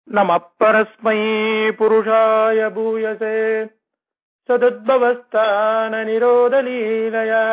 नमः परस्मै पुरुषाय भूयसे सदुद्भवस्थाननिरोधलीलया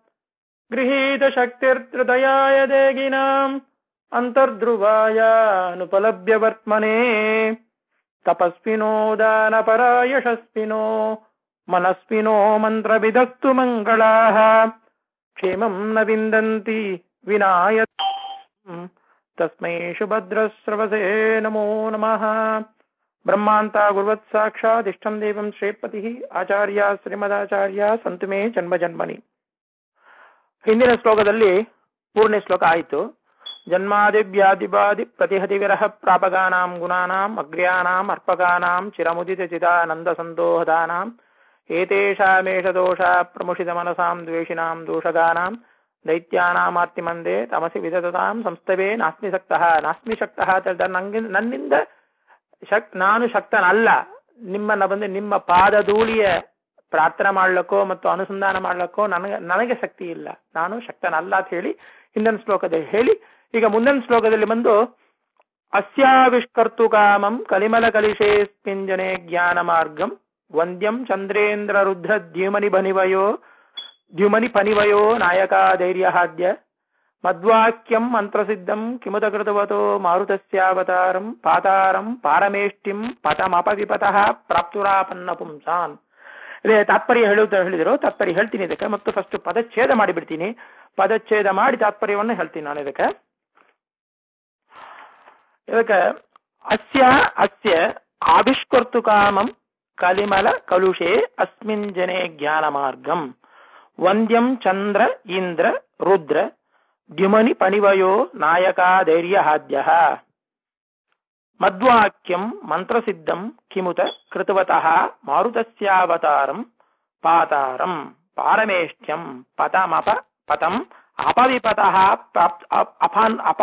गृहीतशक्तिर्हृदयाय देगिनाम् अन्तर्ध्रुवायानुपलभ्य वर्त्मने तपस्विनो दानपरायशस्विनो मनस्विनो मन्त्रविदस्तु मङ्गलाः क्षेमम् न विन्दन्ति विनाय तस्मै सुभद्रस्रवसे नमो नमः ಬ್ರಹ್ಮಾಂತ ಗುರುವತ್ ಸಾಕ್ಷಾದಿಷ್ಟಂ ದೇವಂ ಶ್ರೇಪತಿ ಆಚಾರ್ಯ ಶ್ರೀಮದಾಚಾರ್ಯ ಸಂತು ಮೇ ಜನ್ಮ ಜನ್ಮನಿ ಹಿಂದಿನ ಶ್ಲೋಕದಲ್ಲಿ ಮೂರನೇ ಶ್ಲೋಕ ಆಯಿತು ಜನ್ಮಾದಿವ್ಯಾದಿವಾದಿ ಪ್ರತಿಹತಿ ವಿರಹ ಪ್ರಾಪಗಾನಾಂ ಗುಣಾನಾಂ ಅಗ್ರ್ಯಾನಾಂ ಅರ್ಪಗಾನಾಂ ಚಿರಮುದಿತ ಚಿದಾನಂದ ಸಂದೋಹದಾನಾಂ ಏತೇಷಾಮೇಷ ದೋಷ ಪ್ರಮುಷಿತ ಮನಸಾಂ ದ್ವೇಷಿನಾಂ ದೋಷಗಾನಾಂ ದೈತ್ಯಾನಾಮಾರ್ತಿಮಂದೆ ತಮಸಿ ವಿದತಾಂ ಸಂಸ್ಥವೇ ನಾಸ್ಮಿ ಶಕ್ತಃ ನಾಸ್ಮಿ ಶಕ್ತಃ ಅಂತ ಹೇಳ್ತಾರೆ ನಂಗೆ ನನ್ನಿಂದ ಶಕ್ ನಾನು ಶಕ್ತನಲ್ಲ ನಿಮ್ಮನ್ನ ಬಂದು ನಿಮ್ಮ ಪಾದಧೂಳಿಯ ಪ್ರಾರ್ಥನೆ ಮಾಡ್ಲಿಕ್ಕೋ ಮತ್ತು ಅನುಸಂಧಾನ ಮಾಡ್ಲಿಕ್ಕೋ ನನಗೆ ನನಗೆ ಶಕ್ತಿ ಇಲ್ಲ ನಾನು ಶಕ್ತನಲ್ಲ ಅಂತ ಹೇಳಿ ಹಿಂದಿನ ಶ್ಲೋಕದಲ್ಲಿ ಹೇಳಿ ಈಗ ಮುಂದಿನ ಶ್ಲೋಕದಲ್ಲಿ ಬಂದು ಅಸ್ಯಾವಿಷ್ಕರ್ತು ಕಾಮಂ ಕಲಿಮಲ ಕಲಿಶೇ ಸ್ಪಿಂಜನೆ ಜ್ಞಾನ ಮಾರ್ಗಂ ವಂದ್ಯಂ ಚಂದ್ರೇಂದ್ರ ರುದ್ರ ದ್ಯುಮನಿ ಬನಿವಯೋ ದ್ಯುಮನಿ ಪನಿವಯೋ ನಾಯಕ ಧೈರ್ಯಹಾದ್ಯ ಮದ್ವಾಕ್ಯಂ ಮಂತ್ರಸಿದ್ಧಂ ಕಿಮುತ ಕೃತವತೋ ಮಾರುತಸ್ಯಾವತಾರಂ ಪಾತಾರಂ ಪಾರಮೇಷ್ಟಿಂ ಪತಮಪವಿಪತಃ ಪ್ರಾಪ್ತುರಾಪನ್ನ ಪುಂಸಾನ್ ಇದೇ ತಾತ್ಪರ್ಯ ಹೇಳುತ್ತ ಹೇಳಿದ್ರು ತಾತ್ಪರ್ಯ ಹೇಳ್ತೀನಿ ಇದಕ್ಕೆ ಮತ್ತು ಫಸ್ಟ್ ಪದಚ್ಛೇದ ಮಾಡಿಬಿಡ್ತೀನಿ ಪದಚ್ಛೇದ ಮಾಡಿ ತಾತ್ಪರ್ಯವನ್ನು ಹೇಳ್ತೀನಿ ನಾನು ಇದಕ್ಕೆ ಇದಕ್ಕೆ ಅಸ್ಯ ಅಸ್ಯ ಆವಿಷ್ಕರ್ತು ಕಾಮಂ ಕಲಿಮಲ ಕಲುಷೆ ಅಸ್ಮಿನ್ ಜನೆ ಜ್ಞಾನ ಮಾರ್ಗಂ ವಂದ್ಯಂ ಚಂದ್ರ ಇಂದ್ರ ರುದ್ರ ದ್ಯುಮನಿ ಪಣಿವಯೋ ನಾಯಕ ಧೈರ್ಯಹಾದ್ಯ ಮದ್ವಾಕ್ಯಂ ಮಂತ್ರಸಿದ್ಧಂ ಕಿಮುತ ಕೃತವತಃ ಮಾರುತಸ್ಯಾವತಾರಂ ಪಾತಾರಂ ಪಾರಮೇಷ್ಟ್ಯಂ ಪತಮಪ ಪತಂ ಅಪವಿಪತಃ ಅಪಾನ್ ಅಪ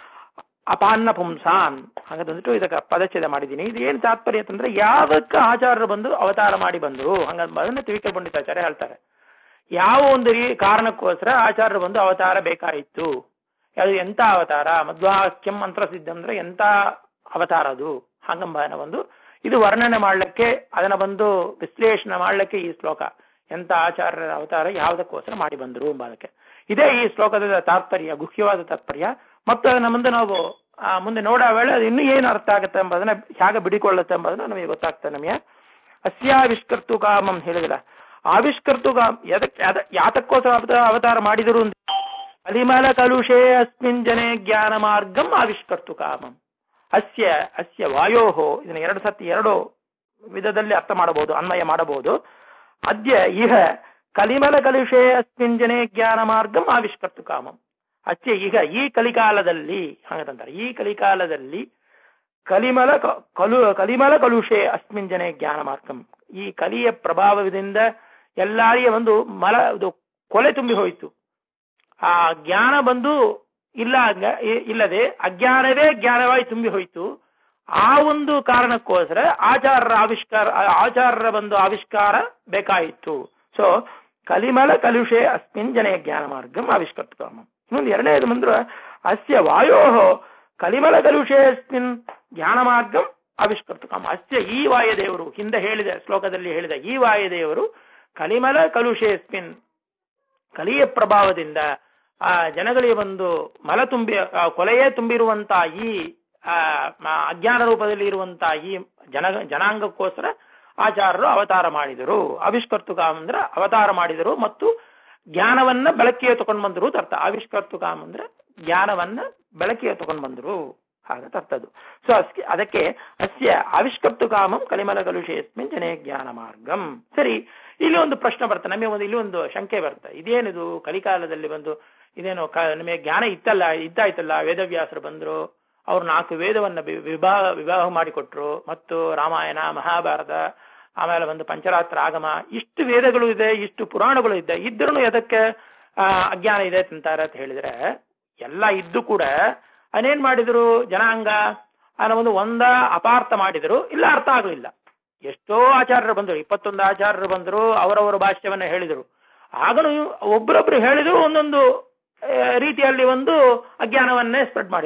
ಅಪಾನ್ನ ಪುಂಸಾನ್ ಹಾಗಂದ್ಬಿಟ್ಟು ಇದಕ್ಕೆ ಪದಚ್ಛೇದ ಮಾಡಿದ್ದೀನಿ ಇದು ಏನ್ ತಾತ್ಪರ್ಯ ಅಂತಂದ್ರೆ ಯಾವಕ್ಕ ಆಚಾರ್ಯರು ಬಂದು ಅವತಾರ ಮಾಡಿ ಬಂದ್ರು ಹಂಗ ಅದನ್ನ ತಿವಿಕೆ ಪಂಡಿತಾಚಾರ್ಯ ಹೇಳ್ತಾರೆ ಯಾವ ಒಂದು ರೀ ಕಾರಣಕ್ಕೋಸ್ಕರ ಆಚಾರ್ಯರು ಬಂದು ಅವತಾರ ಬೇಕಾಯಿತು ಅದು ಎಂತ ಅವತಾರ ಮಧ್ವಾಕ್ಯಂ ಮಂತ್ರ ಸಿದ್ಧ ಅಂದ್ರೆ ಎಂತ ಅವತಾರ ಅದು ಹಂಗಂಬನ ಒಂದು ಇದು ವರ್ಣನೆ ಮಾಡ್ಲಿಕ್ಕೆ ಅದನ್ನ ಬಂದು ವಿಶ್ಲೇಷಣೆ ಮಾಡ್ಲಿಕ್ಕೆ ಈ ಶ್ಲೋಕ ಎಂತ ಆಚಾರ್ಯರ ಅವತಾರ ಯಾವುದಕ್ಕೋಸ್ಕರ ಮಾಡಿ ಬಂದ್ರು ಎಂಬುದಕ್ಕೆ ಇದೇ ಈ ಶ್ಲೋಕದ ತಾತ್ಪರ್ಯ ಗುಹ್ಯವಾದ ತಾತ್ಪರ್ಯ ಮತ್ತು ಅದನ್ನ ಮುಂದೆ ನಾವು ಮುಂದೆ ನೋಡೋ ವೇಳೆ ಅದು ಇನ್ನೂ ಏನು ಅರ್ಥ ಆಗುತ್ತೆ ಎಂಬುದನ್ನ ಹೇಗೆ ಬಿಡಿಕೊಳ್ಳುತ್ತೆ ಎಂಬುದನ್ನ ನಮಗೆ ಗೊತ್ತಾಗ್ತದೆ ನಮಗೆ ಅಸ್ಯಾವಿಷ್ಕರ್ತು ಕಾಮಂ ಹೇಳಿದಿಲ್ಲ ಆವಿಷ್ಕರ್ತು ಎದಕ್ಕೆ ಯಾತಕ್ಕೋಸ್ಕರ ಅವತಾರ ಮಾಡಿದರು ಅಲಿಮಲ ಕಲುಷೆ ಅಸ್ಮಿನ್ ಜನೆ ಜ್ಞಾನ ಮಾರ್ಗಂ ಆವಿಷ್ಕರ್ತು ಕಾಮಂ ಅಸ್ಯ ಅಸ್ಯ ವಾಯೋಹೋ ಇದನ್ನ ಎರಡು ಸತಿ ಎರಡು ವಿಧದಲ್ಲಿ ಅರ್ಥ ಮಾಡಬಹುದು ಅನ್ವಯ ಮಾಡಬಹುದು ಅದ್ಯ ಇಹ ಕಲಿಮಲ ಕಲುಷೆ ಅಸ್ಮಿನ್ ಜನೆ ಜ್ಞಾನ ಮಾರ್ಗಂ ಆವಿಷ್ಕರ್ತು ಕಾಮಂ ಅಸ್ಯ ಈಗ ಈ ಕಲಿಕಾಲದಲ್ಲಿ ಹಾಗಂತಾರೆ ಈ ಕಲಿಕಾಲದಲ್ಲಿ ಕಲಿಮಲ ಕಲು ಕಲಿಮಲ ಕಲುಷೆ ಅಸ್ಮಿನ್ ಜನೆ ಜ್ಞಾನ ಮಾರ್ಗಂ ಈ ಕಲಿಯ ಪ್ರಭಾವದಿಂದ ಎಲ್ಲಾರಿಯ ಒಂದು ಮಲ ಇದು ಕೊಲೆ ತುಂಬಿ ಹೋಯಿತು ಆ ಜ್ಞಾನ ಬಂದು ಇಲ್ಲ ಇಲ್ಲದೆ ಅಜ್ಞಾನವೇ ಜ್ಞಾನವಾಗಿ ತುಂಬಿ ಹೋಯಿತು ಆ ಒಂದು ಕಾರಣಕ್ಕೋಸ್ಕರ ಆಚಾರ್ಯರ ಆವಿಷ್ಕಾರ ಆಚಾರ್ಯರ ಒಂದು ಆವಿಷ್ಕಾರ ಬೇಕಾಯಿತು ಸೊ ಕಲಿಮಲ ಕಲುಷೆ ಅಸ್ಮಿನ್ ಜನೆ ಜ್ಞಾನ ಮಾರ್ಗಂ ಆವಿಷ್ಕರ್ತ ಇನ್ನೊಂದು ಎರಡನೇದು ಬಂದ್ರೆ ಅಸ್ಯ ವಾಯೋ ಕಲಿಮಲ ಕಲುಷೆ ಅಸ್ಮಿನ್ ಜ್ಞಾನ ಮಾರ್ಗಂ ಆವಿಷ್ಕರ್ತ ಕಾಮ ಅಸ್ಯ ಈ ವಾಯುದೇವರು ಹಿಂದೆ ಹೇಳಿದ ಶ್ಲೋಕದಲ್ಲಿ ಹೇಳಿದ ಈ ವಾಯುದೇವರು ಕಲಿಮಲ ಕಲುಷೇಸ್ಮಿನ್ ಕಲಿಯ ಪ್ರಭಾವದಿಂದ ಆ ಜನಗಳಿಗೆ ಒಂದು ಮಲ ತುಂಬಿ ಕೊಲೆಯೇ ತುಂಬಿರುವಂತ ಈ ಅಜ್ಞಾನ ರೂಪದಲ್ಲಿ ಇರುವಂತ ಈ ಜನ ಜನಾಂಗಕ್ಕೋಸ್ಕರ ಆಚಾರ್ಯರು ಅವತಾರ ಮಾಡಿದರು ಆವಿಷ್ಕರ್ತು ಕಾಮ್ ಅಂದ್ರೆ ಅವತಾರ ಮಾಡಿದರು ಮತ್ತು ಜ್ಞಾನವನ್ನ ಬೆಳಕಿಗೆ ತಗೊಂಡು ಬಂದರು ಅರ್ಥ ಆವಿಷ್ಕರ್ತು ಕಾಮ್ ಅಂದ್ರೆ ಜ್ಞಾನವನ್ನ ಬೆಳಕಿಗೆ ತಗೊಂಡು ಬಂದರು ಹಾಗಂತ ಅರ್ಥದ್ದು ಸೊ ಅದಕ್ಕೆ ಅಸ್ಯ ಆವಿಷ್ಕರ್ತು ಕಾಮಂ ಕಲಿಮಲ ಕಲುಷೇಸ್ಮಿನ್ ಜನೇ ಜ್ಞಾನ ಮಾರ್ಗಂ ಸರಿ ಇಲ್ಲಿ ಒಂದು ಪ್ರಶ್ನೆ ಬರ್ತದೆ ನಮಗೆ ಒಂದು ಇಲ್ಲಿ ಒಂದು ಶಂಕೆ ಬರ್ತದೆ ಇದೇನಿದು ಕಲಿಕಾಲದಲ್ಲಿ ಬಂದು ಇದೇನು ನಮಗೆ ಜ್ಞಾನ ಇತ್ತಲ್ಲ ಇದ್ದಾಯ್ತಲ್ಲ ವೇದವ್ಯಾಸರು ಬಂದ್ರು ಅವ್ರು ನಾಲ್ಕು ವೇದವನ್ನ ವಿಭಾಗ ವಿವಾಹ ಮಾಡಿಕೊಟ್ರು ಮತ್ತು ರಾಮಾಯಣ ಮಹಾಭಾರತ ಆಮೇಲೆ ಒಂದು ಪಂಚರಾತ್ರ ಆಗಮ ಇಷ್ಟು ವೇದಗಳು ಇದೆ ಇಷ್ಟು ಪುರಾಣಗಳು ಇದೆ ಇದ್ರೂ ಎದಕ್ಕೆ ಅಜ್ಞಾನ ಇದೆ ಅಂತಾರೆ ಅಂತ ಹೇಳಿದ್ರೆ ಎಲ್ಲ ಇದ್ದು ಕೂಡ ಅನೇನ್ ಮಾಡಿದ್ರು ಜನಾಂಗ ಅನ್ನೋ ಒಂದು ಒಂದ ಅಪಾರ್ಥ ಮಾಡಿದ್ರು ಇಲ್ಲ ಅರ್ಥ ಆಗಲಿಲ್ಲ ಎಷ್ಟೋ ಆಚಾರ್ಯರು ಬಂದರು ಇಪ್ಪತ್ತೊಂದು ಆಚಾರ್ಯರು ಬಂದರು ಅವರವರ ಭಾಷ್ಯವನ್ನ ಹೇಳಿದರು ಆಗನು ಒಬ್ಬರೊಬ್ರು ಹೇಳಿದ್ರು ಒಂದೊಂದು ರೀತಿಯಲ್ಲಿ ಒಂದು ಅಜ್ಞಾನವನ್ನೇ ಸ್ಪ್ರೆಡ್ ಮಾಡಿತ್ತು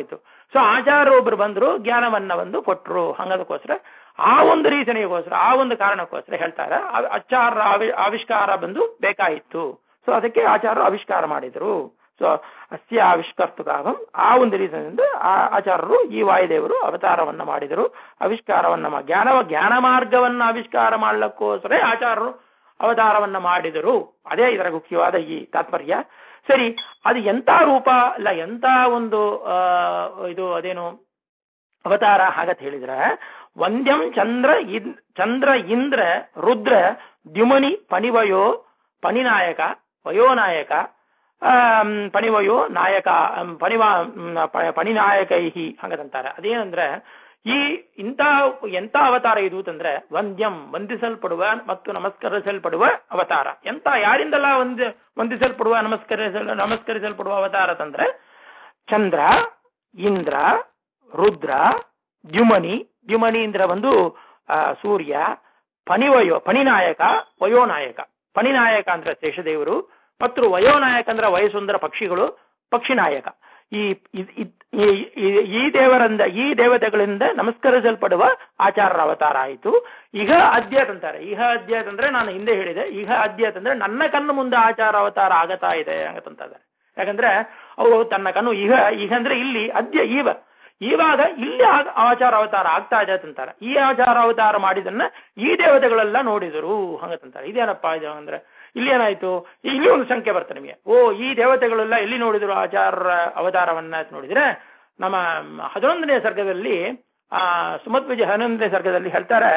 ಸೊ ಆಚಾರ್ಯ ಒಬ್ರು ಬಂದ್ರು ಜ್ಞಾನವನ್ನ ಒಂದು ಕೊಟ್ರು ಹಂಗದಕ್ಕೋಸ್ಕರ ಆ ಒಂದು ರೀಸನಿಗೋಸ್ಕರ ಆ ಒಂದು ಕಾರಣಕ್ಕೋಸ್ಕರ ಹೇಳ್ತಾರೆ ಆ- ಆಚಾರ ಆವಿ- ಆವಿಷ್ಕಾರ ಬಂದು ಬೇಕಾಯಿತು ಸೊ ಅದಕ್ಕೆ ಆಚಾರ್ಯರು ಆವಿಷ್ಕಾರ ಮಾಡಿದರು ಸೊ ಅಸ್ಯ ಆವಿಷ್ಕರ್ತುಕಾಗಂ ಆ ಒಂದು ರೀಸನ್ನಿಂದ ಆ ಆಚಾರ್ಯರು ಈ ವಾಯುದೇವರು ಅವತಾರವನ್ನ ಮಾಡಿದರು ಆವಿಷ್ಕಾರವನ್ನ ಮಾ- ಜ್ಞಾನ ಜ್ಞಾನ ಮಾರ್ಗವನ್ನ ಆವಿಷ್ಕಾರ ಮಾಡ್ಲಿಕ್ಕೋಸ್ಕರ ಆಚಾರ್ಯರು ಅವತಾರವನ್ನ ಮಾಡಿದರು ಅದೇ ಇದರ ಮುಖ್ಯವಾದ ಈ ತಾತ್ಪರ್ಯ ಸರಿ ಅದು ಎಂತ ರೂಪ ಅಲ್ಲ ಎಂತ ಒಂದು ಆ ಇದು ಅದೇನು ಅವತಾರ ಹಾಗತ್ ಹೇಳಿದ್ರೆ ವಂದ್ಯಂ ಚಂದ್ರ ಇದ್ ಚಂದ್ರ ಇಂದ್ರ ರುದ್ರ ದ್ಯುಮನಿ ಪಣಿವಯೋ ಪಣಿನಾಯಕ ವಯೋನಾಯಕ ಆಮ್, ಪಣಿವಯೋ ನಾಯಕ ಆಮ್, ಪಣಿವಾ ಮ್, ಪ- ಪಣಿನಾಯಕೈಹಿ ಹಂಗದಂತಾರೆ ಅದೇನಂದ್ರೆ ಈ ಇಂಥ ಎಂತ ಅವತಾರ ಇದು ಅಂತಂದ್ರೆ ವಂದ್ಯಂ ವಂದಿಸಲ್ಪಡುವ ಮತ್ತು ನಮಸ್ಕರಿಸಲ್ಪಡುವ ಅವತಾರ ಎಂತ ಯಾರಿಂದಲ್ಲ ವಂದ ವಂದಿಸಲ್ಪಡುವ ನಮಸ್ಕರಿಸಲ್ ನಮಸ್ಕರಿಸಲ್ಪಡುವ ಅವತಾರ ಅಂತಂದ್ರೆ ಚಂದ್ರ ಇಂದ್ರ ರುದ್ರ ದ್ಯುಮನಿ ದ್ಯುಮನಿ ಇಂದ್ರ ಒಂದು ಆ, ಸೂರ್ಯ ಪಣಿವಯೋ ಪಣಿನಾಯಕ ವಯೋನಾಯಕ ಪಣಿನಾಯಕ ಅಂದ್ರೆ ಶೇಷದೇವರು ಮತ್ತು ವಯೋನಾಯಕ ಅಂದ್ರೆ ವಯಸ್ಸುಂದರ ಪಕ್ಷಿಗಳು ಪಕ್ಷಿ ನಾಯಕ ಈ ಇದ್- ಇದ್- ಈ- ಈ- ಈ ದೇವರಿಂದ ಈ ದೇವತೆಗಳಿಂದ ನಮಸ್ಕರಿಸಲ್ಪಡುವ ಆಚಾರ್ಯರ ಅವತಾರ ಆಯಿತು ಈಗ ಅದ್ಯತ್ ಅಂತಾರೆ ಇಹ ಅದ್ಯತ್ ಅಂದ್ರೆ ನಾನು ಹಿಂದೆ ಹೇಳಿದೆ ಇಹ ಅದ್ಯತ್ ಅಂದ್ರೆ ನನ್ನ ಕಣ್ಣು ಮುಂದೆ ಆಚಾರ ಅವತಾರ ಆಗತಾ ಇದೆ ಹಂಗಂತ ಇದ್ದಾರೆ ಯಾಕಂದ್ರೆ ಅವರು ತನ್ನ ಕಣ್ಣು ಇಹ ಇಹ ಅಂದ್ರೆ ಇಲ್ಲಿ ಅದ್ಯ ಈವ ಇವಾಗ ಇಲ್ಲಿ ಆ- ಆಚಾರ ಅವತಾರ ಆಗ್ತಾ ಇದೆ ಅಂತಾರೆ ಈ ಆಚಾರ ಅವತಾರ ಮಾಡಿದನ್ನ ಈ ದೇವತೆಗಳೆಲ್ಲ ನೋಡಿದರು ಹಂಗಂತಾರೆ ಇದೇನಪ್ಪ ಇದು ಅಂದ್ರೆ ಇಲ್ಲಿ ಏನಾಯ್ತು ಇಲ್ಲಿ ಒಂದು ಸಂಖ್ಯೆ ಬರ್ತದೆ ನಿಮಗೆ ಓ ಈ ದೇವತೆಗಳೆಲ್ಲ ಎಲ್ಲಿ ನೋಡಿದ್ರು ಆಚಾರ ಅವತಾರವನ್ನ ಅಂತ ನೋಡಿದ್ರೆ ನಮ್ಮ ಹನ್ನೊಂದನೇ ಸರ್ಗದಲ್ಲಿ ಆ ಸುಮಧ್ವಜ ಹನ್ನೊಂದನೇ ಸರ್ಗದಲ್ಲಿ ಹೇಳ್ತಾರೆ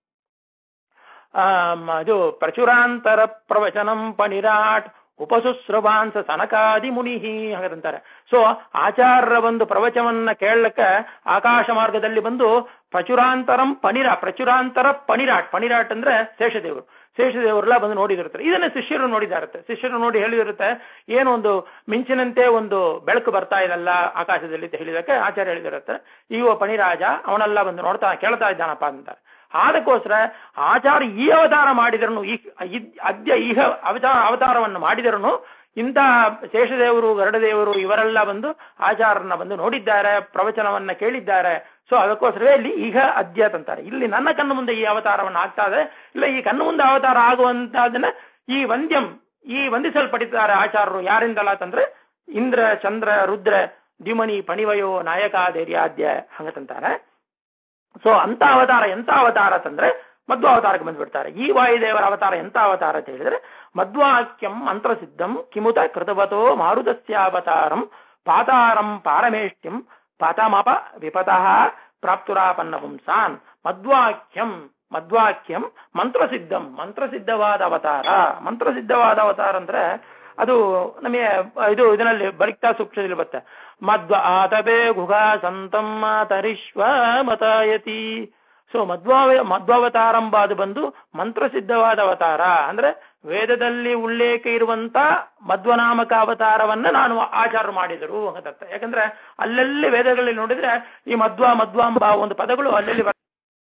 ಆ ಇದು ಪ್ರಚುರಾಂತರ ಪ್ರವಚನಂ ಪಣಿರಾಟ್ ಉಪಸುಸ್ರವಾಂಸ ಸನಕಾದಿ ಮುನಿ ಹಾಗಂತಾರೆ ಸೊ ಆಚಾರ್ಯರ ಒಂದು ಪ್ರವಚನವನ್ನ ಕೇಳಲಿಕ್ಕೆ ಆಕಾಶ ಮಾರ್ಗದಲ್ಲಿ ಬಂದು ಪ್ರಚುರಾಂತರಂ ಪಣಿರ ಪ್ರಚುರಾಂತರ ಪಣಿರಾಟ್ ಪಣಿರಾಟ್ ಅಂದ್ರೆ ಶೇಷದೇವರು ಶೇಷದೇವರೆಲ್ಲ ಬಂದು ನೋಡಿದಿರ್ತಾರೆ ಇದನ್ನ ಶಿಷ್ಯರು ನೋಡಿದಾರತ್ತೆ ಶಿಷ್ಯರು ನೋಡಿ ಹೇಳಿದಿರುತ್ತೆ ಏನು ಒಂದು ಮಿಂಚಿನಂತೆ ಒಂದು ಬೆಳಕು ಬರ್ತಾ ಇದಲ್ಲ ಆಕಾಶದಲ್ಲಿ ಅಂತ ಹೇಳಿದಕ್ಕೆ ಆಚಾರ್ಯ ಹೇಳಿದಿರುತ್ತೆ ಈಗ ಪಣಿರಾಜ ಅವನೆಲ್ಲ ಬಂದು ನೋಡ್ತಾ ಕೇಳ್ತಾ ಇದ್ದಾನಪ್ಪ ಅಂತಾರೆ ಅದಕ್ಕೋಸ್ಕರ ಆಚಾರ ಈ ಅವತಾರ ಮಾಡಿದರನು ಈ ಇದ್- ಅದ್ಯ ಈಗ ಅವತಾರ ಅವತಾರವನ್ನು ಮಾಡಿದರನು ಇಂಥ ಶೇಷದೇವರು ಗರುಡದೇವರು ಇವರೆಲ್ಲ ಬಂದು ಆಚಾರನ್ನ ಬಂದು ನೋಡಿದ್ದಾರೆ ಪ್ರವಚನವನ್ನ ಕೇಳಿದ್ದಾರೆ ಸೊ ಅದಕ್ಕೋಸ್ಕರವೇ ಇಲ್ಲಿ ಈಗ ಅದ್ಯತ್ ಅಂತಾರೆ ಇಲ್ಲಿ ನನ್ನ ಕಣ್ಣು ಮುಂದೆ ಈ ಅವತಾರವನ್ನ ಆಗ್ತಾ ಇದೆ ಇಲ್ಲ ಈ ಕಣ್ಣು ಮುಂದೆ ಅವತಾರ ಆಗುವಂತದನ್ನ ಈ ವಂದ್ಯಂ ಈ ವಂದಿಸಲ್ಪಟ್ಟಿದ್ದಾರೆ ಆಚಾರರು ಯಾರಿಂದಲ್ಲ ಅಂತಂದ್ರೆ ಇಂದ್ರ ಚಂದ್ರ ರುದ್ರ ದ್ಯುಮನಿ ಪಣಿವಯೋ ನಾಯಕ ಧೈರ್ಯಾದ್ಯ ಹಂಗಂತಾರೆ ಸೊ ಅಂತ ಅವತಾರ ಎಂತ ಅವತಾರ ಅಂತಂದ್ರೆ ಮಧ್ವ ಅವತಾರಕ್ಕೆ ಬಂದ್ಬಿಡ್ತಾರೆ ಈ ವಾಯುದೇವರ ಅವತಾರ ಎಂತ ಅವತಾರ ಅಂತ ಹೇಳಿದ್ರೆ ಮಧ್ವಾಕ್ಯಂ ಮಂತ್ರಸಿದ್ಧಂ ಕಿಮುತ ಕೃತವತೋ ಮಾರುತಸ್ಯಾವತಾರಂ ಪಾತಾರಂ ಪಾರಮೇಷ್ಟ್ಯಂ ಪತಮಪ ವಿಪತಃ ಪ್ರಾಪ್ತುರಾಪನ್ನ ಪುಂಸಾನ್ ಮಧ್ವಾಕ್ಯಂ ಮಧ್ವಾಕ್ಯಂ ಮಂತ್ರಸಿದ್ಧಂ ಮಂತ್ರಸಿದ್ಧವಾದ ಅವತಾರ ಮಂತ್ರಸಿದ್ಧವಾದ ಅವತಾರ ಅಂದ್ರೆ ಅದು ನಮಗೆ ಇದು ಇದರಲ್ಲಿ ಬರಿಕ್ತಾ ಸೂಕ್ಷ್ಮದಲ್ಲಿ ಬರುತ್ತೆ ಮಧ್ವ ಆತಪೇ ಗುಹಾ ಸಂತಂ ಮಾತರಿಶ್ವ ಮತಾಯತಿ ಸೊ ಮಧ್ವ ಮಧ್ವಾವತಾರಂಬ ಅದು ಬಂದು ಮಂತ್ರಸಿದ್ಧವಾದ ಅವತಾರ ಅಂದ್ರೆ ವೇದದಲ್ಲಿ ಉಲ್ಲೇಖ ಇರುವಂತ ಮಧ್ವನಾಮಕ ಅವತಾರವನ್ನ ನಾನು ಆಚಾರ ಮಾಡಿದರು ಅಂತ ಯಾಕಂದ್ರೆ ಅಲ್ಲೆಲ್ಲಿ ವೇದಗಳಲ್ಲಿ ನೋಡಿದ್ರೆ ಈ ಮಧ್ವ ಮಧ್ವಾಂಬ ಒಂದು ಪದಗಳು ಅಲ್ಲೆಲ್ಲಿ ಬರ್ತವೆ.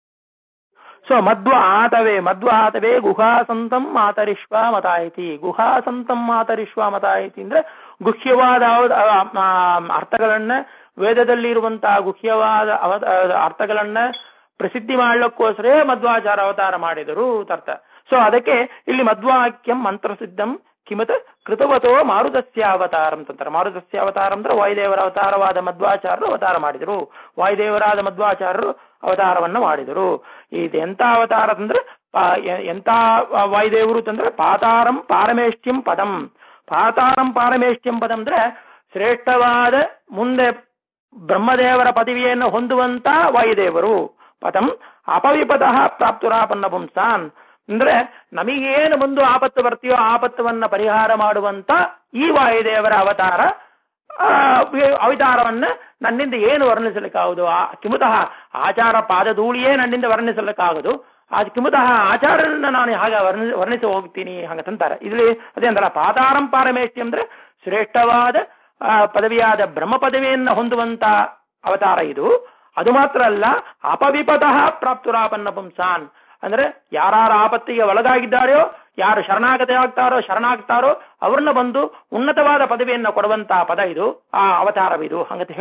ಸೊ ಮಧ್ವ ಆತವೇ ಮಧ್ವ ಆತವೇ ಗುಹಾಸಂತಂ ಮಾತರಿಶ್ವ ಮತಾಯಿತಿ ಗುಹಾಸಂತಂ ಮಾತರಿಶ್ವ ಮತಾಯಿತಿ ಅಂದ್ರೆ ಗುಹ್ಯವಾದ ಅವ- ಆ- ಆ- ಅರ್ಥಗಳನ್ನ ವೇದದಲ್ಲಿ ಇರುವಂತಹ ಗುಹ್ಯವಾದ ಅವ- ಅರ್ಥಗಳನ್ನ ಪ್ರಸಿದ್ಧಿ ಮಾಡ್ಲಿಕ್ಕೋಸ್ಕರ ಮಧ್ವಾಚಾರ ಅವತಾರ ಮಾಡಿದರು ತರ್ಥ ಸೊ ಅದಕ್ಕೆ ಇಲ್ಲಿ ಮಧ್ವಾಕ್ಯಂ ಮಂತ್ರಸಿದ್ಧಂ ಕಿಮತ ಕೃತವತೋ ಮಾರುತಸ್ಯ ಅವತಾರ ಅಂತಂತಾರೆ ಮಾರುತಸ್ಯ ಅವತಾರ ಅಂದ್ರೆ ವಾಯುದೇವರ ಅವತಾರವಾದ ಮಧ್ವಾಚಾರ್ಯರು ಅವತಾರ ಮಾಡಿದರು ವಾಯುದೇವರಾದ ಮಧ್ವಾಚಾರ್ಯರು ಅವತಾರವನ್ನ ಮಾಡಿದರು ಇದು ಎಂತ ಅವತಾರ ಅಂದ್ರೆ ಪಾ- ಎ- ಎಂತ ವಾಯುದೇವರು ಅಂತಂದ್ರೆ ಪಾತಾರಂ ಪಾರಮೇಷ್ಟ್ಯಂ ಪದಂ ಪಾತಾರಂ ಪಾರಮೇಷ್ಟ್ಯಂ ಪದಂ ಅಂದ್ರೆ ಶ್ರೇಷ್ಠವಾದ ಮುಂದೆ ಬ್ರಹ್ಮದೇವರ ಪದವಿಯನ್ನು ಹೊಂದುವಂತ ವಾಯುದೇವರು ಪದಂ ಅಪವಿಪತಃ ಪ್ರಾಪ್ತುರಾಪನ್ನ ಪುಂಸಾನ್ ಅಂದ್ರೆ ನಮಗೇನು ಬಂದು ಆಪತ್ತು ಬರ್ತೀಯೋ ಆಪತ್ತುವನ್ನ ಪರಿಹಾರ ಮಾಡುವಂತ ಈ ವಾಯುದೇವರ ಅವತಾರ ಆ, ಅವತಾರವನ್ನ ನನ್ನಿಂದ ಏನು ವರ್ಣಿಸಲಿಕ್ಕಾಗುದು ಆ ಕಿಮುತಃ ಆಚಾರ ಪಾದಧೂಳಿಯೇ ನನ್ನಿಂದ ವರ್ಣಿಸಲಿಕ್ಕಾಗದು ಆ ಕಿಮುತಃ ಆಚಾರನ್ನ ನಾನು ಹಾಗೆ ವರ್ಣಿ ವರ್ಣಿಸಿ ಹೋಗ್ತೀನಿ ಹಂಗಂತಾರೆ ಇಲ್ಲಿ ಅದೇ ಅಂದಲ್ಲ ಪಾತಾರಂ ಪಾರಮೇಷ್ಟಿ ಅಂದ್ರೆ ಶ್ರೇಷ್ಠವಾದ ಆ, ಪದವಿಯಾದ ಬ್ರಹ್ಮ ಪದವಿಯನ್ನ ಹೊಂದುವಂತ ಅವತಾರ ಇದು ಅದು ಮಾತ್ರ ಅಲ್ಲ ಅಪವಿಪತಃ ಪ್ರಾಪ್ತುರಾಪನ್ನ ಪುಂಸಾನ್ ಅಂದ್ರೆ ಯಾರ ಆಪತ್ತಿಗೆ ಒಳಗಾಗಿದ್ದಾರೆಯೋ ಯಾರು ಶರಣಾಗತಿ ಆಗ್ತಾರೋ ಶರಣಾಗ್ತಾರೋ ಅವ್ರನ್ನ ಬಂದು ಉನ್ನತವಾದ ಪದವಿಯನ್ನ ಕೊಡುವಂತಹ ಪದ ಇದು ಆ ಅವತಾರವಿದು ಹಂಗಂತ ಹೇಳಿ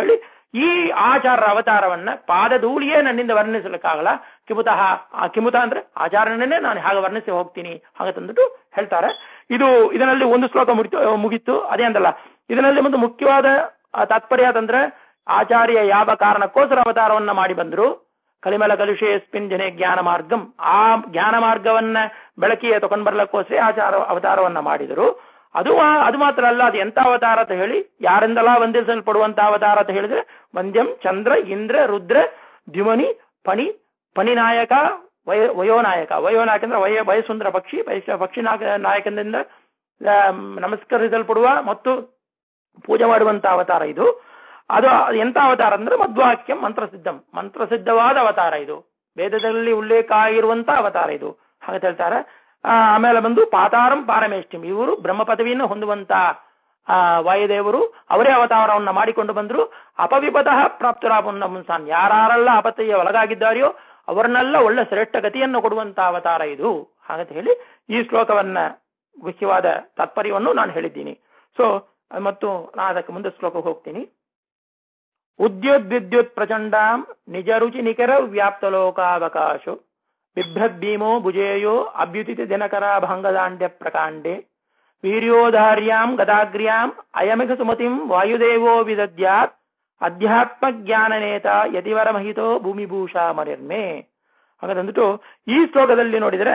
ಈ ಆಚಾರ್ಯರ ಅವತಾರವನ್ನ ಪಾದಧೂಳಿಯೇ ನನ್ನಿಂದ ವರ್ಣಿಸಲಿಕ್ಕಾಗಲ್ಲ ಕಿಮುತಃ ಆ ಕಿಮುತ ಅಂದ್ರೆ ಆಚಾರ್ಯನನ್ನೇ ನಾನು ಹಾಗೆ ವರ್ಣಿಸಿ ಹೋಗ್ತೀನಿ ಹಾಗೆ ತಂದ್ಬಿಟ್ಟು ಹೇಳ್ತಾರೆ ಇದು ಇದರಲ್ಲಿ ಒಂದು ಶ್ಲೋಕ ಮುಗಿತು ಮುಗಿತು ಅದೇ ಅಂದಲ್ಲ ಇದರಲ್ಲಿ ಒಂದು ಮುಖ್ಯವಾದ ಆ, ತಾತ್ಪರ್ಯ ಅಂತಂದ್ರೆ ಆಚಾರ್ಯ ಯಾವ ಕಾರಣಕ್ಕೋಸ್ಕರ ಅವತಾರವನ್ನ ಮಾಡಿ ಬಂದ್ರು ಕಲಿಮಲ ಕಲುಷೇಸ್ಮಿನ್ ಜನೆ ಜ್ಞಾನ ಮಾರ್ಗಂ ಆ ಜ್ಞಾನ ಮಾರ್ಗವನ್ನ ಬೆಳಕಿಗೆ ತಗೊಂಡ್ ಬರ್ಲಕ್ಕೋಸ್ಕರ ಆಚಾರ ಅವತಾರವನ್ನ ಮಾಡಿದರು ಅದು ಮಾ- ಅದು ಮಾತ್ರ ಅಲ್ಲ ಅದು ಎಂತ ಅವತಾರ ಅಂತ ಹೇಳಿ ಯಾರಿಂದಲಾ ವಂದಿಸಲ್ಪಡುವಂತ ಅವತಾರ ಅಂತ ಹೇಳಿದ್ರೆ ವಂದ್ಯಂ ಚಂದ್ರ ಇಂದ್ರ ರುದ್ರ ದ್ಯುಮನಿ ಪಣಿ ಪಣಿನಾಯಕ ವಯ ವಯೋನಾಯಕ ವಯೋನಾಯಕ ಅಂದ್ರೆ ವಯ ವಯಸ್ಸುಂದರ ಪಕ್ಷಿ ವಯಸ್ಸ ಪಕ್ಷಿ ನಾಯಕ ನಾಯಕನಿಂದ ಆ, ನಮಸ್ಕರಿಸಲ್ಪಡುವ ಮತ್ತು ಪೂಜೆ ಮಾಡುವಂತ ಅವತಾರ ಇದು ಅದು ಎಂತ ಅವತಾರ ಅಂದ್ರೆ ಮಧ್ವಾಕ್ಯಂ ಮಂತ್ರಸಿದ್ಧಂ ಮಂತ್ರಸಿದ್ಧವಾದ ಅವತಾರ ಇದು ವೇದದಲ್ಲಿ ಉಲ್ಲೇಖ ಆಗಿರುವಂತ ಅವತಾರ ಇದು ಹಾಗೆ ಹೇಳ್ತಾರೆ ಆ, ಆಮೇಲೆ ಬಂದು ಪಾತಾರಂ ಪಾರಮೇಷ್ಠಿಂ ಇವರು ಬ್ರಹ್ಮ ಪದವಿಯನ್ನು ಹೊಂದುವಂತ ಆ ವಾಯುದೇವರು ಅವರೇ ಅವತಾರವನ್ನ ಮಾಡಿಕೊಂಡು ಬಂದ್ರು ಅಪವಿಪತಃ ಪ್ರಾಪ್ತರಾಪನ್ನ ಮುನ್ಸಾನ್ ಯಾರೆಲ್ಲ ಅಪತೆಯ ಒಳಗಾಗಿದ್ದಾರೆಯೋ ಅವರನ್ನೆಲ್ಲ ಒಳ್ಳೆ ಶ್ರೇಷ್ಠ ಗತಿಯನ್ನು ಕೊಡುವಂತ ಅವತಾರ ಇದು ಹಾಗಂತ ಹೇಳಿ ಈ ಶ್ಲೋಕವನ್ನ ಮುಖ್ಯವಾದ ತಾತ್ಪರ್ಯವನ್ನು ನಾನು ಹೇಳಿದ್ದೀನಿ ಸೊ ಮತ್ತು ನಾನು ಅದಕ್ಕೆ ಮುಂದೆ ಶ್ಲೋಕಕ್ಕೆ ಹೋಗ್ತೀನಿ ಉದ್ಯುದ್ವಿದ್ಯುತ್ ಪ್ರಚಂಡಾಂ ನಿಜ ರುಚಿ ನಿಖರ ವ್ಯಾಪ್ತ ಲೋಕಾವಕಾಶೋ ಬಿಭ್ರದ್ಭೀಮೋ ಭುಜೇಯೋ ಅಭ್ಯುತಿತ ದಿನಕರ ಭಂಗದಾಂಡ್ಯ ಪ್ರಕಾಂಡೆ ವೀರ್ಯೋಧಾರ್ಯಾಂ ಗದಾಗ್ರ್ಯಾಂ ಅಯಮಿಗ ಸುಮತಿಂ ವಾಯುದೇವೋ ವಿದದ್ಯಾತ್ ಅಧ್ಯಾತ್ಮ ಜ್ಞಾನನೇತ ಯತಿವರಮಹಿತೋ ಭೂಮಿಭೂಷಾ ಮರಿರ್ಮೆ ಹಾಗಂದ್ಬಿಟ್ಟು ಈ ಶ್ಲೋಕದಲ್ಲಿ ನೋಡಿದ್ರೆ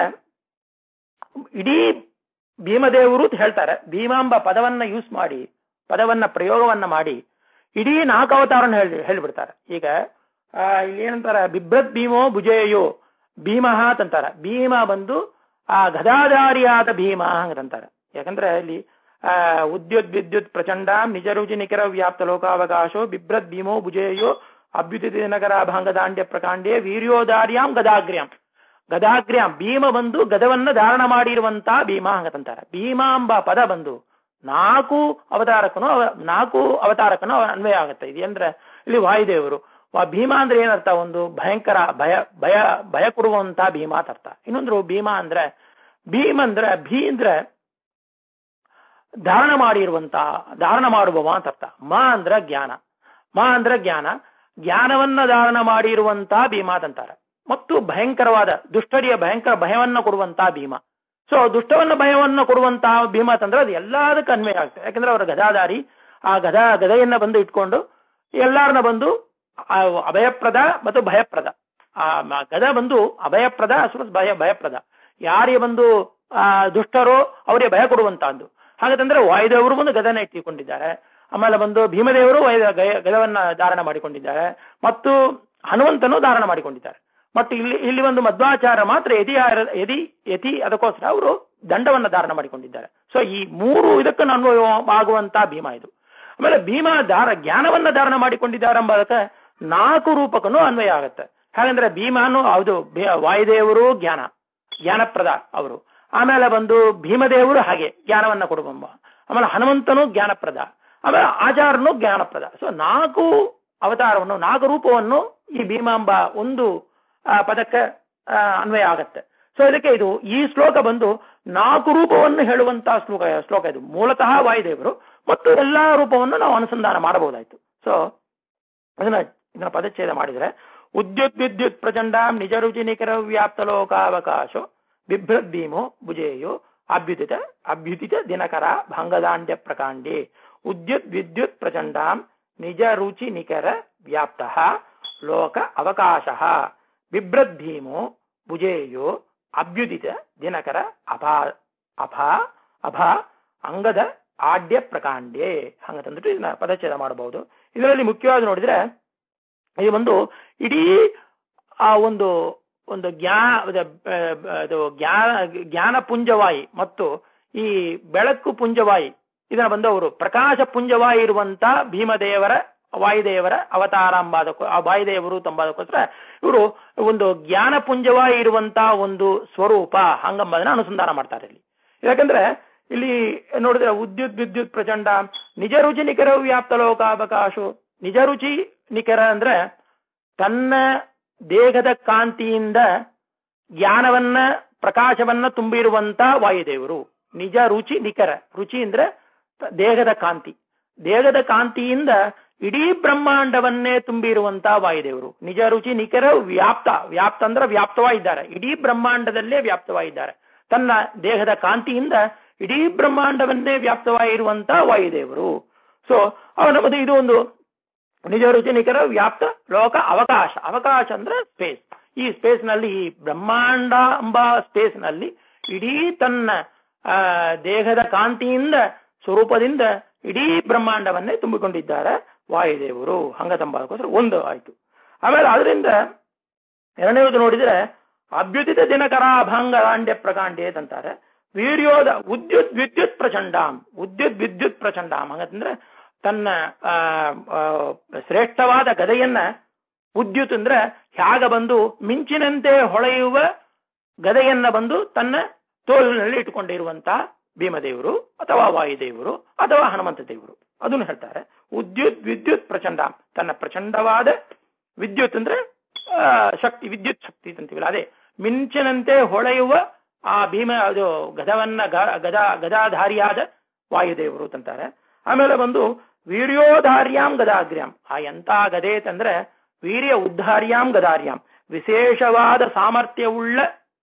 ಇಡೀ ಭೀಮದೇವರು ಅಂತ ಹೇಳ್ತಾರೆ ಭೀಮಾಂಬ ಪದವನ್ನ ಯೂಸ್ ಮಾಡಿ ಪದವನ್ನ ಪ್ರಯೋಗವನ್ನ ಮಾಡಿ ಇಡೀ ನಾಲ್ಕು ಅವತಾರನ ಹೇಳಿ ಹೇಳ್ಬಿಡ್ತಾರೆ ಈಗ ಆ, ಇಲ್ಲಿ ಏನಂತಾರ ಬಿಭ್ರತ್ ಭೀಮೋ ಭುಜೇಯೋ ಭೀಮಃ ಅಂತಾರ ಭೀಮ ಬಂದು ಆ ಗದಾಧಾರಿಯಾದ ಭೀಮ ಹಂಗಂತಾರೆ ಯಾಕಂದ್ರೆ ಇಲ್ಲಿ ಆ ಉದ್ಯುತ್ ವಿದ್ಯುತ್ ಪ್ರಚಂಡ ನಿಜ ರುಚಿ ನಿಖರ ವ್ಯಾಪ್ತ ಲೋಕಾವಕಾಶೋ ಬಿಭ್ರತ್ ಭೀಮೋ ಭುಜೇಯೋ ಅಭ್ಯುದಿತ ನಗರ ಭಾಂಗದಾಂಡ್ಯ ಪ್ರಕಾಂಡ್ಯ ವೀರ್ಯೋದಾರ್ಯಾಂ ಗದಾಗ್ರ್ಯಾಂ ಗದಾಗ್ರ್ಯಾಂ ಭೀಮ ಬಂದು ಗದವನ್ನ ಧಾರಣ ಮಾಡಿರುವಂತ ಭೀಮ ಹಂಗಂತಾರೆ ಭೀಮಾ ಎಂಬ ಪದ ಬಂದು ನಾಲ್ಕು ಅವತಾರಕ್ಕನು ಅವ- ನಾಲ್ಕು ಅವತಾರಕ್ಕನು ಅವ- ಅನ್ವಯ ಆಗುತ್ತೆ ಇದು ಅಂದ್ರೆ ಇಲ್ಲಿ ವಾಯುದೇವರು ವಾ- ಭೀಮ ಅಂದ್ರೆ ಏನರ್ಥ ಒಂದು ಭಯಂಕರ ಭಯ ಭಯ ಭಯ ಕೊಡುವಂತ ಭೀಮ ಅಂತ ಅರ್ಥ ಇನ್ನೊಂದು ಭೀಮ ಅಂದ್ರೆ ಭೀಮ್ ಅಂದ್ರೆ ಭೀ ಅಂದ್ರೆ ಧಾರಣ ಮಾಡಿರುವಂತ ಧಾರಣ ಮಾಡುವವ ಅಂತ ಅರ್ಥ ಮ ಅಂದ್ರೆ ಜ್ಞಾನ ಮ ಅಂದ್ರೆ ಜ್ಞಾನ ಜ್ಞಾನವನ್ನ ಧಾರಣ ಮಾಡಿರುವಂತ ಭೀಮ ಅಂತಾರೆ ಮತ್ತು ಭಯಂಕರವಾದ ದುಷ್ಟರಿಯ ಭಯಂಕರ ಭಯವನ್ನ ಕೊಡುವಂತ ಭೀಮ ಸೊ ದುಷ್ಟವನ್ನ ಭಯವನ್ನ ಕೊಡುವಂತ ಭೀಮ ಅಂತಂದ್ರೆ ಅದು ಎಲ್ಲದಕ್ಕೆ ಅನ್ವಯ ಆಗ್ತದೆ ಯಾಕಂದ್ರೆ ಅವರ ಗದಾಧಾರಿ ಆ ಗದಾ ಗದೆಯನ್ನ ಬಂದು ಇಟ್ಕೊಂಡು ಎಲ್ಲಾರನ್ನ ಬಂದು ಆ ಅಭಯಪ್ರದ ಮತ್ತು ಭಯಪ್ರದ ಆ ಮ- ಗದ ಬಂದು ಅಭಯಪ್ರದ ಅಥವಾ ಭಯ ಭಯಪ್ರದ ಯಾರಿಗೆ ಬಂದು ಆ ದುಷ್ಟರೋ ಅವರಿಗೆ ಭಯ ಕೊಡುವಂತಹದ್ದು ಹಾಗಂತಂದ್ರೆ ವಾಯುದೇವರು ಬಂದು ಗದನ ಇಟ್ಟುಕೊಂಡಿದ್ದಾರೆ ಆಮೇಲೆ ಬಂದು ಭೀಮದೇವರು ವೈದ- ಗಯ- ಗದವನ್ನ ಧಾರಣ ಮಾಡಿಕೊಂಡಿದ್ದಾರೆ ಮತ್ತು ಹನುಮಂತನು ಧಾರಣ ಮಾಡಿಕೊಂಡಿದ್ದಾರೆ ಮತ್ತು ಇಲ್ಲಿ ಇಲ್ಲಿ ಒಂದು ಮಧ್ವಾಚಾರ ಮಾತ್ರ ಯತಿ ಯದಿ ಯತಿ ಅದಕ್ಕೋಸ್ಕರ ಅವರು ದಂಡವನ್ನ ಧಾರಣ ಮಾಡಿಕೊಂಡಿದ್ದಾರೆ ಸೊ ಈ ಮೂರು ಇದಕ್ಕೆ ಅನ್ವಯ ಆಗುವಂತ ಭೀಮ ಇದು ಆಮೇಲೆ ಭೀಮ ಧಾರ ಜ್ಞಾನವನ್ನ ಧಾರಣ ಮಾಡಿಕೊಂಡಿದ್ದಾರೆ ಎಂಬುದಕ್ಕೆ ನಾಲ್ಕು ರೂಪಕ್ಕೂ ಅನ್ವಯ ಆಗುತ್ತೆ ಹಾಗಂದ್ರೆ ಭೀಮನು ಹೌದು ಭೇ- ವಾಯುದೇವರು ಜ್ಞಾನ ಜ್ಞಾನಪ್ರದ ಅವರು ಆಮೇಲೆ ಬಂದು ಭೀಮದೇವರು ಹಾಗೆ ಜ್ಞಾನವನ್ನ ಕೊಡುವಂಬ ಆಮೇಲೆ ಹನುಮಂತನು ಜ್ಞಾನಪ್ರದ ಆಮೇಲೆ ಆಚಾರನು ಜ್ಞಾನಪ್ರದ ಸೊ ನಾಲ್ಕು ಅವತಾರವನ್ನು ನಾಲ್ಕು ರೂಪವನ್ನು ಈ ಭೀಮಾಂಬ ಒಂದು ಆ, ಪದಕ್ಕೆ ಆ, ಅನ್ವಯ ಆಗತ್ತೆ ಸೊ ಇದಕ್ಕೆ ಇದು ಈ ಶ್ಲೋಕ ಬಂದು ನಾಲ್ಕು ರೂಪವನ್ನು ಹೇಳುವಂತಹ ಶ್ಲೋಕ ಶ್ಲೋಕ ಇದು ಮೂಲತಃ ವಾಯುದೇವರು ಮತ್ತು ಎಲ್ಲಾ ರೂಪವನ್ನು ನಾವು ಅನುಸಂಧಾನ ಮಾಡಬಹುದಾಯ್ತು ಸೊ ಅದನ್ನ ಇದನ್ನ ಪದಚ್ಛೇದ ಮಾಡಿದ್ರೆ ಉದ್ಯುತ್ ವಿದ್ಯುತ್ ಪ್ರಚಂಡ ನಿಜ ರುಚಿ ನಿಖರ ವ್ಯಾಪ್ತ ಲೋಕಾವಕಾಶೋ ಬಿಭ್ರದ್ ಭೀಮೋ ಭುಜೇಯೋ ಅಭ್ಯುದಿತ ಅಭ್ಯುದಿತ ದಿನಕರ ಭಂಗದಾಂಡ್ಯ ಪ್ರಕಾಂಡೆ ಉದ್ಯುತ್ ವಿದ್ಯುತ್ ಪ್ರಚಂಡಾಂ ನಿಜ ರುಚಿ ನಿಖರ ವ್ಯಾಪ್ತ ಲೋಕ ಅವಕಾಶ ಬಿಭ್ರದ್ ಭೀಮೋ ಭುಜೇಯೋ ಅಭ್ಯುದಿತ ದಿನಕರ ಅಭಾ ಅಭಾ ಅಭ ಅಂಗದ ಆಡ್ಯ ಪ್ರಕಾಂಡೆ ಹಂಗ ತಂದ್ಬಿಟ್ಟು ಇದನ್ನ ಪದಚ್ಛೇದ ಮಾಡಬಹುದು ಇದರಲ್ಲಿ ಮುಖ್ಯವಾಗಿ ನೋಡಿದ್ರೆ ಇದು ಒಂದು ಇಡೀ ಆ ಒಂದು ಒಂದು ಜ್ಞಾ ಅದು ಜ್ಞಾನ ಜ್ಞಾನ ಪುಂಜವಾಯಿ ಮತ್ತು ಈ ಬೆಳಕು ಪುಂಜವಾಯಿ ಇದನ್ನ ಬಂದು ಅವರು ಪ್ರಕಾಶ ಪುಂಜವಾಯಿ ಇರುವಂತ ಭೀಮದೇವರ ವಾಯುದೇವರ ಅವತಾರ ಎಂಬುದಕ್ಕೂ ಆ ವಾಯುದೇವರು ತಂಬದಕ್ಕೋಸ್ಕರ ಇವರು ಒಂದು ಜ್ಞಾನ ಪುಂಜವಾಯಿ ಇರುವಂತ ಒಂದು ಸ್ವರೂಪ ಹಂಗಂಬದನ್ನ ಅನುಸಂಧಾನ ಮಾಡ್ತಾರೆ ಇಲ್ಲಿ ಯಾಕಂದ್ರೆ ಇಲ್ಲಿ ನೋಡಿದ್ರೆ ವಿದ್ಯುತ್ ವಿದ್ಯುತ್ ಪ್ರಚಂಡ ನಿಜ ರುಚಿ ನಿಖರ ವ್ಯಾಪ್ತ ಲೋಕಾವಕಾಶು ನಿಜ ರುಚಿ ನಿಖರ ಅಂದ್ರೆ ತನ್ನ ದೇಹದ ಕಾಂತಿಯಿಂದ ಜ್ಞಾನವನ್ನ ಪ್ರಕಾಶವನ್ನ ತುಂಬಿರುವಂತ ವಾಯುದೇವರು ನಿಜ ರುಚಿ ನಿಖರ ರುಚಿ ಅಂದ್ರೆ ತ- ದೇಹದ ಕಾಂತಿ ದೇಹದ ಕಾಂತಿಯಿಂದ ಇಡೀ ಬ್ರಹ್ಮಾಂಡವನ್ನೇ ತುಂಬಿರುವಂತ ವಾಯುದೇವರು ನಿಜ ರುಚಿ ನಿಖರ ವ್ಯಾಪ್ತ ವ್ಯಾಪ್ತ ಅಂದ್ರೆ ವ್ಯಾಪ್ತವಾಗಿದ್ದಾರೆ ಇಡೀ ಬ್ರಹ್ಮಾಂಡದಲ್ಲೇ ವ್ಯಾಪ್ತವಾಗಿದ್ದಾರೆ ತನ್ನ ದೇಹದ ಕಾಂತಿಯಿಂದ ಇಡೀ ಬ್ರಹ್ಮಾಂಡವನ್ನೇ ವ್ಯಾಪ್ತವಾಗಿರುವಂತ ವಾಯುದೇವರು ಸೊ ಅವನ ಮತ್ತೆ ಇದು ಒಂದು ನಿಜ ರುಚಿ ನಿಖರ ವ್ಯಾಪ್ತ ಲೋಕ ಅವಕಾಶ ಅವಕಾಶ ಅಂದ್ರೆ ಸ್ಪೇಸ್ ಈ ಸ್ಪೇಸ್ ನಲ್ಲಿ ಈ ಬ್ರಹ್ಮಾಂಡ ಎಂಬ ಸ್ಪೇಸ್ ನಲ್ಲಿ ಇಡೀ ತನ್ನ ಆ, ದೇಹದ ಕಾಂತಿಯಿಂದ ಸ್ವರೂಪದಿಂದ ಇಡೀ ಬ್ರಹ್ಮಾಂಡವನ್ನೇ ತುಂಬಿಕೊಂಡಿದ್ದಾರೆ ವಾಯುದೇವರು ಹಂಗತಂಬಕ್ಕೋಸ್ಕರ ಒಂದು ಆಯ್ತು ಆಮೇಲೆ ಅದರಿಂದ ಎರಡನೇದು ನೋಡಿದ್ರೆ ಅಭ್ಯುದಿತ ದಿನಕರಾಭಂಗ ದಾಂಡ್ಯ ಪ್ರಕಾಂಡ್ಯ ಅಂತಾರೆ ವೀರ್ಯೋದ ಉದ್ಯುತ್ ವಿದ್ಯುತ್ ಪ್ರಚಂಡಾಂ ಉದ್ಯುತ್ ವಿದ್ಯುತ್ ಪ್ರಚಂಡಾಂ ಹಂಗಂದ್ರೆ ತನ್ನ ಆ, ಆ, ಶ್ರೇಷ್ಠವಾದ ಗದೆಯನ್ನ ಉದ್ಯುತ್ ಅಂದ್ರೆ ಹ್ಯಾಗ ಬಂದು ಮಿಂಚಿನಂತೆ ಹೊಳೆಯುವ ಗದೆಯನ್ನ ಬಂದು ತನ್ನ ತೋಳಿನಲ್ಲಿ ಇಟ್ಟುಕೊಂಡಿರುವಂತ ಭೀಮದೇವರು ಅಥವಾ ವಾಯುದೇವರು ಅಥವಾ ಹನುಮಂತ ದೇವರು ಅದನ್ನು ಹೇಳ್ತಾರೆ ಉದ್ಯುತ್ ವಿದ್ಯುತ್ ಪ್ರಚಂಡ ತನ್ನ ಪ್ರಚಂಡವಾದ ವಿದ್ಯುತ್ ಅಂದ್ರೆ ಆ, ಶಕ್ತಿ ವಿದ್ಯುತ್ ಶಕ್ತಿ ಅಂತೀವಲ್ಲ ಅದೇ ಮಿಂಚಿನಂತೆ ಹೊಳೆಯುವ ಆ ಭೀಮ ಅದು ಗದವನ್ನ ಗ- ಗದಾ ಗದಾಧಾರಿಯಾದ ವಾಯುದೇವರು ಅಂತಾರೆ ಆಮೇಲೆ ಬಂದು ವೀರ್ಯೋಧಾರ್ಯಾಂ ಗದಾಗ್ರ್ಯಾಂ ಆ ಎಂತ ಗದೆ ಅಂತಂದ್ರೆ ವೀರ್ಯ ಉದ್ಧಾರ್ಯಾಂ ಗದಾರ್ಯಾಂ ವಿಶೇಷವಾದ ಸಾಮರ್ಥ್ಯವುಳ್ಳ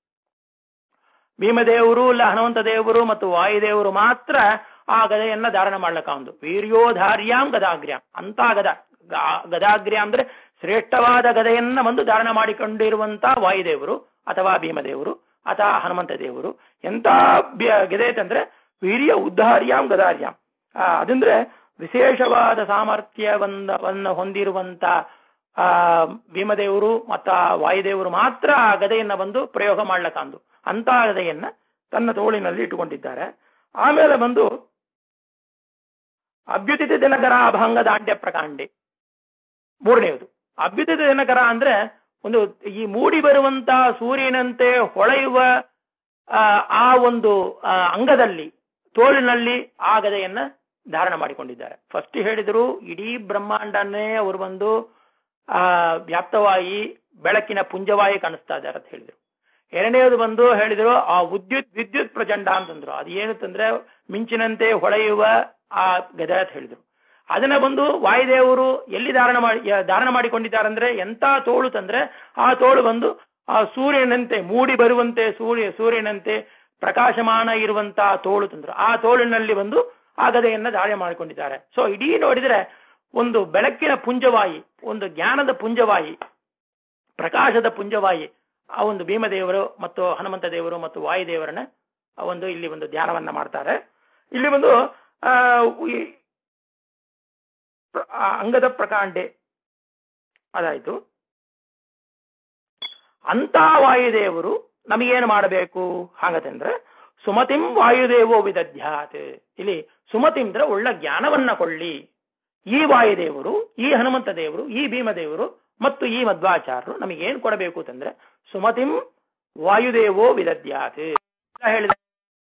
ಭೀಮದೇವರು ಇಲ್ಲ ಹನುಮಂತ ದೇವರು ಮತ್ತು ವಾಯುದೇವರು ಮಾತ್ರ ಆ ಗದೆಯನ್ನ ಧಾರಣ ಮಾಡ್ಲಕ್ಕ ಒಂದು ವೀರ್ಯೋಧಾರ್ಯಾಂ ಗದಾಗ್ರ್ಯಾಂ ಅಂತ ಗದ ಗ- ಗದಾಗ್ರ್ಯಾಂ ಅಂದ್ರೆ ಶ್ರೇಷ್ಠವಾದ ಗದೆಯನ್ನ ಒಂದು ಧಾರಣ ಮಾಡಿಕೊಂಡಿರುವಂತ ವಾಯುದೇವರು ಅಥವಾ ಭೀಮದೇವರು ಅಥವಾ ಹನುಮಂತ ದೇವರು ಎಂತ ಬ್ಯ- ಗದೆ ಅಂತಂದ್ರೆ ವೀರ್ಯ ಉದ್ಧಾರ್ಯಾಂ ಗದಾರ್ಯಾಂ ಆ, ಅದಂದ್ರೆ ವಿಶೇಷವಾದ ಸಾಮರ್ಥ್ಯವನ್ನ ಹೊಂದಿರುವಂತ ಆ ಭೀಮದೇವರು ಮತ್ತ ವಾಯುದೇವರು ಮಾತ್ರ ಆ ಗದೆಯನ್ನ ಬಂದು ಪ್ರಯೋಗ ಮಾಡ್ಲಕ್ಕಂದು ಅಂತ ಗದೆಯನ್ನ ತನ್ನ ತೋಳಿನಲ್ಲಿ ಇಟ್ಟುಕೊಂಡಿದ್ದಾರೆ ಆಮೇಲೆ ಬಂದು ಅಭ್ಯುದಿತ ದಿನಕರ ಅಭಂಗ ದಾಂಡ್ಯ ಪ್ರಕಾಂಡೆ ಮೂರನೆಯದು ಅಭ್ಯುದಿತ ದಿನಕರ ಅಂದ್ರೆ ಒಂದು ಈ ಮೂಡಿ ಬರುವಂತ ಸೂರ್ಯನಂತೆ ಹೊಳೆಯುವ ಆ, ಆ ಒಂದು ಆ, ಅಂಗದಲ್ಲಿ ತೋಳಿನಲ್ಲಿ ಆ ಗದೆಯನ್ನ ಧಾರಣ ಮಾಡಿಕೊಂಡಿದ್ದಾರೆ ಫಸ್ಟ್ ಹೇಳಿದ್ರು ಇಡೀ ಬ್ರಹ್ಮಾಂಡನ್ನೇ ಅವರು ಬಂದು ಆ ವ್ಯಾಪ್ತವಾಗಿ ಬೆಳಕಿನ ಪುಂಜವಾಗಿ ಕಾಣಿಸ್ತಾ ಇದ್ದಾರೆ ಅಂತ ಹೇಳಿದ್ರು ಎರಡನೇದು ಬಂದು ಹೇಳಿದ್ರು ಆ ವಿದ್ಯುತ್ ವಿದ್ಯುತ್ ಪ್ರಚಂಡ ಅಂತಂದ್ರು ಅದು ಏನು ತಂದ್ರೆ ಮಿಂಚಿನಂತೆ ಹೊಳೆಯುವ ಆ ಗದೆ ಅಂತ ಹೇಳಿದ್ರು ಅದನ್ನ ಬಂದು ವಾಯುದೇವರು ಎಲ್ಲಿ ಧಾರಣ ಮಾಡಿ ಯ- ಧಾರಣ ಮಾಡಿಕೊಂಡಿದ್ದಾರೆ ಅಂದ್ರೆ ಎಂತ ತೋಳು ತಂದ್ರೆ ಆ ತೋಳು ಬಂದು ಆ ಸೂರ್ಯನಂತೆ ಮೂಡಿ ಬರುವಂತೆ ಸೂರ್ಯ ಸೂರ್ಯನಂತೆ ಪ್ರಕಾಶಮಾನ ಇರುವಂತ ತೋಳು ತಂದ್ರು ಆ ತೋಳಿನಲ್ಲಿ ಬಂದು ಆ ಗದೆಯನ್ನ ಧಾರಣೆ ಮಾಡಿಕೊಂಡಿದ್ದಾರೆ ಸೊ ಇಡೀ ನೋಡಿದ್ರೆ ಒಂದು ಬೆಳಕಿನ ಪುಂಜವಾಯಿ ಒಂದು ಜ್ಞಾನದ ಪುಂಜವಾಯಿ ಪ್ರಕಾಶದ ಪುಂಜವಾಯಿ ಆ ಒಂದು ಭೀಮದೇವರು ಮತ್ತು ಹನುಮಂತ ದೇವರು ಮತ್ತು ವಾಯುದೇವರನ್ನ ಆ ಒಂದು ಇಲ್ಲಿ ಒಂದು ಧ್ಯಾನವನ್ನ ಮಾಡ್ತಾರೆ ಇಲ್ಲಿ ಒಂದು ಆ ಈ ಪ್ರ- ಆ ಅಂಗದ ಪ್ರಕಾಂಡೆ ಅದಾಯ್ತು ಅಂತ ವಾಯುದೇವರು ನಮಗೇನು ಮಾಡಬೇಕು ಹಾಗಂದ್ರೆ ಸುಮತಿಂ ವಾಯುದೇವೋ ವಿದಧ್ಯಾತ್ ಇಲ್ಲಿ ಸುಮತಿಂ ಅಂದ್ರೆ ಒಳ್ಳೆ ಜ್ಞಾನವನ್ನ ಕೊಳ್ಳಿ ಈ ವಾಯುದೇವರು ಈ ಹನುಮಂತ ದೇವರು ಈ ಭೀಮದೇವರು ಮತ್ತು ಈ ಮಧ್ವಾಚಾರ್ಯರು ನಮಗೇನ್ ಕೊಡಬೇಕು ಅಂತಂದ್ರೆ ಸುಮತಿಂ ವಾಯುದೇವೋ ವಿದಧ್ಯಾತ್ ಹೇಳಿದ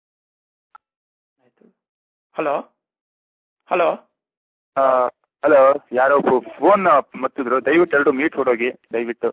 ಹಲೋ ಹಲೋ ಹಲೋ ಯಾರೋ ಫೋನ್ ಮತ್ತಿದ್ರು ದಯವಿಟ್ಟು ಎರಡು ಮೀಟ್ ಹೊಡೋಗಿ ದಯವಿಟ್ಟು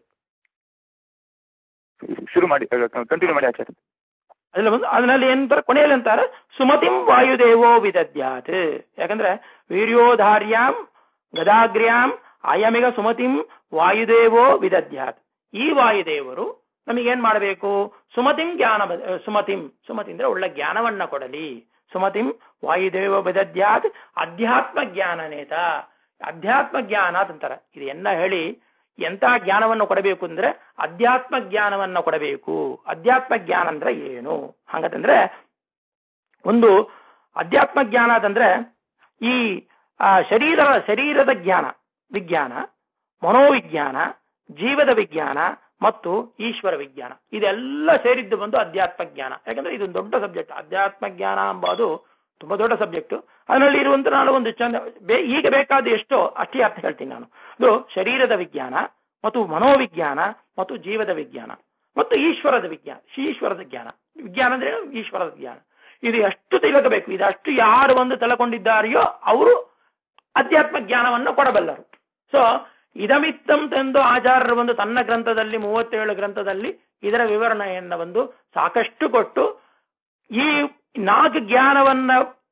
ಶುರು ಮಾಡಿ ಕಂಟಿನ್ಯೂ ಮಾಡಿ ಆಚಾರ್ಯ ಅದ್ರಲ್ಲಿ ಬಂದು ಅದರಲ್ಲಿ ಏನಂತಾರೆ ಕೊನೆಯಲ್ಲಿ ಅಂತಾರೆ ಸುಮತಿಂ ವಾಯುದೇವೋ ವಿದಧ್ಯಾತ್ ಯಾಕಂದ್ರೆ ವೀರ್ಯೋಧಾರ್ಯಾಂ ಗದಾಗ್ರ್ಯಾಂ ಅಯಮಿಗ ಸುಮತಿಂ ವಾಯುದೇವೋ ವಿದಧ್ಯಾತ್ ಈ ವಾಯುದೇವರು ನಮಗೇನ್ ಮಾಡಬೇಕು ಸುಮತಿಂ ಜ್ಞಾನ ಬ- ಸುಮತಿಂ ಸುಮತಿ ಅಂದ್ರೆ ಒಳ್ಳೆ ಜ್ಞಾನವನ್ನ ಕೊಡಲಿ ಸುಮತಿಂ ವಾಯುದೇವ ವಿದಧ್ಯಾತ್ ಅಧ್ಯಾತ್ಮ ಜ್ಞಾನನೇತ ಅಧ್ಯಾತ್ಮ ಜ್ಞಾನ ಅಂತಾರೆ ಇದು ಎನ್ನ ಹೇಳಿ ಎಂತ ಜ್ಞಾನವನ್ನು ಕೊಡಬೇಕು ಅಂದ್ರೆ ಅಧ್ಯಾತ್ಮ ಜ್ಞಾನವನ್ನ ಕೊಡಬೇಕು ಅಧ್ಯಾತ್ಮ ಜ್ಞಾನ ಅಂದ್ರೆ ಏನು ಹಂಗಂದ್ರೆ ಒಂದು ಅಧ್ಯಾತ್ಮ ಜ್ಞಾನ ಅಂತಂದ್ರೆ ಈ ಆ, ಶರೀರ ಶರೀರದ ಜ್ಞಾನ ವಿಜ್ಞಾನ ಮನೋವಿಜ್ಞಾನ ಜೀವದ ವಿಜ್ಞಾನ ಮತ್ತು ಈಶ್ವರ ವಿಜ್ಞಾನ ಇದೆಲ್ಲ ಸೇರಿದ್ದು ಬಂದು ಅಧ್ಯಾತ್ಮ ಜ್ಞಾನ ಯಾಕಂದ್ರೆ ಇದೊಂದು ದೊಡ್ಡ ಸಬ್ಜೆಕ್ಟ್ ಅಧ್ಯಾತ್ಮ ಜ್ಞಾನ ಎಂಬುದು ತುಂಬಾ ದೊಡ್ಡ ಸಬ್ಜೆಕ್ಟ್ ಅದರಲ್ಲಿ ಇರುವಂತ ನಾನು ಒಂದು ಚಂದ ಬೇ- ಈಗ ಬೇಕಾದ ಎಷ್ಟೋ ಅಷ್ಟೇ ಅರ್ಥ ಹೇಳ್ತೀನಿ ನಾನು ಇದು ಶರೀರದ ವಿಜ್ಞಾನ ಮತ್ತು ಮನೋವಿಜ್ಞಾನ ಮತ್ತು ಜೀವದ ವಿಜ್ಞಾನ ಮತ್ತು ಈಶ್ವರದ ವಿಜ್ಞಾನ ಈಶ್ವರದ ಜ್ಞಾನ ವಿಜ್ಞಾನ ಅಂದ್ರೆ ಏನು? ಈಶ್ವರದ ಜ್ಞಾನ ಇದು ಎಷ್ಟು ತಿಳಕಬೇಕು ಇದಷ್ಟು ಯಾರು ಒಂದು ತಲಕೊಂಡಿದ್ದಾರೆಯೋ ಅವರು ಅಧ್ಯಾತ್ಮ ಜ್ಞಾನವನ್ನು ಕೊಡಬಲ್ಲರು ಸೊ ಇದಮಿತ್ತಂ ಎಂದು ಆಚಾರ್ಯರು ಒಂದು ತನ್ನ ಗ್ರಂಥದಲ್ಲಿ ಮೂವತ್ತೇಳು ಗ್ರಂಥದಲ್ಲಿ ಇದರ ವಿವರಣೆಯನ್ನ ಒಂದು ಸಾಕಷ್ಟು ಕೊಟ್ಟು ಈ ನಾಲ್ಕು ಜ್ಞಾನವನ್ನ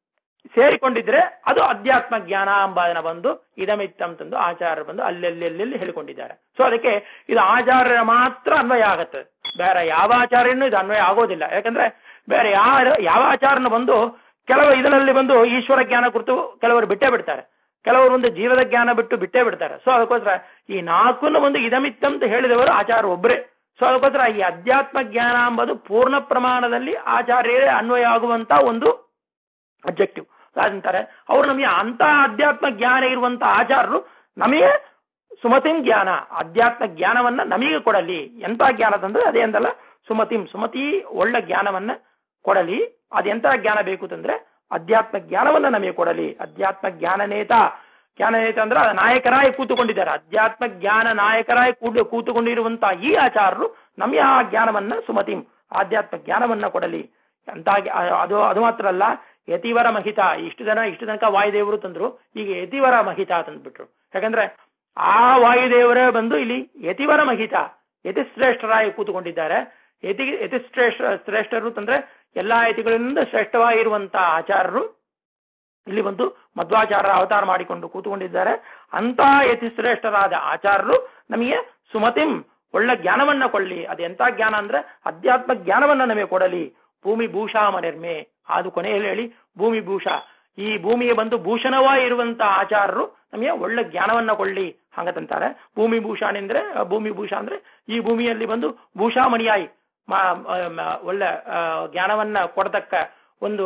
ಸೇರಿಕೊಂಡಿದ್ರೆ ಅದು ಅಧ್ಯಾತ್ಮ ಜ್ಞಾನ ಎಂಬುದನ್ನ ಬಂದು ಇದಮಿತ್ತಂ ತಂದು ಆಚಾರ್ಯರು ಬಂದು ಅಲ್ಲೆಲ್ಲೆಲ್ಲೆಲ್ಲಿ ಹೇಳಿಕೊಂಡಿದ್ದಾರೆ ಸೊ ಅದಕ್ಕೆ ಇದು ಆಚಾರ್ಯರ ಮಾತ್ರ ಅನ್ವಯ ಆಗತ್ತೆ ಬೇರೆ ಯಾವ ಆಚಾರ್ಯನೂ ಇದು ಅನ್ವಯ ಆಗೋದಿಲ್ಲ ಯಾಕಂದ್ರೆ ಬೇರೆ ಯಾರ ಯಾವ ಆಚಾರನ ಬಂದು ಕೆಲವು ಇದರಲ್ಲಿ ಬಂದು ಈಶ್ವರ ಜ್ಞಾನ ಕುರಿತು ಕೆಲವರು ಬಿಟ್ಟೇ ಬಿಡ್ತಾರೆ ಕೆಲವರು ಒಂದು ಜೀವದ ಜ್ಞಾನ ಬಿಟ್ಟು ಬಿಟ್ಟೇ ಬಿಡ್ತಾರೆ ಸೊ ಅದಕ್ಕೋಸ್ಕರ ಈ ನಾಲ್ಕನ್ನು ಒಂದು ಇದಮಿತ್ತಂ ಅಂತ ಹೇಳಿದವರು ಆಚಾರ ಒಬ್ಬರೇ ಸೊ ಅದಕ್ಕೋಸ್ಕರ ಈ ಅಧ್ಯಾತ್ಮ ಜ್ಞಾನ ಎಂಬುದು ಪೂರ್ಣ ಪ್ರಮಾಣದಲ್ಲಿ ಆಚಾರ್ಯರೇ ಅನ್ವಯ ಆಗುವಂತ ಒಂದು ಅಬ್ಜೆಕ್ಟಿವ್ ಅಂತಾರೆ ಅವ್ರು ನಮಗೆ ಅಂತ ಅಧ್ಯಾತ್ಮ ಜ್ಞಾನ ಇರುವಂತ ಆಚಾರರು ನಮಗೆ ಸುಮತಿಂ ಜ್ಞಾನ ಅಧ್ಯಾತ್ಮ ಜ್ಞಾನವನ್ನ ನಮಗೆ ಕೊಡಲಿ ಎಂತ ಜ್ಞಾನ ತಂದ್ರೆ ಅದೇ ಅಂತಲ್ಲ ಸುಮತಿಂ ಸುಮತಿ ಒಳ್ಳೆ ಜ್ಞಾನವನ್ನ ಕೊಡಲಿ ಅದೆಂತ ಜ್ಞಾನ ಬೇಕು ತಂದ್ರೆ ಅಧ್ಯಾತ್ಮ ಜ್ಞಾನವನ್ನ ನಮಗೆ ಕೊಡಲಿ ಅಧ್ಯಾತ್ಮ ಜ್ಞಾನನೇತ ಜ್ಞಾನನೇತ ಅಂದ್ರೆ ಅದು ನಾಯಕರಾಗಿ ಕೂತುಕೊಂಡಿದ್ದಾರೆ ಅಧ್ಯಾತ್ಮ ಜ್ಞಾನ ನಾಯಕರಾಗಿ ಕೂತು ಕೂತುಕೊಂಡಿರುವಂತ ಈ ಆಚಾರರು ನಮಗೆ ಆ ಜ್ಞಾನವನ್ನ ಸುಮತಿಂ ಆಧ್ಯಾತ್ಮ ಜ್ಞಾನವನ್ನ ಕೊಡಲಿ ಅಂತ ಅದು ಅದು ಮಾತ್ರ ಅಲ್ಲ ಯತಿವರ ಮಹಿತ ಇಷ್ಟು ಜನ ಇಷ್ಟು ತನಕ ವಾಯುದೇವರು ತಂದ್ರು ಈಗ ಯತಿವರ ಮಹಿತ ತಂದ್ಬಿಟ್ರು ಯಾಕಂದ್ರೆ ಆ ವಾಯುದೇವರೇ ಬಂದು ಇಲ್ಲಿ ಯತಿವರ ಮಹಿತ ಯತಿಶ್ರೇಷ್ಠರಾಗಿ ಕೂತುಕೊಂಡಿದ್ದಾರೆ ಯತಿ ಯತಿಶ್ರೇಷ್ಠ ಶ್ರೇಷ್ಠರು ತಂದ್ರೆ ಎಲ್ಲಾ ಯತಿಗಳಿಂದ ಶ್ರೇಷ್ಠವಾಗಿರುವಂತ ಆಚಾರ್ಯರು ಇಲ್ಲಿ ಬಂದು ಮಧ್ವಾಚಾರ್ಯರ ಅವತಾರ ಮಾಡಿಕೊಂಡು ಕೂತುಕೊಂಡಿದ್ದಾರೆ ಅಂತ ಯತಿಶ್ರೇಷ್ಠರಾದ ಆಚಾರ್ಯರು ನಮಗೆ ಸುಮತಿಂ ಒಳ್ಳೆ ಜ್ಞಾನವನ್ನ ಕೊಳ್ಳಿ ಅದೆಂತ ಜ್ಞಾನ ಅಂದ್ರೆ ಅಧ್ಯಾತ್ಮ ಜ್ಞಾನವನ್ನ ನಮಗೆ ಕೊಡಲಿ ಭೂಮಿ ಭೂಷಾ ಮನೆರ್ಮೆ ಅದು ಕೊನೆಯಲ್ಲಿ ಹೇಳಿ ಭೂಮಿ ಭೂಷ ಈ ಭೂಮಿಗೆ ಬಂದು ಭೂಷಣವಾಗಿ ಇರುವಂತ ಆಚಾರರು ನಮಗೆ ಒಳ್ಳೆ ಜ್ಞಾನವನ್ನ ಕೊಳ್ಳಿ ಹಂಗಂತಾರೆ ಭೂಮಿ ಭೂಷಾಣಿ ಅಂದ್ರೆ ಭೂಮಿ ಭೂಷ ಅಂದ್ರೆ ಈ ಭೂಮಿಯಲ್ಲಿ ಬಂದು ಭೂಷಾಮಣಿಯಾಯಿ ಒಳ್ಳೆ ಜ್ಞಾನವನ್ನ ಕೊಡತಕ್ಕ ಒಂದು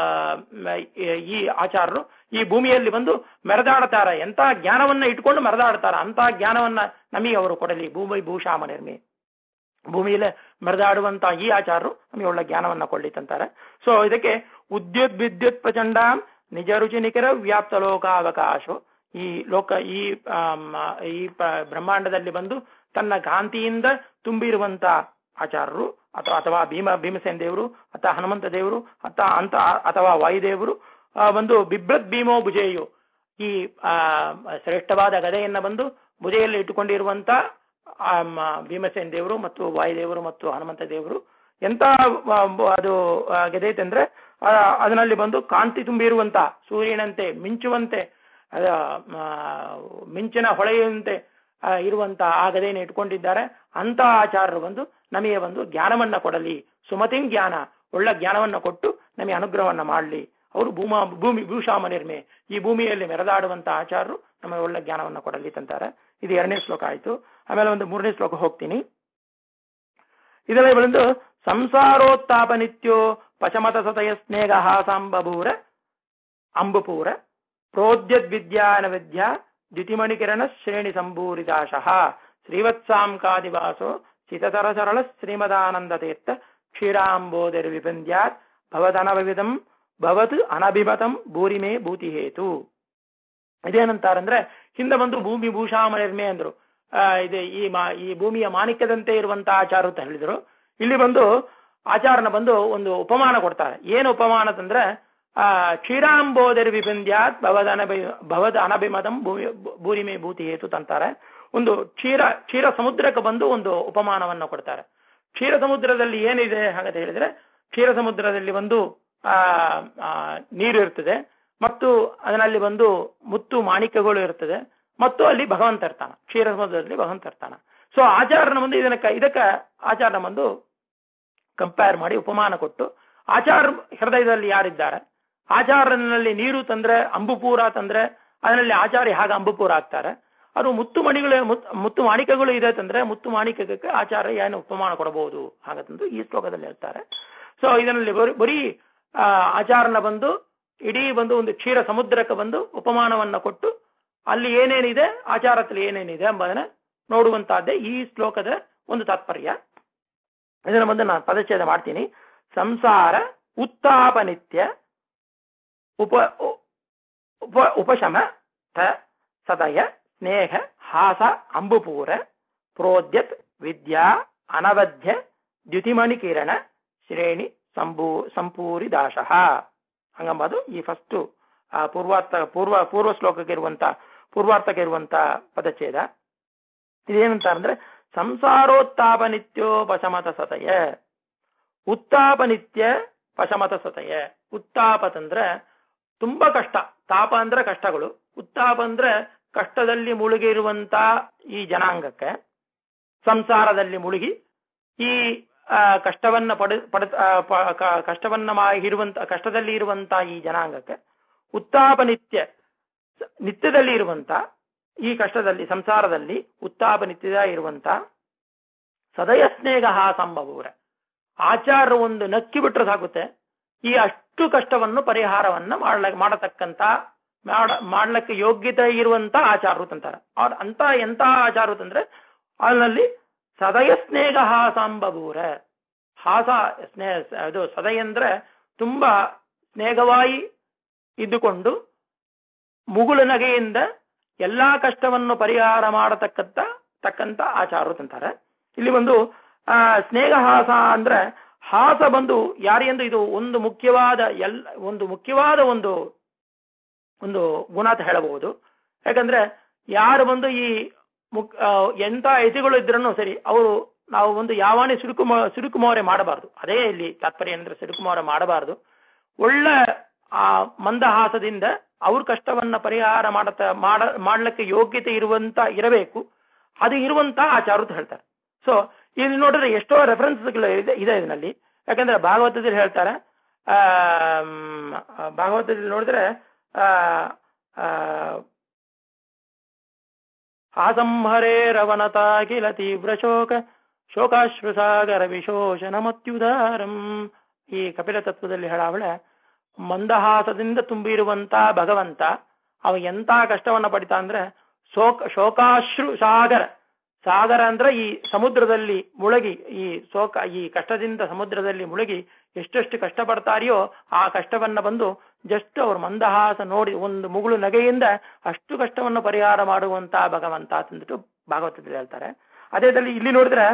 ಈ ಆಚಾರರು ಈ ಭೂಮಿಯಲ್ಲಿ ಬಂದು ಮೆರೆದಾಡ್ತಾರ ಎಂತ ಜ್ಞಾನವನ್ನ ಇಟ್ಕೊಂಡು ಮೆರೆದಾಡ್ತಾರ ಅಂತ ಜ್ಞಾನವನ್ನ ನಮಗೆ ಅವರು ಕೊಡಲಿ ಭೂಮಿ ಭೂಷಾಮನಿರ್ಮೆ ಭೂಮಿಯಲ್ಲಿ ಮೆರೆದಾಡುವಂತ ಈ ಆಚಾರರು ನಮಗೆ ಒಳ್ಳೆ ಜ್ಞಾನವನ್ನ ಕೊಳ್ಳಿತಂತಾರೆ ಸೊ ಇದಕ್ಕೆ ಉದ್ಯುತ್ ವಿದ್ಯುತ್ ಪ್ರಚಂಡ ನಿಜ ರುಚಿ ನಿಖರ ವ್ಯಾಪ್ತ ಲೋಕಾವಕಾಶ ಈ ಲೋಕ ಈ ಈ ಬ್ರಹ್ಮಾಂಡದಲ್ಲಿ ಬಂದು ತನ್ನ ಕಾಂತಿಯಿಂದ ತುಂಬಿರುವಂತ ಆಚಾರರು ಅಥವಾ ಅಥವಾ ಭೀಮ ಭೀಮಸೇನ ದೇವರು ಅಥವಾ ಹನುಮಂತ ದೇವರು ಅಥ ಅಂತ ಅಥವಾ ವಾಯುದೇವರು ಒಂದು ಬಿಭ್ರತ್ ಭೀಮೋ ಭುಜೆಯು ಈ ಆ ಶ್ರೇಷ್ಠವಾದ ಗದೆಯನ್ನ ಬಂದು ಭುಜೆಯಲ್ಲಿ ಇಟ್ಟುಕೊಂಡಿರುವಂತ ಭೀಮಸೇನ ದೇವರು ಮತ್ತು ವಾಯುದೇವರು ಮತ್ತು ಹನುಮಂತ ದೇವರು ಎಂತ ಅದು ಗದೆ ಅಂದ್ರೆ ಅದರಲ್ಲಿ ಬಂದು ಕಾಂತಿ ತುಂಬಿರುವಂತ ಸೂರ್ಯನಂತೆ ಮಿಂಚುವಂತೆ ಮಿಂಚಿನ ಹೊಳೆಯುವಂತೆ ಇರುವಂತ ಆ ಗದೆಯನ್ನು ಇಟ್ಕೊಂಡಿದ್ದಾರೆ ಅಂತ ಆಚಾರ್ಯರು ಬಂದು ನಮಗೆ ಒಂದು ಜ್ಞಾನವನ್ನ ಕೊಡಲಿ ಸುಮತಿಂ ಜ್ಞಾನ ಒಳ್ಳೆ ಜ್ಞಾನವನ್ನ ಕೊಟ್ಟು ನಮಗೆ ಅನುಗ್ರಹವನ್ನ ಮಾಡಲಿ ಅವರು ಭೂಮಾ ಭೂಮಿ ಭೂಷಾಮನಿರ್ಮೆ ಈ ಭೂಮಿಯಲ್ಲಿ ಮೆರೆದಾಡುವಂತ ಆಚಾರರು ನಮಗೆ ಒಳ್ಳೆ ಜ್ಞಾನವನ್ನ ಕೊಡಲಿ ಅಂತಾರೆ ಇದು ಎರಡನೇ ಶ್ಲೋಕ ಆಯ್ತು ಆಮೇಲೆ ಒಂದು ಮೂರನೇ ಶ್ಲೋಕ ಹೋಗ್ತೀನಿ ಇದರಲ್ಲಿ ಬಂದು ಸಂಸಾರೋತ್ತಾಪ ನಿತ್ಯೋ ಪಶಮತ ಸತಯ ಸ್ನೇಹ ಸಾಂಬಭೂರ ಅಂಬುಪೂರ ಪ್ರೋದ್ಯದ್ ವಿದ್ಯಾನ ವಿದ್ಯಾ ದ್ಯುತಿಮಣಿಕಿರಣ ಶ್ರೇಣಿ ಸಂಭೂರಿದಾಶಃ ಶ್ರೀವತ್ಸಾಂಕಾದಿವಾಸೋ ಚಿತತರ ಸರಳ ಶ್ರೀಮದಾನಂದ ತೀರ್ಥ ಕ್ಷೀರಾಂಬೋದರ್ ವಿಪಂದ್ಯಾತ್ ಭವದನವಿಧಂ ಭವತ್ ಅನಭಿಮತಂ ಭೂರಿಮೇ ಭೂತಿ ಹೇತು ಇದೇನಂತಾರಂದ್ರೆ ಹಿಂದೆ ಬಂದು ಭೂಮಿ ಭೂಷಾಮನಿರ್ಮೆ ಅಂದ್ರು ಆ ಇದೆ ಈ ಮಾ ಈ ಭೂಮಿಯ ಮಾಣಿಕ್ಯದಂತೆ ಇರುವಂತ ಆಚಾರ ಅಂತ ಹೇಳಿದ್ರು ಇಲ್ಲಿ ಬಂದು ಆಚಾರನ ಬಂದು ಒಂದು ಉಪಮಾನ ಕೊಡ್ತಾರೆ ಏನು ಉಪಮಾನ ಅಂತಂದ್ರೆ ಆ ಕ್ಷೀರಾಂಬೋದರಿ ವಿಪಂದ್ಯಾತ್ ಭವದ ಅನಭಿ ಭವದ ಅನಭಿಮತಂ ಭೂಮಿ ಭೂರಿಮೆ ಭೂತಿ ಹೇತು ಅಂತಾರೆ ಒಂದು ಕ್ಷೀರ ಕ್ಷೀರ ಸಮುದ್ರಕ್ಕೆ ಬಂದು ಒಂದು ಉಪಮಾನವನ್ನ ಕೊಡ್ತಾರೆ ಕ್ಷೀರ ಸಮುದ್ರದಲ್ಲಿ ಏನಿದೆ ಹಾಗಂತ ಹೇಳಿದ್ರೆ ಕ್ಷೀರ ಸಮುದ್ರದಲ್ಲಿ ಒಂದು ಆ ನೀರು ಇರ್ತದೆ ಮತ್ತು ಅದರಲ್ಲಿ ಬಂದು ಮುತ್ತು ಮಾಣಿಕ್ಯಗಳು ಇರ್ತದೆ ಮತ್ತು ಅಲ್ಲಿ ಭಗವಂತ ಇರ್ತಾನ ಕ್ಷೀರ ಸಮುದ್ರದಲ್ಲಿ ಭಗವಂತ ಇರ್ತಾನ ಸೊ ಆಚಾರನ ಬಂದು ಇದನ್ನ ಇದಕ್ಕ ಆಚಾರನ ಬಂದು ಕಂಪೇರ್ ಮಾಡಿ ಉಪಮಾನ ಕೊಟ್ಟು ಆಚಾರ ಹೃದಯದಲ್ಲಿ ಯಾರಿದ್ದಾರೆ ಆಚಾರನಲ್ಲಿ ನೀರು ತಂದ್ರೆ ಅಂಬುಪೂರ ತಂದ್ರೆ ಅದರಲ್ಲಿ ಆಚಾರ್ಯ ಹಾಗೆ ಅಂಬುಪೂರ ಆಗ್ತಾರೆ ಅದು ಮುತ್ತು ಮಣಿಗಳು ಮುತ್ತು ಮಾಣಿಕ್ಯಗಳು ಇದೆ ತಂದ್ರೆ ಮುತ್ತು ಮಾಣಿಕ್ಯಕ್ಕೆ ಆಚಾರ್ಯ ಏನು ಉಪಮಾನ ಕೊಡಬಹುದು ಹಾಗಂತಂದು ಈ ಶ್ಲೋಕದಲ್ಲಿ ಹೇಳ್ತಾರೆ ಸೊ ಇದರಲ್ಲಿ ಬರೀ ಆಚಾರನ ಬಂದು ಇಡೀ ಬಂದು ಒಂದು ಕ್ಷೀರ ಸಮುದ್ರಕ್ಕೆ ಬಂದು ಉಪಮಾನವನ್ನ ಕೊಟ್ಟು ಅಲ್ಲಿ ಏನೇನಿದೆ ಆಚಾರದಲ್ಲಿ ಏನೇನಿದೆ ಎಂಬುದನ್ನ ನೋಡುವಂತಹದ್ದೇ ಈ ಶ್ಲೋಕದ ಒಂದು ತಾತ್ಪರ್ಯ ಇದನ್ನ ಬಂದು ನಾನು ಪದಚ್ಛೇದ ಮಾಡ್ತೀನಿ ಸಂಸಾರ ಉತ್ತಾಪ ನಿತ್ಯ ಉಪ ಉಪ ಉಪಶಮ ಥ ಸದಯ ಸ್ನೇಹ ಹಾಸ ಅಂಬುಪೂರ ಪ್ರೋದ್ಯತ್ ವಿದ್ಯಾ ಅನವಧ್ಯ ದ್ಯುತಿಮಣಿ ಕಿರಣ ಶ್ರೇಣಿ ಸಂಭೂ ಸಂಪೂರಿ ದಾಶಃ ಹಂಗಂಬದು ಈ ಫಸ್ಟ್ ಪೂರ್ವಾರ್ಥ ಪೂರ್ವ ಪೂರ್ವ ಶ್ಲೋಕಕ್ಕೆ ಇರುವಂತ ಪೂರ್ವಾರ್ಥಕ್ಕೆ ಇರುವಂತ ಪದಚ್ಛೇದ ಇದೇನಂತ ಅಂದ್ರೆ ಸಂಸಾರೋತ್ತಾಪ ನಿತ್ಯೋಪಶಮತ ಸತಯ ಉತ್ತಾಪ ನಿತ್ಯ ಪಶಮತ ಸತಯ ಉತ್ತಾಪತಂದ್ರ ತುಂಬಾ ಕಷ್ಟ ತಾಪ ಅಂದ್ರೆ ಕಷ್ಟಗಳು ಉತ್ತಾಪ ಅಂದ್ರೆ ಕಷ್ಟದಲ್ಲಿ ಮುಳುಗಿ ಇರುವಂತ ಈ ಜನಾಂಗಕ್ಕೆ ಸಂಸಾರದಲ್ಲಿ ಮುಳುಗಿ ಈ ಆ, ಕಷ್ಟವನ್ನ ಪಡೆ ಪಡ ಆ, ಪ- ಕ- ಕಷ್ಟವನ್ನ ಮಾ- ಇರುವಂತ ಕಷ್ಟದಲ್ಲಿ ಇರುವಂತ ಈ ಜನಾಂಗಕ್ಕೆ ಉತ್ತಾಪ ನಿತ್ಯ ನಿತ್ಯದಲ್ಲಿ ಇರುವಂತ ಈ ಕಷ್ಟದಲ್ಲಿ ಸಂಸಾರದಲ್ಲಿ ಉತ್ತಾಪ ನಿತ್ಯದ ಇರುವಂತ ಸದಯ ಸ್ನೇಹ ಸಂಭವೂರ ಆಚಾರ ಒಂದು ನಕ್ಕಿ ಬಿಟ್ರೆ ಸಾಕುತ್ತೆ ಈ ಅಷ್ಟು ಕಷ್ಟವನ್ನು ಪರಿಹಾರವನ್ನ ಮಾಡ್ಲ ಮಾಡತಕ್ಕಂತ ಮಾಡ ಮಾಡ್ಲಿಕ್ಕೆ ಯೋಗ್ಯತೆ ಇರುವಂತ ಆಚಾರರು ಅಂತಾರೆ ಅವ್ರ ಅಂತ ಎಂತ ಆಚಾರರು ಅಂದ್ರೆ ಅಲ್ಲಲ್ಲಿ ಸದಯ ಸ್ನೇಹ ಸಂಭವೂರ ಹಾಸ ಸ್ನೇಹ ಅದು ಸದಯ ಅಂದ್ರೆ ತುಂಬಾ ಸ್ನೇಹವಾಗಿ ಇದ್ದುಕೊಂಡು ಮುಗುಳು ನಗೆಯಿಂದ ಎಲ್ಲಾ ಕಷ್ಟವನ್ನು ಪರಿಹಾರ ಮಾಡತಕ್ಕಂತ ತಕ್ಕಂತ ಆಚಾರರು ಅಂತಾರೆ ಇಲ್ಲಿ ಒಂದು ಆ ಸ್ನೇಹಹಾಸ ಅಂದ್ರೆ ಹಾಸ ಬಂದು ಯಾರೆಂದು ಇದು ಒಂದು ಮುಖ್ಯವಾದ ಎಲ್ ಒಂದು ಮುಖ್ಯವಾದ ಒಂದು ಒಂದು ಗುಣ ಅಂತ ಹೇಳಬಹುದು ಯಾಕಂದ್ರೆ ಯಾರು ಬಂದು ಈ ಮುಕ್ ಆ, ಎಂತ ಯತಿಗಳು ಇದ್ರೂ ಸರಿ ಅವರು ನಾವು ಒಂದು ಯಾವಾನೇ ಸಿಡುಕು ಸಿಡುಕುಮೋರೆ ಮಾಡಬಾರದು ಅದೇ ಇಲ್ಲಿ ತಾತ್ಪರ್ಯ ಅಂದ್ರೆ ಸಿಡುಕುಮೋರೆ ಮಾಡಬಾರದು ಒಳ್ಳೆ ಆ ಮಂದಹಾಸದಿಂದ ಅವ್ರ ಕಷ್ಟವನ್ನ ಪರಿಹಾರ ಮಾಡತ ಮಾಡ ಮಾಡ್ಲಿಕ್ಕೆ ಯೋಗ್ಯತೆ ಇರುವಂತ ಇರಬೇಕು ಅದು ಇರುವಂತ ಆಚಾರ ಅಂತ ಹೇಳ್ತಾರೆ ಸೊ ಇಲ್ಲಿ ನೋಡಿದ್ರೆ ಎಷ್ಟೋ ರೆಫರೆನ್ಸ್ಗಳು ಇದೆ ಇದೆ ಇದರಲ್ಲಿ ಯಾಕಂದ್ರೆ ಭಾಗವತದಲ್ಲಿ ಹೇಳ್ತಾರೆ ಆ ಭಾಗವತದಲ್ಲಿ ನೋಡಿದ್ರೆ ಆ ಆ, ಆಸಂಹರೇರವನತಾ ಕಿಲ ತೀವ್ರ ಶೋಕ ಶೋಕಾಶ್ರುಸಾಗರ ವಿಶೋಷಣಮತ್ಯುದಾರಂ ಈ ಕಪಿಲ ತತ್ವದಲ್ಲಿ ಹೇಳಾವಳೆ ಮಂದಹಾಸದಿಂದ ತುಂಬಿರುವಂತ ಭಗವಂತ ಅವ ಎಂತ ಕಷ್ಟವನ್ನ ಪಡಿತಾ ಅಂದ್ರೆ ಶೋಕ ಶೋಕಾಶ್ರು ಸಾಗರ ಸಾಗರ ಅಂದ್ರೆ ಈ ಸಮುದ್ರದಲ್ಲಿ ಮುಳುಗಿ ಈ ಶೋಕ ಈ ಕಷ್ಟದಿಂದ ಸಮುದ್ರದಲ್ಲಿ ಮುಳುಗಿ ಎಷ್ಟೆಷ್ಟು ಕಷ್ಟ ಪಡ್ತಾರೆಯೋ ಆ ಕಷ್ಟವನ್ನ ಬಂದು ಜಸ್ಟ್ ಅವ್ರ ಮಂದಹಾಸ ನೋಡಿ ಒಂದು ಮುಗುಳು ನಗೆಯಿಂದ ಅಷ್ಟು ಕಷ್ಟವನ್ನು ಪರಿಹಾರ ಮಾಡುವಂತ ಭಗವಂತ ಅಂತಂದ್ಬಿಟ್ಟು ಭಾಗವತದಲ್ಲಿ ಹೇಳ್ತಾರೆ ಅದೇ ತರ ಇಲ್ಲಿ ನೋಡಿದ್ರೆ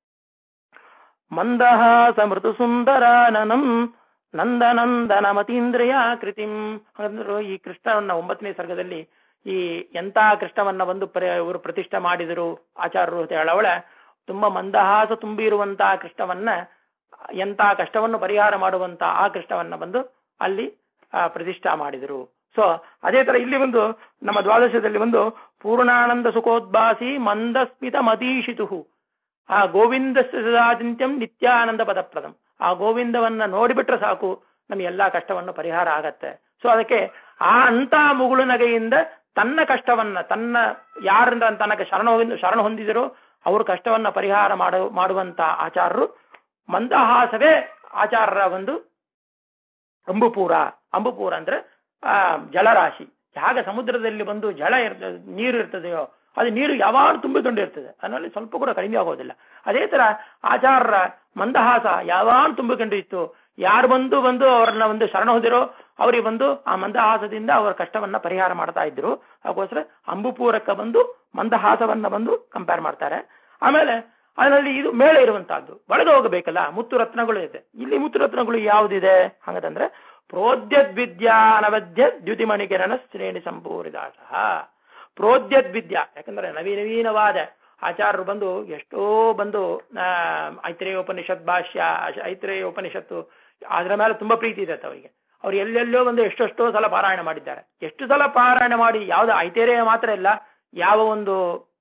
ಮಂದಹಾಸ ಮೃದು ಸುಂದರಾನನಂ ನಂದನಂದನ ಮತೀಂದ್ರಿಯ ಕೃತಿಂ ಅಂದ್ರೆ ಈ ಕೃಷ್ಣವನ್ನ ಒಂಬತ್ತನೇ ಸರ್ಗದಲ್ಲಿ ಈ ಎಂತ ಕೃಷ್ಣವನ್ನ ಒಂದು ಪರಿ ಇವರು ಪ್ರತಿಷ್ಠೆ ಮಾಡಿದರು ಆಚಾರ್ಯರು ಅಂತ ಹೇಳವಳೆ ತುಂಬಾ ಮಂದಹಾಸ ತುಂಬಿರುವಂತಹ ಕೃಷ್ಣವನ್ನ ಎಂತ ಕಷ್ಟವನ್ನು ಪರಿಹಾರ ಮಾಡುವಂತ ಆ ಕೃಷ್ಣವನ್ನ ಬಂದು ಅಲ್ಲಿ ಆ, ಪ್ರತಿಷ್ಠಾ ಮಾಡಿದರು ಸೊ ಅದೇ ತರ ಇಲ್ಲಿ ಒಂದು ನಮ್ಮ ದ್ವಾದಶದಲ್ಲಿ ಒಂದು ಪೂರ್ಣಾನಂದ ಸುಖೋದ್ಭಾಸಿ ಮಂದಸ್ಮಿತ ಮದೀಶಿತು ಆ ಗೋವಿಂದ ಸದಾಚಿಂತ್ಯಂ ನಿತ್ಯಾನಂದ ಪದಪ್ರದಂ ಆ ಗೋವಿಂದವನ್ನ ನೋಡಿಬಿಟ್ರೆ ಸಾಕು ನಮ್ಗೆ ಎಲ್ಲಾ ಕಷ್ಟವನ್ನು ಪರಿಹಾರ ಆಗತ್ತೆ ಸೊ ಅದಕ್ಕೆ ಆ ಅಂತ ಮುಗುಳು ನಗೆಯಿಂದ ತನ್ನ ಕಷ್ಟವನ್ನ ತನ್ನ ಯಾರಿಂದ ತನಗೆ ಶರಣ ಹೊಂದಿ ಶರಣ ಹೊಂದಿದರೋ ಅವ್ರ ಕಷ್ಟವನ್ನ ಪರಿಹಾರ ಮಾಡು ಮಾಡುವಂತ ಆಚಾರರು ಮಂದಹಾಸವೇ ಆಚಾರರ ಒಂದು ಅಂಬುಪೂರ ಅಂಬುಪೂರ ಅಂದ್ರೆ ಆ ಜಲರಾಶಿ ಹೇಗೆ ಸಮುದ್ರದಲ್ಲಿ ಬಂದು ಜಲ ಇರ್ತದೆ ನೀರು ಇರ್ತದೆಯೋ ಅದು ನೀರು ಯಾವಾಗ ತುಂಬಿಕೊಂಡಿರ್ತದೆ ಅದರಲ್ಲಿ ಸ್ವಲ್ಪ ಕೂಡ ಕಡಿಮೆ ಆಗೋದಿಲ್ಲ ಅದೇ ತರ ಆಚಾರ್ಯರ ಮಂದಹಾಸ ಯಾವಾಗ ತುಂಬಿಕೊಂಡು ಇತ್ತು ಯಾರು ಬಂದು ಬಂದು ಅವರನ್ನ ಒಂದು ಶರಣ ಹೊಂದಿರೋ ಅವರಿಗೆ ಬಂದು ಆ ಮಂದಹಾಸದಿಂದ ಅವರ ಕಷ್ಟವನ್ನ ಪರಿಹಾರ ಮಾಡ್ತಾ ಇದ್ರು ಅದಕ್ಕೋಸ್ಕರ ಅಂಬುಪೂರಕ್ಕೆ ಬಂದು ಮಂದಹಾಸವನ್ನ ಬಂದು ಕಂಪೇರ್ ಮಾಡ್ತಾರೆ ಆಮೇಲೆ ಅದರಲ್ಲಿ ಇದು ಮೇಲೆ ಇರುವಂತಹದ್ದು ಒಳಗೆ ಹೋಗಬೇಕಲ್ಲ ಮುತ್ತು ರತ್ನಗಳು ಇದೆ ಇಲ್ಲಿ ಮುತ್ತು ರತ್ನಗಳು ಯಾವುದಿದೆ ಹಾಗಂತಂದ್ರೆ ಪ್ರೋದ್ಯದ್ವಿದ್ಯಾ ಅನವಧ್ಯ ದ್ಯುತಿಮಣಿಕಿರಣ ಶ್ರೇಣಿ ಸಂಪೂರಿದಾಸ ಪ್ರೋದ್ಯದ್ವಿದ್ಯಾ ಯಾಕಂದ್ರೆ ನವೀನ ನವೀನವಾದ ಆಚಾರ್ಯರು ಬಂದು ಎಷ್ಟೋ ಬಂದು ಆ, ಐತ್ರೇಯ ಉಪನಿಷತ್ ಭಾಷ್ಯ ಅಶ- ಐತ್ರೇಯ ಉಪನಿಷತ್ತು ಅದರ ಮೇಲೆ ತುಂಬಾ ಪ್ರೀತಿ ಇದೆ ಅವರಿಗೆ ಅವ್ರು ಎಲ್ಲೆಲ್ಲೋ ಒಂದು ಎಷ್ಟೆಷ್ಟೋ ಸಲ ಪಾರಾಯಣ ಮಾಡಿದ್ದಾರೆ ಎಷ್ಟು ಸಲ ಪಾರಾಯಣ ಮಾಡಿ ಯಾವ್ದು ಐತೇರೇಯ ಮಾತ್ರ ಇಲ್ಲ ಯಾವ ಒಂದು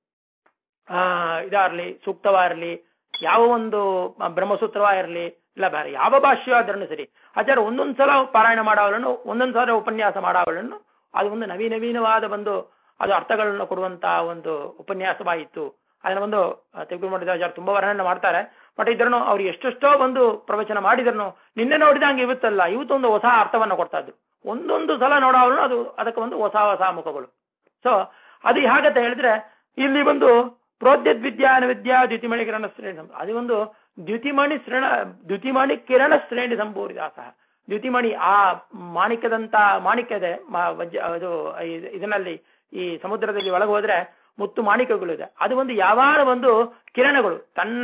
ಆ ಇದಾರ್ಲಿ ಸೂಕ್ತವ ಇರಲಿ ಯಾವ ಒಂದು ಬ್ರಹ್ಮಸೂತ್ರವ ಇರಲಿ ಇಲ್ಲ ಬೇರೆ ಯಾವ ಭಾಷ್ಯ ಆದ್ರೂ ಸರಿ ಆಚಾರ ಒಂದೊಂದ್ ಸಲ ಪಾರಾಯಣ ಮಾಡವಳನ್ನು ಒಂದೊಂದ್ ಸಲ ಉಪನ್ಯಾಸ ಮಾಡವಳನ್ನು ಅದು ಒಂದು ನವೀನ ನವೀನವಾದ ಒಂದು ಅದು ಅರ್ಥಗಳನ್ನು ಕೊಡುವಂತ ಒಂದು ಉಪನ್ಯಾಸವಾಯಿತು ಅದನ್ನ ಒಂದು ತೆಗೆದು ಮಾಡಿದ ಆಚಾರ ತುಂಬಾ ವರ್ಣನೆ ಮಾಡ್ತಾರೆ ಬಟ್ ಇದ್ರನ್ನು ಅವ್ರು ಎಷ್ಟೆಷ್ಟೋ ಒಂದು ಪ್ರವಚನ ಮಾಡಿದ್ರನು ನಿನ್ನೆ ನೋಡಿದಂಗೆ ಇವತ್ತಲ್ಲ ಇವತ್ತೊಂದು ಹೊಸ ಅರ್ಥವನ್ನ ಕೊಡ್ತಾ ಇದ್ರು ಒಂದೊಂದು ಸಲ ನೋಡೋನು ಅದು ಅದಕ್ಕೆ ಒಂದು ಹೊಸ ಹೊಸ ಮುಖಗಳು ಸೊ ಅದು ಹೇಗಂತ ಹೇಳಿದ್ರೆ ಇಲ್ಲಿ ಒಂದು ಪ್ರೋದ್ಯದ್ ವಿದ್ಯಾನ ವಿದ್ಯಾ ದ್ಯುತಿಮಣಿ ಕಿರಣ ಶ್ರೇಣಿ ಸಂ- ಅದು ಒಂದು ದ್ಯುತಿಮಣಿ ಶ್ರೇಣ ದ್ಯುತಿಮಣಿ ಕಿರಣ ಶ್ರೇಣಿ ಸಂಪೂರಿದಾಸ ದ್ಯುತಿಮಣಿ ಆ ಮಾಣಿಕ್ಯದಂತ ಮಾಣಿಕ್ಯದೆ ಮ- ವಜ್ರ ಅದು ಇದ್- ಇದರಲ್ಲಿ ಈ ಸಮುದ್ರದಲ್ಲಿ ಒಳಗೆ ಹೋದ್ರೆ ಮುತ್ತು ಮಾಣಿಕ್ಯಗಳು ಇದೆ ಅದು ಒಂದು ಯಾವಾರ ಒಂದು ಕಿರಣಗಳು ತನ್ನ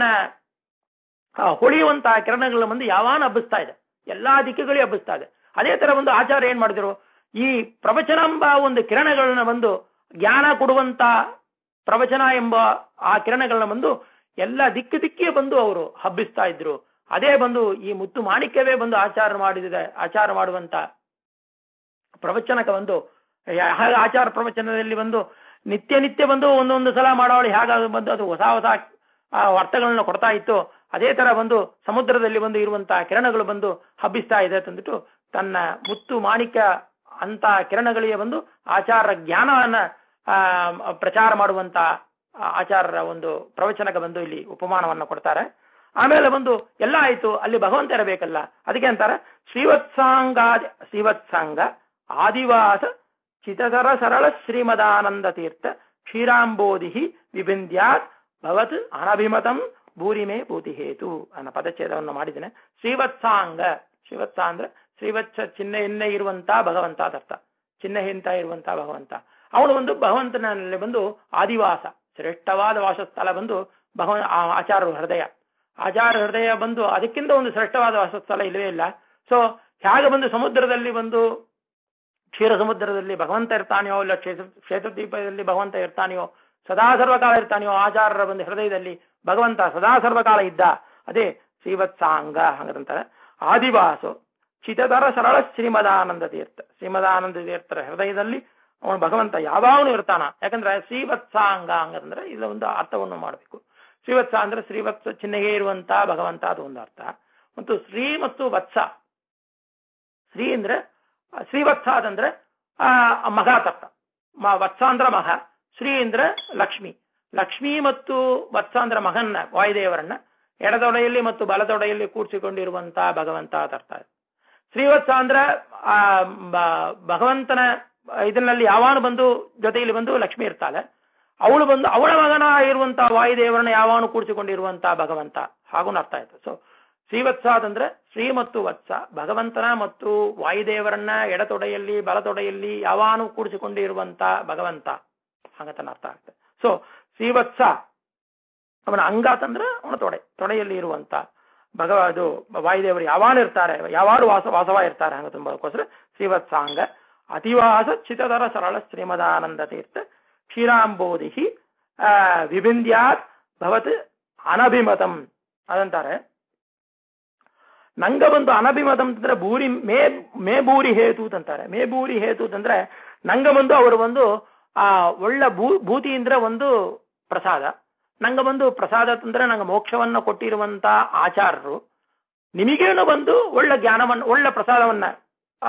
ಆ, ಹೊಳೆಯುವಂತಹ ಕಿರಣಗಳ ಬಂದು ಯಾವಾನ ಹಬ್ಬಿಸ್ತಾ ಇದೆ ಎಲ್ಲಾ ದಿಕ್ಕುಗಳಿಗೆ ಹಬ್ಬಿಸ್ತಾ ಇದೆ ಅದೇ ತರ ಒಂದು ಆಚಾರ ಏನ್ ಮಾಡಿದ್ರು ಈ ಪ್ರವಚನ ಎಂಬ ಒಂದು ಕಿರಣಗಳನ್ನ ಬಂದು ಜ್ಞಾನ ಕೊಡುವಂತ ಪ್ರವಚನ ಎಂಬ ಆ ಕಿರಣಗಳನ್ನ ಬಂದು ಎಲ್ಲ ದಿಕ್ಕು ದಿಕ್ಕಿಗೆ ಬಂದು ಅವರು ಹಬ್ಬಿಸ್ತಾ ಇದ್ರು ಅದೇ ಬಂದು ಈ ಮುತ್ತು ಮಾಣಿಕ್ಯವೇ ಬಂದು ಆಚಾರ ಮಾಡಿದೆ ಆಚಾರ ಮಾಡುವಂತ ಪ್ರವಚನಕ್ಕೆ ಒಂದು ಹೇಗೆ ಆಚಾರ ಪ್ರವಚನದಲ್ಲಿ ಒಂದು ನಿತ್ಯ ನಿತ್ಯ ಬಂದು ಒಂದೊಂದು ಸಲ ಮಾಡೋಳು ಹೇಗೆ ಬಂದು ಅದು ಹೊಸ ಹೊಸ ಆ, ಅರ್ಥಗಳನ್ನ ಕೊಡ್ತಾ ಇತ್ತು ಅದೇ ತರ ಒಂದು ಸಮುದ್ರದಲ್ಲಿ ಒಂದು ಇರುವಂತಹ ಕಿರಣಗಳು ಬಂದು ಹಬ್ಬಿಸ್ತಾ ಇದೆ ಅಂತಂದ್ಬಿಟ್ಟು ತನ್ನ ಮುತ್ತು ಮಾಣಿಕ್ಯ ಅಂತ ಕಿರಣಗಳಿಗೆ ಬಂದು ಆಚಾರ ಜ್ಞಾನವನ್ನ ಆ, ಪ್ರಚಾರ ಮಾಡುವಂತ ಆ, ಆಚಾರ್ಯರ ಒಂದು ಪ್ರವಚನಕ್ಕೆ ಬಂದು ಇಲ್ಲಿ ಉಪಮಾನವನ್ನ ಕೊಡ್ತಾರೆ ಆಮೇಲೆ ಬಂದು ಎಲ್ಲ ಆಯ್ತು ಅಲ್ಲಿ ಭಗವಂತ ಇರಬೇಕಲ್ಲ ಅದಕ್ಕೆ ಅಂತಾರೆ ಶ್ರೀವತ್ಸಾಂಗಾದಿ ಶ್ರೀವತ್ಸಾಂಗ ಆದಿವಾಸ ಚಿತತರ ಸರಳ ಶ್ರೀಮದಾನಂದ ತೀರ್ಥ ಕ್ಷೀರಾಂಬೋಧಿ ವಿಭಿಂದ್ಯಾತ್ ಭವತ್ ಅನಭಿಮತಂ ಭೂರಿಮೇ ಭೂತಿ ಹೇತು ಅನ್ನೋ ಪದಚ್ಛೇದವನ್ನು ಮಾಡಿದ್ದೇನೆ ಶ್ರೀವತ್ಸಾಂಗ ಶ್ರೀವತ್ಸ ಅಂದ್ರೆ ಶ್ರೀವತ್ಸ ಚಿಹ್ನೆಯನ್ನೇ ಇರುವಂತ ಭಗವಂತ ಅದರ್ಥ ಚಿಹ್ನೆ ಹಿಂತ ಇರುವಂತ ಭಗವಂತ ಅವನು ಒಂದು ಭಗವಂತನಲ್ಲಿ ಬಂದು ಆದಿವಾಸ ಶ್ರೇಷ್ಠವಾದ ವಾಸಸ್ಥಳ ಬಂದು ಭಗವ ಆ ಆಚಾರ ಹೃದಯ ಆಚಾರ ಹೃದಯ ಬಂದು ಅದಕ್ಕಿಂತ ಒಂದು ಶ್ರೇಷ್ಠವಾದ ವಾಸಸ್ಥಳ ಇಲ್ಲವೇ ಇಲ್ಲ ಸೊ ಹೇಗೆ ಬಂದು ಸಮುದ್ರದಲ್ಲಿ ಒಂದು ಕ್ಷೀರ ಸಮುದ್ರದಲ್ಲಿ ಭಗವಂತ ಇರ್ತಾನೆಯೋ ಇಲ್ಲ ಕ್ಷೇತ್ರ ಕ್ಷೇತ್ರದೀಪದಲ್ಲಿ ಭಗವಂತ ಇರ್ತಾನೆಯೋ ಸದಾ ಸರ್ವಕಾಲ ಇರ್ತಾನೆಯೋ ಆಚಾರ್ಯರ ಒಂದು ಹೃದಯದಲ್ಲಿ ಭಗವಂತ ಸದಾ ಸರ್ವಕಾಲ ಇದ್ದ ಅದೇ ಶ್ರೀವತ್ಸಾಂಗ ಹಂಗಂತಾರೆ ಆದಿವಾಸು ಚಿತತರ ಸರಳ ಶ್ರೀಮದಾನಂದ ತೀರ್ಥ ಶ್ರೀಮದಾನಂದ ತೀರ್ಥರ ಹೃದಯದಲ್ಲಿ ಅವನು ಭಗವಂತ ಯಾವಾಗಲೂ ಇರ್ತಾನ ಯಾಕಂದ್ರೆ ಶ್ರೀವತ್ಸಾಂಗ ಹಂಗಂದ್ರೆ ಇದು ಒಂದು ಅರ್ಥವನ್ನು ಮಾಡಬೇಕು ಶ್ರೀವತ್ಸ ಅಂದ್ರೆ ಶ್ರೀವತ್ಸ ಚಿಹ್ನೆಗೆ ಇರುವಂತ ಭಗವಂತ ಅದು ಒಂದು ಅರ್ಥ ಮತ್ತು ಶ್ರೀ ಮತ್ತು ವತ್ಸ ಶ್ರೀ ಅಂದ್ರೆ ಆ, ಶ್ರೀವತ್ಸ ಅದಂದ್ರೆ ಆ ಮಗ ತರ್ಥ ಮ- ವತ್ಸ ಅಂದ್ರ ಮಗ ಶ್ರೀ ಅಂದ್ರೆ ಲಕ್ಷ್ಮಿ ಲಕ್ಷ್ಮಿ ಮತ್ತು ವತ್ಸ ಅಂದ್ರ ಮಗನ್ನ ವಾಯುದೇವರನ್ನ ಎಡದೊಡೆಯಲ್ಲಿ ಮತ್ತು ಬಲದೊಡೆಯಲ್ಲಿ ಕೂಡಿಸಿಕೊಂಡಿರುವಂತ ಭಗವಂತ ಅಂತ ಅರ್ಥ ಇದೆ. ಶ್ರೀವತ್ಸ ಅಂದ್ರ ಆ ಬ- ಭಗವಂತನ ಇದರಲ್ಲಿ ಯಾವಾನು ಬಂದು ಜೊತೆಯಲ್ಲಿ ಬಂದು ಲಕ್ಷ್ಮಿ ಇರ್ತಾಳೆ ಅವಳು ಬಂದು ಅವಳ ಮಗನ ಇರುವಂತ ವಾಯುದೇವರನ್ನ ಯಾವಾನು ಕೂಡಿಸಿಕೊಂಡಿರುವಂತ ಭಗವಂತ ಹಾಗೂ ಅರ್ಥ ಆಯ್ತು ಸೊ ಶ್ರೀವತ್ಸ ಅಂತಂದ್ರೆ ಶ್ರೀ ಮತ್ತು ವತ್ಸ ಭಗವಂತನ ಮತ್ತು ವಾಯುದೇವರನ್ನ ಎಡತೊಡೆಯಲ್ಲಿ ಬಲತೊಡೆಯಲ್ಲಿ ಯಾವಾನು ಕೂಡಿಸಿಕೊಂಡಿರುವಂತ ಭಗವಂತ ಹಾಗಂತ ಅರ್ಥ ಆಗುತ್ತೆ ಸೊ ಶ್ರೀವತ್ಸ ಅವನ ಅಂಗ ಅಂತಂದ್ರೆ ಅವನ ತೊಡೆ ತೊಡೆಯಲ್ಲಿ ಇರುವಂತ ಭಗವ ಅದು ವಾಯುದೇವರು ಯಾವಾನು ಇರ್ತಾರೆ ಯಾವಾರು ವಾಸ ವಾಸವ ಇರ್ತಾರೆ ಹಂಗ ತುಂಬಕ್ಕೋಸ್ಕರ ಶ್ರೀವತ್ಸಾಂಗ ಅತಿವಾಸ ಚಿತದರ ಸರಳ ಶ್ರೀಮದಾನಂದ ತೀರ್ಥ ಕ್ಷೀರಾಂಬೋಧಿ ಆ ವಿಭಿಂದ್ಯಾತ್ ಭವತ್ ಅನಭಿಮತಂ ಅದಂತಾರೆ ನಂಗ ಬಂದು ಅನಭಿಮತಂ ಅಂತಂದ್ರೆ ಭೂರಿ ಮೇ ಮೇ ಭೂರಿ ಹೇತು ಅಂತಾರೆ ಮೇ ಭೂರಿ ಹೇತು ಅಂತಂದ್ರೆ ನಂಗ ಬಂದು ಅವರು ಒಂದು ಆ ಒಳ್ಳೆ ಭೂ ಭೂತಿ ಅಂದ್ರೆ ಒಂದು ಪ್ರಸಾದ ನಂಗ ಬಂದು ಪ್ರಸಾದ ಅಂತಂದ್ರೆ ನಂಗೆ ಮೋಕ್ಷವನ್ನ ಕೊಟ್ಟಿರುವಂತ ಆಚಾರ್ಯರು ನಿಮಗೇನು ಬಂದು ಒಳ್ಳೆ ಜ್ಞಾನವನ್ನ ಒಳ್ಳೆ ಪ್ರಸಾದವನ್ನ ಆ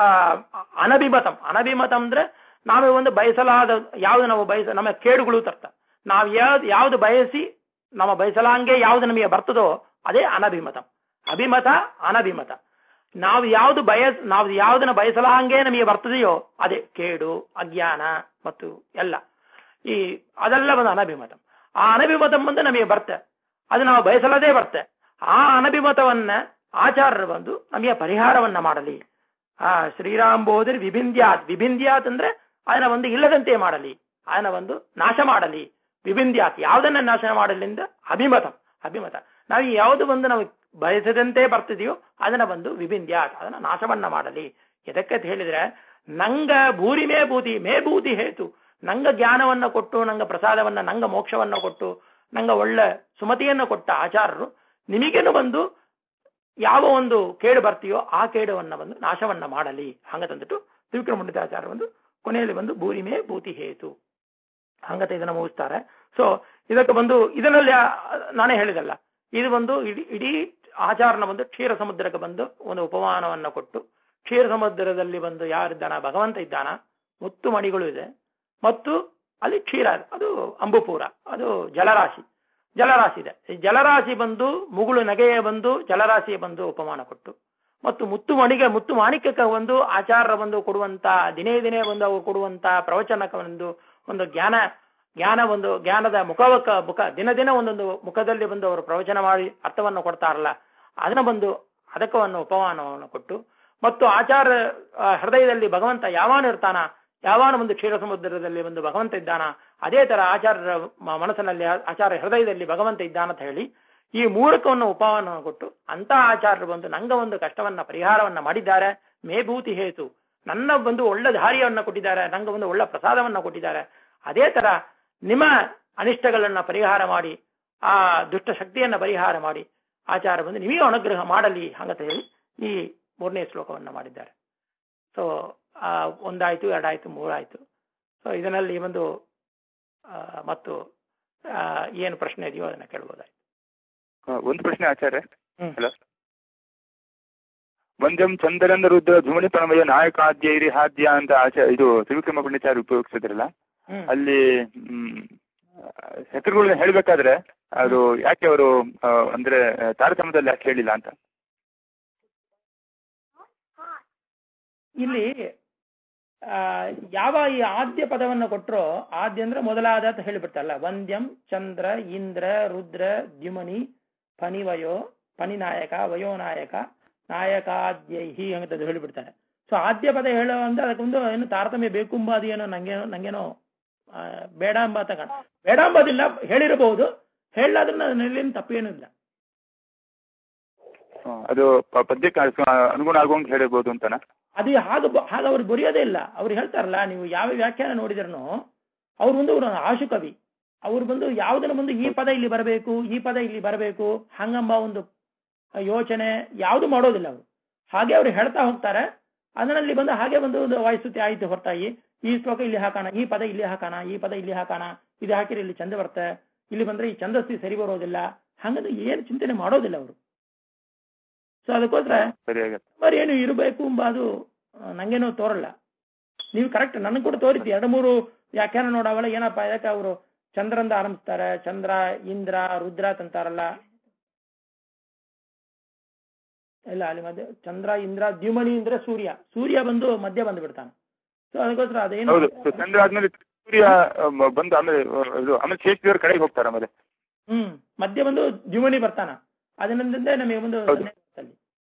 ಅನಭಿಮತಂ ಅನಭಿಮತಂ ಅಂದ್ರೆ ನಾವೇ ಒಂದು ಬಯಸಲಾದ ಯಾವ್ದು ನಾವು ಬಯಸ ನಮ್ಮ ಕೇಡುಗಳು ತರ್ತ ನಾವ್ ಯಾವ್ದು ಯಾವ್ದು ಬಯಸಿ ನಮ್ಮ ಬಯಸಲಾಂಗೆ ಯಾವ್ದು ನಮಗೆ ಬರ್ತದೋ ಅದೇ ಅನಭಿಮತಂ ಅಭಿಮತ ಅನಭಿಮತ ನಾವು ಯಾವ್ದು ಬಯಸ್ ನಾವು ಯಾವ್ದನ್ನ ಬಯಸಲಾಂಗೆ ನಮಗೆ ಬರ್ತದೆಯೋ ಅದೇ ಕೇಡು ಅಜ್ಞಾನ ಮತ್ತು ಎಲ್ಲ ಈ ಅದೆಲ್ಲ ಒಂದು ಅನಭಿಮತಂ ಆ ಅನಭಿಮತಂ ಬಂದು ನಮಗೆ ಬರ್ತೆ ಅದು ನಾವು ಬಯಸಲದೇ ಬರ್ತೆ ಆ ಅನಭಿಮತವನ್ನ ಆಚಾರ್ಯರು ಬಂದು ನಮಗೆ ಪರಿಹಾರವನ್ನ ಮಾಡಲಿ ಆ ಶ್ರೀರಾಂಬೋಧರ್ ವಿಭಿಂದ್ಯಾತ್ ವಿಭಿಂದ್ಯಾತ್ ಅಂದ್ರೆ ಅದನ್ನ ಒಂದು ಇಲ್ಲದಂತೆ ಮಾಡಲಿ ಅದನ್ನ ಒಂದು ನಾಶ ಮಾಡಲಿ ವಿಭಿಂದ್ಯಾತ್ ಯಾವುದನ್ನ ನಾಶ ಮಾಡಲಿಂದ ಅಭಿಮತ ಅಭಿಮತ ನಾವು ಯಾವುದು ಒಂದು ನಾವು ಬಯಸದಂತೆ ಬರ್ತಿದೆಯೋ ಅದನ್ನ ಬಂದು ವಿಭಿಂದ್ಯಾತ್ ಅದನ್ನ ನಾಶವನ್ನ ಮಾಡಲಿ ಎದಕ್ಕೆ ಅಂತ ಹೇಳಿದ್ರೆ ನಂಗ ಭೂರಿ ಮೇ ಭೂತಿ ಮೇ ಭೂತಿ ಹೇತು ನಂಗ ಜ್ಞಾನವನ್ನ ಕೊಟ್ಟು ನಂಗ ಪ್ರಸಾದವನ್ನ ನಂಗ ಮೋಕ್ಷವನ್ನ ಕೊಟ್ಟು ನಂಗ ಒಳ್ಳೆ ಸುಮತಿಯನ್ನ ಕೊಟ್ಟ ಆಚಾರ್ಯರು ನಿಮಗೇನು ಬಂದು ಯಾವ ಒಂದು ಕೇಡು ಬರ್ತೀಯೋ ಆ ಕೇಡವನ್ನ ಬಂದು ನಾಶವನ್ನ ಮಾಡಲಿ ಹಂಗ ತಂದಿಟ್ಟು ತ್ರಿವಿಕ್ರಮುಂಡಿತಾಚಾರ್ಯ ಒಂದು ಕೊನೆಯಲ್ಲಿ ಬಂದು ಭೂರಿಮೇ ಭೂತಿ ಹೇತು ಹಂಗತ ಇದನ್ನ ಮುಗಿಸ್ತಾರೆ ಸೊ ಇದಕ್ಕೆ ಬಂದು ಇದರಲ್ಲಿ ಆ- ನಾನೇ ಹೇಳಿದಲ್ಲ ಇದು ಒಂದು ಇಡೀ ಇಡೀ ಆಚಾರನ ಬಂದು ಕ್ಷೀರ ಸಮುದ್ರಕ್ಕೆ ಬಂದು ಒಂದು ಉಪಮಾನವನ್ನ ಕೊಟ್ಟು ಕ್ಷೀರ ಸಮುದ್ರದಲ್ಲಿ ಬಂದು ಯಾರಿದ್ದಾನ ಭಗವಂತ ಇದ್ದಾನ ಮುತ್ತು ಮಣಿಗಳು ಇದೆ ಮತ್ತು ಅಲ್ಲಿ ಕ್ಷೀರ ಇದೆ. ಅದು ಅಂಬುಪೂರ ಅದು ಜಲರಾಶಿ ಜಲರಾಶಿ ಇದೆ ಈ ಜಲರಾಶಿ ಬಂದು ಮುಗುಳು ನಗೆಯ ಬಂದು ಜಲರಾಶಿಯ ಬಂದು ಉಪಮಾನ ಕೊಟ್ಟು ಮತ್ತು ಮುತ್ತು ಮಣಿಗೆ ಮುತ್ತು ಮಾಣಿಕ್ಯಕ್ಕೆ ಒಂದು ಆಚಾರ್ಯ ಬಂದು ಕೊಡುವಂತ ದಿನೇ ದಿನೇ ಒಂದು ಅವರು ಕೊಡುವಂತ ಪ್ರವಚನಕ್ಕೆ ಒಂದು ಒಂದು ಜ್ಞಾನ ಜ್ಞಾನ ಒಂದು ಜ್ಞಾನದ ಮುಖವಕ್ಕ ಮುಖ ದಿನ ದಿನ ಒಂದೊಂದು ಮುಖದಲ್ಲಿ ಬಂದು ಅವರು ಪ್ರವಚನ ಮಾಡಿ ಅರ್ಥವನ್ನು ಕೊಡ್ತಾರಲ್ಲ ಅದನ್ನ ಬಂದು ಅದಕ್ಕೆ ಒಂದು ಉಪಮಾನವನ್ನು ಕೊಟ್ಟು ಮತ್ತು ಆಚಾರ ಆ, ಹೃದಯದಲ್ಲಿ ಭಗವಂತ ಯಾವಾನು ಇರ್ತಾನ ಯಾವಾನು ಒಂದು ಕ್ಷೀರ ಸಮುದ್ರದಲ್ಲಿ ಒಂದು ಭಗವಂತ ಇದ್ದಾನ ಅದೇ ತರ ಆಚಾರ್ಯರ ಮ- ಮನಸ್ಸಿನಲ್ಲಿ ಆಚಾರ್ಯ ಹೃದಯದಲ್ಲಿ ಭಗವಂತ ಇದ್ದಾನ ಅಂತ ಹೇಳಿ ಈ ಮೂರಕವನ್ನು ಉಪಮಾನವನ್ನು ಕೊಟ್ಟು ಅಂತ ಆಚಾರ್ಯರು ಬಂದು ನಂಗ ಒಂದು ಕಷ್ಟವನ್ನ ಪರಿಹಾರವನ್ನ ಮಾಡಿದ್ದಾರೆ ಮೇಭೂತಿ ಹೇತು ನನ್ನ ಬಂದು ಒಳ್ಳೆ ದಾರಿಯನ್ನ ಕೊಟ್ಟಿದ್ದಾರೆ ನಂಗ ಒಂದು ಒಳ್ಳೆ ಪ್ರಸಾದವನ್ನ ಕೊಟ್ಟಿದ್ದಾರೆ ಅದೇ ತರ ನಿಮ್ಮ ಅನಿಷ್ಟಗಳನ್ನ ಪರಿಹಾರ ಮಾಡಿ ಆ ದುಷ್ಟ ಶಕ್ತಿಯನ್ನ ಪರಿಹಾರ ಮಾಡಿ ಆಚಾರ ಬಂದು ನಿಮಗೆ ಅನುಗ್ರಹ ಮಾಡಲಿ ಹಂಗತ ಹೇಳಿ ಈ ಮೂರನೇ ಶ್ಲೋಕವನ್ನ ಮಾಡಿದ್ದಾರೆ ಸೊ ಆ, ಒಂದಾಯ್ತು ಎರಡಾಯ್ತು ಮೂರಾಯ್ತು ಸೊ ಇದರಲ್ಲಿ ಒಂದು ಆ, ಮತ್ತು ಆ, ಏನು ಪ್ರಶ್ನೆ ಇದೆಯೋ ಅದನ್ನ ಕೇಳ್ಬೋದಾಯ್ತು ಆ, ಒಂದು ಪ್ರಶ್ನೆ ಆಚಾರ್ಯ ಹ್ಮ್. ಹಲೋ ವಂದ್ಯಂ ಚಂದ್ರನ ರುದ್ರ ಧೂಮಣಿ ಪ್ರಣಮಯ ನಾಯಕಾದ್ಯ ಇರಿ ಹಾದ್ಯ ಅಂತ ಆಚಾರ ಇದು ತ್ರಿವಿಕ್ರಮ ಪಂಡಿತಾರು ಉಪಯೋಗಿಸಿದ್ರಲ್ಲ ಹ್ಮ್. ಅಲ್ಲಿ ಹ್ಮ್, ಹೆಸರುಗಳನ್ನ ಹೇಳ್ಬೇಕಾದ್ರೆ ಅದು ಯಾಕೆ ಅವರು ಆ, ಅಂದ್ರೆ ಆ, ತಾರತಮ್ಯದಲ್ಲಿ ಯಾಕೆ ಹೇಳಿಲ್ಲ ಅಂತ ಇಲ್ಲಿ ಆ, ಯಾವ ಈ ಆದ್ಯ ಪದವನ್ನ ಕೊಟ್ರೋ ಆದ್ಯ ಅಂದ್ರೆ ಮೊದಲಾದ ಅಂತ ಹೇಳಿಬಿಡ್ತಾರಲ್ಲ ವಂದ್ಯಂ ಚಂದ್ರ ಇಂದ್ರ ರುದ್ರ ದ್ಯುಮನಿ ಫಣಿವಯೋ ಫಣಿನಾಯಕ ವಯೋನಾಯಕ ನಾಯಕಾದ್ಯೈಹಿ ಅಂತ ಹೇಳಿಬಿಡ್ತಾರೆ ಸೊ ಆದ್ಯ ಪದ ಹೇಳೋ ಅಂದ್ರೆ ಅದಕ್ಕೊಂದು ಏನು ತಾರತಮ್ಯ ಬೇಕು ಎಂಬಾದು ಏನೋ ನಂಗೇನೋ ನಂಗೇನೋ ಆ, ಬೇಡ ಎಂಬ ತಗೊಂಡ ಬೇಡ ಎಂಬುದಿಲ್ಲ ಹೇಳಿರಬಹುದು ಹೇಳಾದ್ರೆ ಅದರಲ್ಲಿ ತಪ್ಪೇನೂ ಇಲ್ಲ ಆ, ಅದು ಪ- ಪದ್ಯಕ್ಕೆ ಅನು- ಅನುಗುಣ ಆಗುವಂಗೆ ಹೇಳಿರ್ಬೋದು ಅಂತನಾ ಅದು ಹಾಗೆ ಬ- ಹಾಗೆ ಅವ್ರು ಬರೆಯೋದೇ ಇಲ್ಲ ಅವ್ರು ಹೇಳ್ತಾರಲ್ಲ ನೀವು ಯಾವ ವ್ಯಾಖ್ಯಾನ ನೋಡಿದ್ರೂ ಅವ್ರು ಒಂದು ಅವ್ರು ಆಶು ಕವಿ ಅವ್ರು ಬಂದು ಯಾವುದನ್ನ ಬಂದು ಈ ಪದ ಇಲ್ಲಿ ಬರಬೇಕು ಈ ಪದ ಇಲ್ಲಿ ಬರಬೇಕು ಹಂಗಂಬ ಒಂದು ಯೋಚನೆ ಯಾವುದು ಮಾಡೋದಿಲ್ಲ ಅವರು ಹಾಗೆ ಅವ್ರು ಹೇಳ್ತಾ ಹೋಗ್ತಾರೆ ಅದರಲ್ಲಿ ಬಂದು ಹಾಗೆ ಬಂದು ಒಂದು ವಾಯಿಸುತ್ತೆ ಆಯ್ತು ಹೊರತಾಗಿ ಈ ಶ್ಲೋಕ ಇಲ್ಲಿ ಹಾಕೋಣ ಈ ಪದ ಇಲ್ಲಿ ಹಾಕೋಣ ಈ ಪದ ಇಲ್ಲಿ ಹಾಕೋಣ ಇದು ಹಾಕಿದ್ರೆ ಇಲ್ಲಿ ಚಂದ ಬರುತ್ತೆ ಇಲ್ಲಿ ಬಂದ್ರೆ ಈ ಛಂದಸ್ಸಿ ಸರಿ ಬರೋದಿಲ್ಲ ಹಂಗಂದ್ರೆ ಏನು ಚಿಂತನೆ ಮಾಡೋದಿಲ್ಲ ಅವರು ಸೊ ಅದಕ್ಕೋಸ್ಕರ ಸರಿಯಾಗತ್ತೆ ಸುಮಾರು ಏನು ಇರಬೇಕು ಎಂಬ ಅದು ಆ, ನಂಗೇನು ತೋರಲ್ಲ ನೀವು ಕರೆಕ್ಟ್ ನನಗೆ ಕೂಡ ತೋರಿತಿ ಎರಡು ಮೂರು ವ್ಯಾಖ್ಯಾನ ನೋಡವಲ್ಲ ಏನಪ್ಪಾ ಇದಕ್ಕೆ ಅವರು ಚಂದ್ರಂದ ಆರಂಭಿಸ್ತಾರೆ ಚಂದ್ರ ಇಂದ್ರ ರುದ್ರ ಅಂತಾರಲ್ಲ ಇಲ್ಲ ಅಲ್ಲಿ ಮಧ್ಯ ಚಂದ್ರ ಇಂದ್ರ ದ್ಯುಮನಿ ಅಂದ್ರೆ ಸೂರ್ಯ ಸೂರ್ಯ ಬಂದು ಮಧ್ಯ ಬಂದು ಬಿಡ್ತಾನೆ ಸೊ ಅದಕ್ಕೋಸ್ಕರ ಅದೇನು ಹೌದು ಸೊ ಚಂದ್ರ ಆದ್ಮೇಲೆ ಸೂರ್ಯ ಆ, ಮ- ಬಂದು ಆಮೇಲೆ ಆ, ಇದು ಆಮೇಲೆ ಶೇಷದೇವ್ರ ಕಡೆಗೆ ಹೋಗ್ತಾರೆ ಆಮೇಲೆ ಹ್ಮ್ ಮಧ್ಯ ಬಂದು ದ್ಯುಮನಿ ಬರ್ತಾನ ಅದರಿಂದ ನಮಗೆ ಒಂದು ಹೌದು. ಸಂದೇಹ ಅಲ್ಲಿ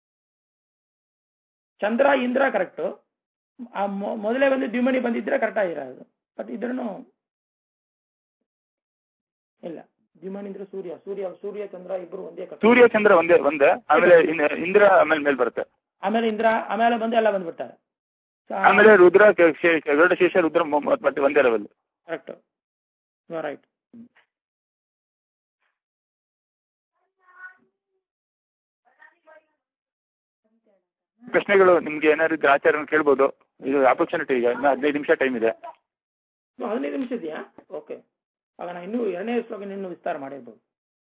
ಚಂದ್ರ ಇಂದ್ರ ಕರೆಕ್ಟ್ ಆ ಮೊ- ಮೊದಲೇ ಬಂದು ದ್ಯುಮನಿ ಬಂದಿದ್ರೆ ಕರೆಕ್ಟ್ ಆಗಿರೋದು ಬಟ್ ಇದ್ರೂ ಇಲ್ಲ ದ್ಯುಮನಿ ಅಂದ್ರೆ ಸೂರ್ಯ ಸೂರ್ಯ ಸೂರ್ಯ ಚಂದ್ರ ಇಬ್ರು ಒಂದೇ correct. ಸೂರ್ಯ ಚಂದ್ರ ಒಂದೇ ಒಂದೇ ಆಮೇಲೆ ಇನ್- ಇಂದ್ರ ಆಮೇಲೆ ಮೇಲ್ ಬರುತ್ತೆ ಆಮೇಲೆ ಇಂದ್ರ ಆಮೇಲೆ ಬಂದು ಎಲ್ಲ ಬಂದ್ಬಿಡ್ತಾರೆ ಆಮೇಲೆ ರುದ್ರ ಕೆ- ಶೇ- ಗರುಡ ಶೇಷ ರುದ್ರ ಮ- ಮ- ಮತ್ತೆ ಒಂದೇ ಲೆವೆಲ್ ಕರೆಕ್ಟ್ ರೈಟ್ ಪ್ರಶ್ನೆಗಳು ನಿಮ್ಗೆ ಏನಾದ್ರು ಇದ್ರೆ ಆಚಾರ್ಯನ ಕೇಳ್ಬೋದು ಇದು ಆಪರ್ಚುನಿಟಿ ಈಗ ಇನ್ನು ಹದಿನೈದು ನಿಮಿಷ ಟೈಮ್ ಇದೆ ಹದಿನೈದು ನಿಮಿಷ ಇದೆಯಾ ಓಕೆ ಆಗ ನಾ ಇನ್ನೂ ಎರಡನೇ ಶ್ಲೋಕ ಇನ್ನೂ ವಿಸ್ತಾರ ಮಾಡಿರ್ಬೋದು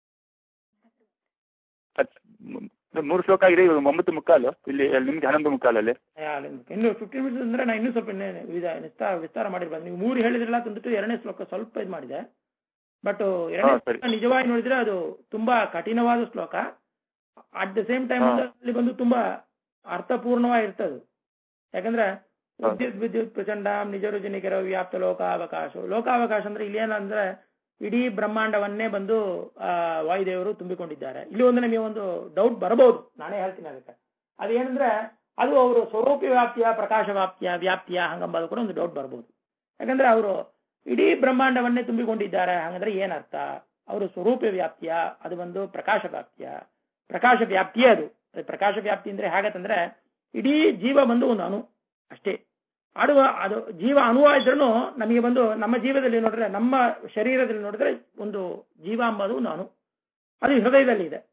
ಹತ್- ಮ್- ಮೂರು ಶ್ಲೋಕ ಆಗಿದೆ ಇವಾಗ ಒಂಬತ್ತು ಮುಕ್ಕಾಲು ಇಲ್ಲಿ ಅಲ್ಲಿ ನಿಮ್ಗೆ ಹನ್ನೊಂದು ಮುಕ್ಕಾಲಲ್ಲಿ ಯಾ, ಅಲ್ಲಿಂದ ಇನ್ನು ಫಿಫ್ಟೀನ್ ಮಿನಿಟ್ಸ್ ಅಂದ್ರೆ ನಾ ಇನ್ನೂ ಸ್ವಲ್ಪ ಇನ್ನೇ ವಿಧ- ವಿಸ್ತಾರ ವಿಸ್ತಾರ ಮಾಡಿರ್ಬೋದು ನೀವು ಮೂರು ಹೇಳಿದ್ರಲ್ಲ ತಂದ್ಬಿಟ್ಟು ಎರಡನೇ ಶ್ಲೋಕ ಸ್ವಲ್ಪ ಇದು ಮಾಡಿದೆ ಬಟ್ ಎರಡನೇ ಹಾ, ಸರಿ. ಶ್ಲೋಕ ನಿಜವಾಗಿ ನೋಡಿದ್ರೆ ಅದು ತುಂಬಾ ಕಠಿಣವಾದ ಶ್ಲೋಕ ಅಟ್ ದ ಸೇಮ್ ಟೈಮ್ ಹಾ. ಅಲ್ಲಿ ಬಂದು ತುಂಬಾ ಅರ್ಥಪೂರ್ಣವಾಗಿರ್ತದೆ ಯಾಕಂದ್ರೆ ಹೌದು. ವಿದ್ಯುತ್ ವಿದ್ಯುತ್ ಪ್ರಚಂಡ ನಿಜ ರುಜನಿಕರ ವ್ಯಾಪ್ತ ಲೋಕಾವಕಾಶ ಲೋಕಾವಕಾಶ ಅಂದ್ರೆ ಇಲ್ಲಿ ಏನಂದ್ರೆ ಇಡೀ ಬ್ರಹ್ಮಾಂಡವನ್ನೇ ಬಂದು ಆ ವಾಯುದೇವರು ತುಂಬಿಕೊಂಡಿದ್ದಾರೆ ಇಲ್ಲಿ ಒಂದು ನಮಗೆ ಒಂದು ಡೌಟ್ ಬರಬಹುದು ನಾನೇ ಹೇಳ್ತೀನಿ ಅದಕ್ಕೆ ಅದೇನಂದ್ರೆ ಅದು ಅವರು ಸ್ವರೂಪ ವ್ಯಾಪ್ತಿಯ ಪ್ರಕಾಶ ವ್ಯಾಪ್ತಿಯ ವ್ಯಾಪ್ತಿಯ ಹಂಗಂಬದು ಕೂಡ ಒಂದು ಡೌಟ್ ಬರ್ಬೋದು ಯಾಕಂದ್ರೆ ಅವರು ಇಡೀ ಬ್ರಹ್ಮಾಂಡವನ್ನೇ ತುಂಬಿಕೊಂಡಿದ್ದಾರೆ ಹಂಗಂದ್ರೆ ಏನರ್ಥ ಅವರು ಸ್ವರೂಪ ವ್ಯಾಪ್ತಿಯ ಅದು ಒಂದು ಪ್ರಕಾಶ ವ್ಯಾಪ್ತಿಯ ಪ್ರಕಾಶ ವ್ಯಾಪ್ತಿಯೇ ಅದು ಅದು ಪ್ರಕಾಶ ವ್ಯಾಪ್ತಿ ಅಂದ್ರೆ ಹೇಗತ್ತಂದ್ರೆ ಇಡೀ ಜೀವ ಬಂದು ಒಂದು ಅಣು ಅಷ್ಟೇ ಆಡುವ ಅದು ಜೀವ ಅಣುವ ಇದ್ರೂ ನಮಗೆ ಬಂದು ನಮ್ಮ ಜೀವದಲ್ಲಿ ನೋಡಿದ್ರೆ ನಮ್ಮ ಶರೀರದಲ್ಲಿ ನೋಡಿದ್ರೆ ಒಂದು ಜೀವ ಎಂಬುದು ಒಂದು ಅಣು ಅದು ಹೃದಯದಲ್ಲಿ ಇದೆ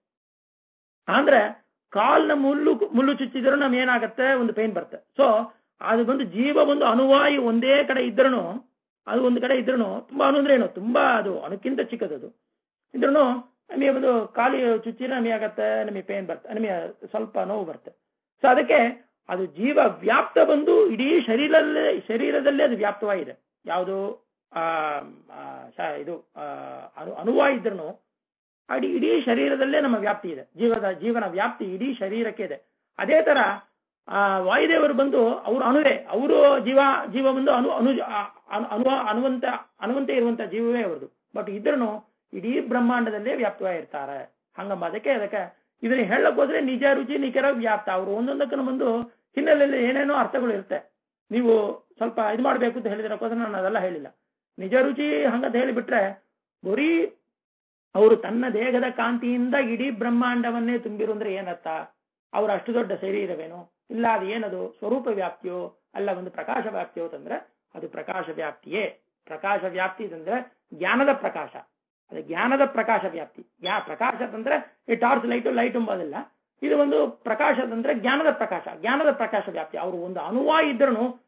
ಅಂದ್ರೆ ಕಾಲ್ನ ಮುಳ್ಳು ಮುಳ್ಳು ಚುಚ್ಚಿದ್ರು ನಮ್ಗೆ ಏನಾಗತ್ತೆ ಒಂದು ಪೇನ್ ಬರುತ್ತೆ ಸೊ ಅದು ಬಂದು ಜೀವ ಒಂದು ಅಣುವಾಯು ಒಂದೇ ಕಡೆ ಇದ್ರೂ ಅದು ಒಂದು ಕಡೆ ಇದ್ರೂ ತುಂಬಾ ಅಣು ಅಂದ್ರೆ ಏನು ತುಂಬಾ ಅದು ಅಣುಕ್ಕಿಂತ ಚಿಕ್ಕದದು ಇದ್ರೂ ನಮಗೆ ಒಂದು ಕಾಲಿ ಚುಚ್ಚಿದ್ರೆ ನಮಗೆ ಆಗತ್ತೆ ನಮಗೆ ಪೇನ್ ಬರುತ್ತೆ ನಮಗೆ ಸ್ವಲ್ಪ ನೋವು ಬರುತ್ತೆ ಸೊ ಅದಕ್ಕೆ ಅದು ಜೀವ ವ್ಯಾಪ್ತ ಬಂದು ಇಡೀ ಶರೀರದಲ್ಲೇ ಶರೀರದಲ್ಲೇ ಅದು ವ್ಯಾಪ್ತವಾಗಿದೆ ಯಾವುದು ಆ ಆ, ಶ- ಇದು ಆ, ಅಣು ಅಣುವಾಗಿದ್ರು ಅಡಿ ಇಡೀ ಶರೀರದಲ್ಲೇ ನಮ್ಮ ವ್ಯಾಪ್ತಿ ಇದೆ ಜೀವದ ಜೀವನ ವ್ಯಾಪ್ತಿ ಇಡೀ ಶರೀರಕ್ಕೆ ಇದೆ ಅದೇ ತರ ಆ ವಾಯುದೇವರು ಬಂದು ಅವರು ಅಣುವೆ ಅವರು ಜೀವ ಜೀವ ಬಂದು ಅನು ಅನು ಆ, ಅನು- ಅನು ಅನುವಂತ ಅನುವಂತೆ ಇರುವಂತ ಜೀವವೇ ಅವ್ರದ್ದು ಬಟ್ ಇದ್ರೂ ಇಡೀ ಬ್ರಹ್ಮಾಂಡದಲ್ಲೇ ವ್ಯಾಪ್ತವಾಗಿರ್ತಾರೆ ಹಂಗಂಬ ಅದಕ್ಕೆ ಅದಕ್ಕೆ ಇದನ್ನ ಹೇಳಕ್ ಹೋದ್ರೆ ನಿಜ ರುಚಿ ನಿಖರ ವ್ಯಾಪ್ತ ಅವರು ಒಂದೊಂದಕ್ಕೂ ಬಂದು ಹಿನ್ನೆಲೆಯಲ್ಲಿ ಏನೇನೋ ಅರ್ಥಗಳು ಇರುತ್ತೆ ನೀವು ಸ್ವಲ್ಪ ಇದು ಮಾಡ್ಬೇಕು ಅಂತ ಹೇಳಿದ್ರಕ್ಕೋಸ್ಕರ ನಾನು ಅದೆಲ್ಲ ಹೇಳಿಲ್ಲ ನಿಜ ರುಚಿ ಹಂಗಂತ ಹೇಳಿಬಿಟ್ರೆ ಬರೀ ಅವರು ತನ್ನ ದೇಹದ ಕಾಂತಿಯಿಂದ ಇಡೀ ಬ್ರಹ್ಮಾಂಡವನ್ನೇ ತುಂಬಿರು ಅಂದ್ರೆ ಏನರ್ಥ ಅವ್ರ ಅಷ್ಟು ದೊಡ್ಡ ಶರೀರವೇನು ಇಲ್ಲ ಅದು ಏನದು ಸ್ವರೂಪ ವ್ಯಾಪ್ತಿಯೋ ಅಲ್ಲ ಒಂದು ಪ್ರಕಾಶ ವ್ಯಾಪ್ತಿಯೋ ಅಂತಂದ್ರೆ ಅದು ಪ್ರಕಾಶ ವ್ಯಾಪ್ತಿಯೇ ಪ್ರಕಾಶ ವ್ಯಾಪ್ತಿ ಅಂತಂದ್ರೆ ಜ್ಞಾನದ ಪ್ರಕಾಶ ಅದು ಜ್ಞಾನದ ಪ್ರಕಾಶ ವ್ಯಾಪ್ತಿ ಯಾ ಪ್ರಕಾಶ ಅಂತಂದ್ರೆ ಈ ಟಾರ್ಚ್ ಲೈಟು ಲೈಟ್ ಎಂಬುದಿಲ್ಲ ಇದು ಒಂದು ಪ್ರಕಾಶ ಅಂದ್ರೆ ಜ್ಞಾನದ ಪ್ರಕಾಶ ಜ್ಞಾನದ ಪ್ರಕಾಶ ವ್ಯಾಪ್ತಿ ಅವರು ಒಂದು ಅಣುವಾಗಿ ಇದ್ರೂ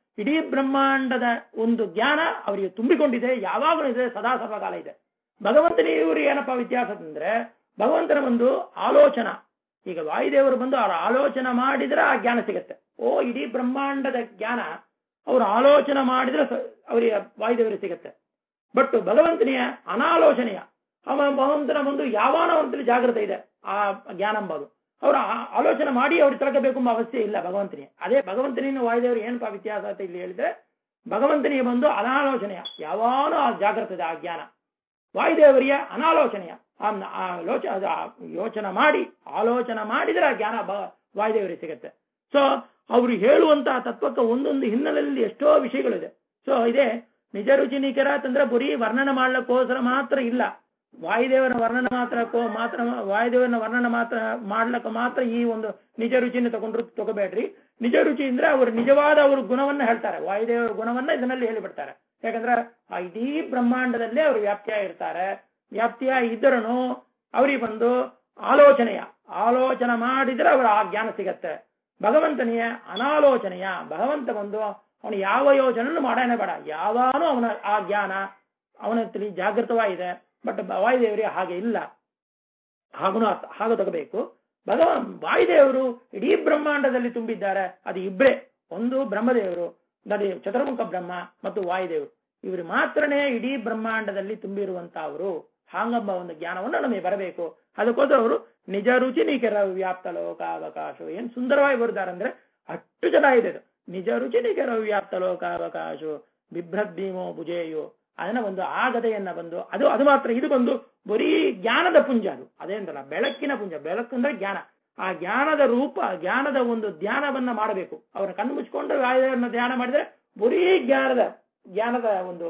ಇಡೀ ಬ್ರಹ್ಮಾಂಡದ ಒಂದು ಜ್ಞಾನ ಅವರಿಗೆ ತುಂಬಿಕೊಂಡಿದೆ ಯಾವಾಗಲೂ ಇದೆ ಸದಾ ಸರ್ವಕಾಲ ಇದೆ ಭಗವಂತನಿಗೆ ಇವರು ಏನಪ್ಪಾ ವ್ಯತ್ಯಾಸ ಅಂದ್ರೆ ಭಗವಂತನ ಒಂದು ಆಲೋಚನಾ ಈಗ ವಾಯುದೇವರು ಬಂದು ಅವರ ಆಲೋಚನೆ ಮಾಡಿದ್ರೆ ಆ ಜ್ಞಾನ ಸಿಗುತ್ತೆ ಓ ಇಡೀ ಬ್ರಹ್ಮಾಂಡದ ಜ್ಞಾನ ಅವರು ಆಲೋಚನೆ ಮಾಡಿದ್ರೆ ಸ- ಅವರಿಗೆ ವಾಯುದೇವರಿಗೆ ಸಿಗುತ್ತೆ ಬಟ್ ಭಗವಂತನಿಯ ಅನಾಲೋಚನೆಯ ಅವ ಭಗವಂತನ ಒಂದು ಯಾವಾನ ಒಂದಲ್ಲಿ ಜಾಗೃತ ಇದೆ ಆ ಜ್ಞಾನ ಎಂಬುದು ಅವರು ಆ- ಆಲೋಚನೆ ಮಾಡಿ ಅವ್ರಿಗೆ ತಿಳ್ಕಬೇಕು ಎಂಬ ಅವಶ್ಯ ಇಲ್ಲ ಭಗವಂತನಿಗೆ ಅದೇ ಭಗವಂತನಿನ ವಾಯುದೇವರು ಏನಪ್ಪಾ ವ್ಯತ್ಯಾಸ ಅಂತ ಇಲ್ಲಿ ಹೇಳಿದ್ರೆ ಭಗವಂತನಿಗೆ ಬಂದು ಅನಾಲೋಚನೆಯ ಯಾವಾನು ಆ ಜಾಗೃತ ಇದೆ ಆ ಜ್ಞಾನ ವಾಯುದೇವರಿಯ ಅನಾಲೋಚನೆಯ ಆ ಆ ಲೋಚ ಅದು ಆ ಯೋಚನೆ ಮಾಡಿ ಆಲೋಚನೆ ಮಾಡಿದ್ರೆ ಆ ಜ್ಞಾನ ಬ- ವಾಯುದೇವರಿಗೆ ಸಿಗುತ್ತೆ ಸೊ ಅವರು ಹೇಳುವಂತಹ ತತ್ವಕ್ಕೆ ಒಂದೊಂದು ಹಿನ್ನೆಲೆಯಲ್ಲಿ ಎಷ್ಟೋ ವಿಷಯಗಳಿದೆ ಸೊ ಇದೆ ನಿಜ ರುಚಿ ನಿಖರ ಅಂತಂದ್ರೆ ಬರೀ ವರ್ಣನೆ ಮಾಡ್ಲಿಕ್ಕೋಸ್ಕರ ಮಾತ್ರ ಇಲ್ಲ ವಾಯುದೇವರ ವರ್ಣನೆ ಮಾತ್ರ ಕೋ- ಮಾತ್ರ ವಾಯುದೇವರನ ವರ್ಣನೆ ಮಾತ್ರ ಮಾಡ್ಲಕ್ಕ ಮಾತ್ರ ಈ ಒಂದು ನಿಜ ರುಚಿನ ತಗೊಂಡ್ರು ತಗೋಬೇಡ್ರಿ ನಿಜ ರುಚಿ ಅಂದ್ರೆ ಅವರು ನಿಜವಾದ ಅವ್ರ ಗುಣವನ್ನ ಹೇಳ್ತಾರೆ ವಾಯುದೇವರ ಗುಣವನ್ನ ಇದರಲ್ಲಿ ಹೇಳಿಬಿಡ್ತಾರೆ ಯಾಕಂದ್ರೆ ಆ ಇಡೀ ಬ್ರಹ್ಮಾಂಡದಲ್ಲೇ ಅವರು ವ್ಯಾಪ್ತಿಯ ಇರ್ತಾರೆ ವ್ಯಾಪ್ತಿಯ ಇದ್ದರನು ಅವರಿಗೆ ಬಂದು ಆಲೋಚನೆಯ ಆಲೋಚನೆ ಮಾಡಿದ್ರೆ ಅವರ ಆ ಜ್ಞಾನ ಸಿಗತ್ತೆ ಭಗವಂತನಿಯ ಅನಾಲೋಚನೆಯ ಭಗವಂತ ಬಂದು ಅವನು ಯಾವ ಯೋಚನೆಯನ್ನು ಮಾಡಾನೆ ಬೇಡ ಯಾವಾನು ಅವನ ಆ ಜ್ಞಾನ ಅವನ ಹತ್ರ ಜಾಗೃತವಾಗಿದೆ ಬಟ್ ವಾಯುದೇವರಿಗೆ ಹಾಗೆ ಇಲ್ಲ ಹಾಗೂ ಹಾಗೆ ತಗೋಬೇಕು ಭಗವಾನ್ ವಾಯುದೇವರು ಇಡೀ ಬ್ರಹ್ಮಾಂಡದಲ್ಲಿ ತುಂಬಿದ್ದಾರೆ ಅದು ಇಬ್ರೇ ಒಂದು ಬ್ರಹ್ಮದೇವರು ನದಿ ಚತುರ್ಮುಖ ಬ್ರಹ್ಮ ಮತ್ತು ವಾಯುದೇವರು ಇವರು ಮಾತ್ರನೇ ಇಡೀ ಬ್ರಹ್ಮಾಂಡದಲ್ಲಿ ತುಂಬಿರುವಂತಹವರು ಹಾಂಗಂಬ ಒಂದು ಜ್ಞಾನವನ್ನು ನಮಗೆ ಬರಬೇಕು ಅದಕ್ಕೋಸ್ಕರ ಅವರು ನಿಜ ರುಚಿ ನಿಖರ ವ್ಯಾಪ್ತ ಲೋಕಾವಕಾಶ ಏನ್ ಸುಂದರವಾಗಿ ಬರುತ್ತಾರೆ ಅಂದ್ರೆ ಅಷ್ಟು ಚೆನ್ನಾಗಿದೆ ಇದು ನಿಜ ರುಚಿ ನಿಖರ ವ್ಯಾಪ್ತ ಲೋಕಾವಕಾಶ ಬಿಭ್ರದ್ ಭೀಮೋ ಭುಜೇಯೋ ಅದನ್ನ ಒಂದು ಆ ಗದೆಯನ್ನ ಬಂದು ಅದು ಅದು ಮಾತ್ರ ಇದು ಬಂದು ಬರೀ ಜ್ಞಾನದ ಪುಂಜ ಅದು ಅದೇಂತಲ್ಲ ಬೆಳಕಿನ ಪುಂಜ ಬೆಳಕು ಅಂದ್ರೆ ಜ್ಞಾನ ಆ ಜ್ಞಾನದ ರೂಪ ಜ್ಞಾನದ ಒಂದು ಧ್ಯಾನವನ್ನ ಮಾಡಬೇಕು ಅವರ ಕಣ್ಣು ಮುಚ್ಕೊಂಡು ವಾಯುದೇವರನ್ನ ಧ್ಯಾನ ಮಾಡಿದ್ರೆ ಬರೀ ಜ್ಞಾನದ ಜ್ಞಾನದ ಒಂದು